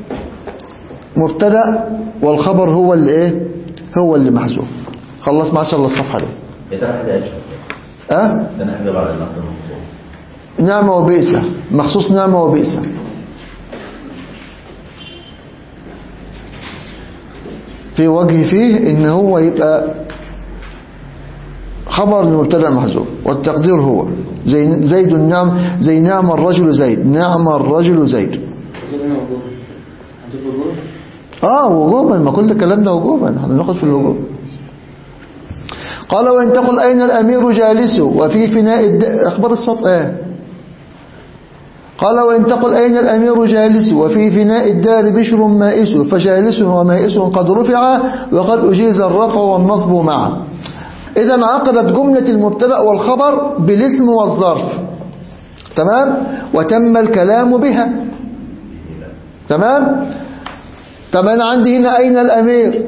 مبتدا والخبر هو اللي ايه هو اللي محذوف خلص ما شاء الله الصفحه دي إذا حاجة أجل اه ده نحن بعد النقد المفروض نعمه وبئس مخصوص نعمه وبئس في وجه فيه ان هو يبقى خبر لمبتدا محذوف والتقدير هو زي زيد النعم زي نعم الرجل زيد نعم الرجل زيد وجوب هنا وجوب هنجيب وجوب اه وجوبا ما كل الكلام ده وجوبا هناخد في الوجوب قال وان تقل اين الامير جالس وفي فناء الد... اخبار السطر ايه قال وإن تقل أين الأمير جالس وفي فناء الدار بشر مائس فجالس ومائس قد رفع وقد أجيز الرفع والنصب معا إذا عقدت جملة المبتدأ والخبر بالاسم والظرف تمام وتم الكلام بها تمام طب أنا عندي هنا أين الأمير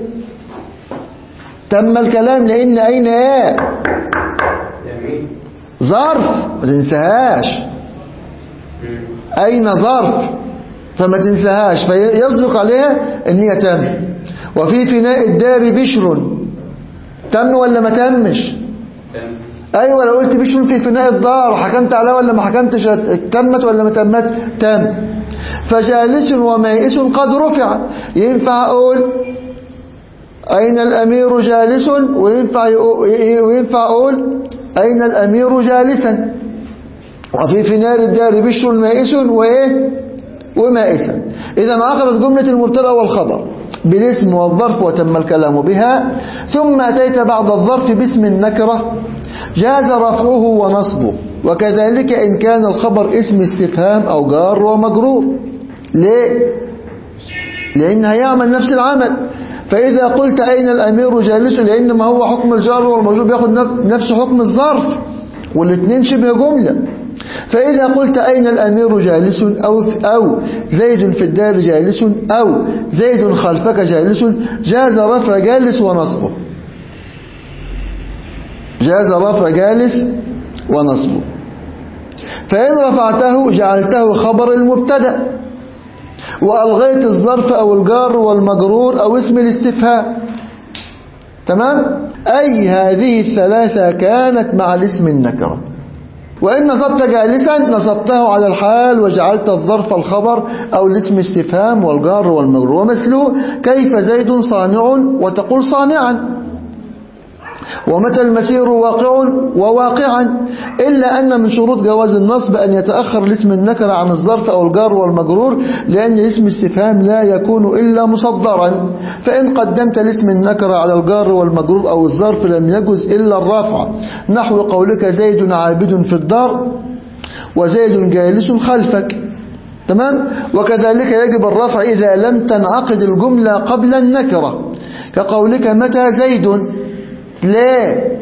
تم الكلام لأن أين إيه يمين ظرف ما تنساهاش أين ظرف فما تنساهاش فيصدق عليها ان هي تم وفي فناء الدار بشر تم ولا ما تمش تمام ايوه لو قلت بشر في فناء الدار حكمت عليها ولا ما حكمتش تمت ولا ما تمت تم فجالس ومائس قد رفع ينفع اقول اين الامير جالس وينفع يقو- وينفع اقول اين الامير جالسا وفي فنار الدار بشر مائس وايه ومائسا اذا عقدت جمله المبتدا والخبر بالاسم والظرف وتم الكلام بها ثم اتيت بعد الظرف باسم النكره جاز رفعه ونصبه وكذلك ان كان الخبر اسم استفهام او جار ومجرور ليه لأن هيعمل نفس العمل فإذا قلت أين الأمير جالس لأن ما هو حكم الجار والمجرور بياخد نف- نفس حكم الظرف والاثنين شبه جملة فإذا قلت أين الأمير جالس أو, أو زيد في الدار جالس أو زيد خلفك جالس جاز رفع جالس ونصبه جاز رفع جالس ونصبه فإن رفعته جعلته خبر المبتدأ وألغيت الظرف أو الجار والمجرور أو اسم الاستفهام تمام أي هذه الثلاثة كانت مع الاسم النكرة وإن نصبت جالسا نصبته على الحال وجعلت الظرف الخبر أو الاسم استفهام والجار والمجرور ومثله كيف زيد صانع وتقول صانعا ومتى المسير واقع وواقعا إلا أن من شروط جواز النصب أن يتأخر الاسم النكرة عن الظرف أو الجار والمجرور لأن اسم الاستفهام لا يكون إلا مصدرا فإن قدمت الاسم النكرة على الجار والمجرور أو الظرف لم يجز إلا الرفع نحو قولك زيد عابد في الدار وزيد جالس خلفك تمام وكذلك يجب الرفع إذا لم تنعقد الجملة قبل النكرة كقولك متى زيد ليه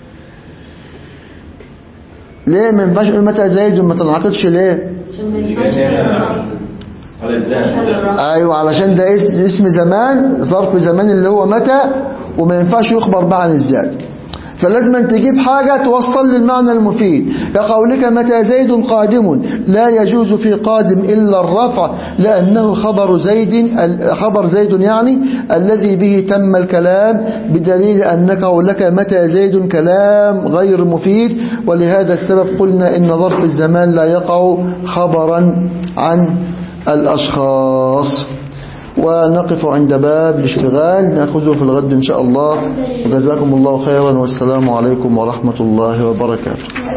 ليه ما ينفعش نقول متى زيد وما تنعقدش ليه عشان ما ينفعش على الزمان ايوه علشان ده اس- اسم زمان ظرف زمان اللي هو متى وما ينفعش يخبر بقى عن الزاد فلازم أن تجيب حاجة توصل للمعنى المفيد كقولك متى زيد قادم لا يجوز في قادم إلا الرفع لأنه خبر زيد ال- خبر زيد يعني الذي به تم الكلام بدليل أن قولك متى زيد كلام غير مفيد ولهذا السبب قلنا إن ظرف الزمان لا يقع خبرا عن الأشخاص ونقف عند باب الاشتغال نأخذه في الغد إن شاء الله وجزاكم الله خيرا والسلام عليكم ورحمة الله وبركاته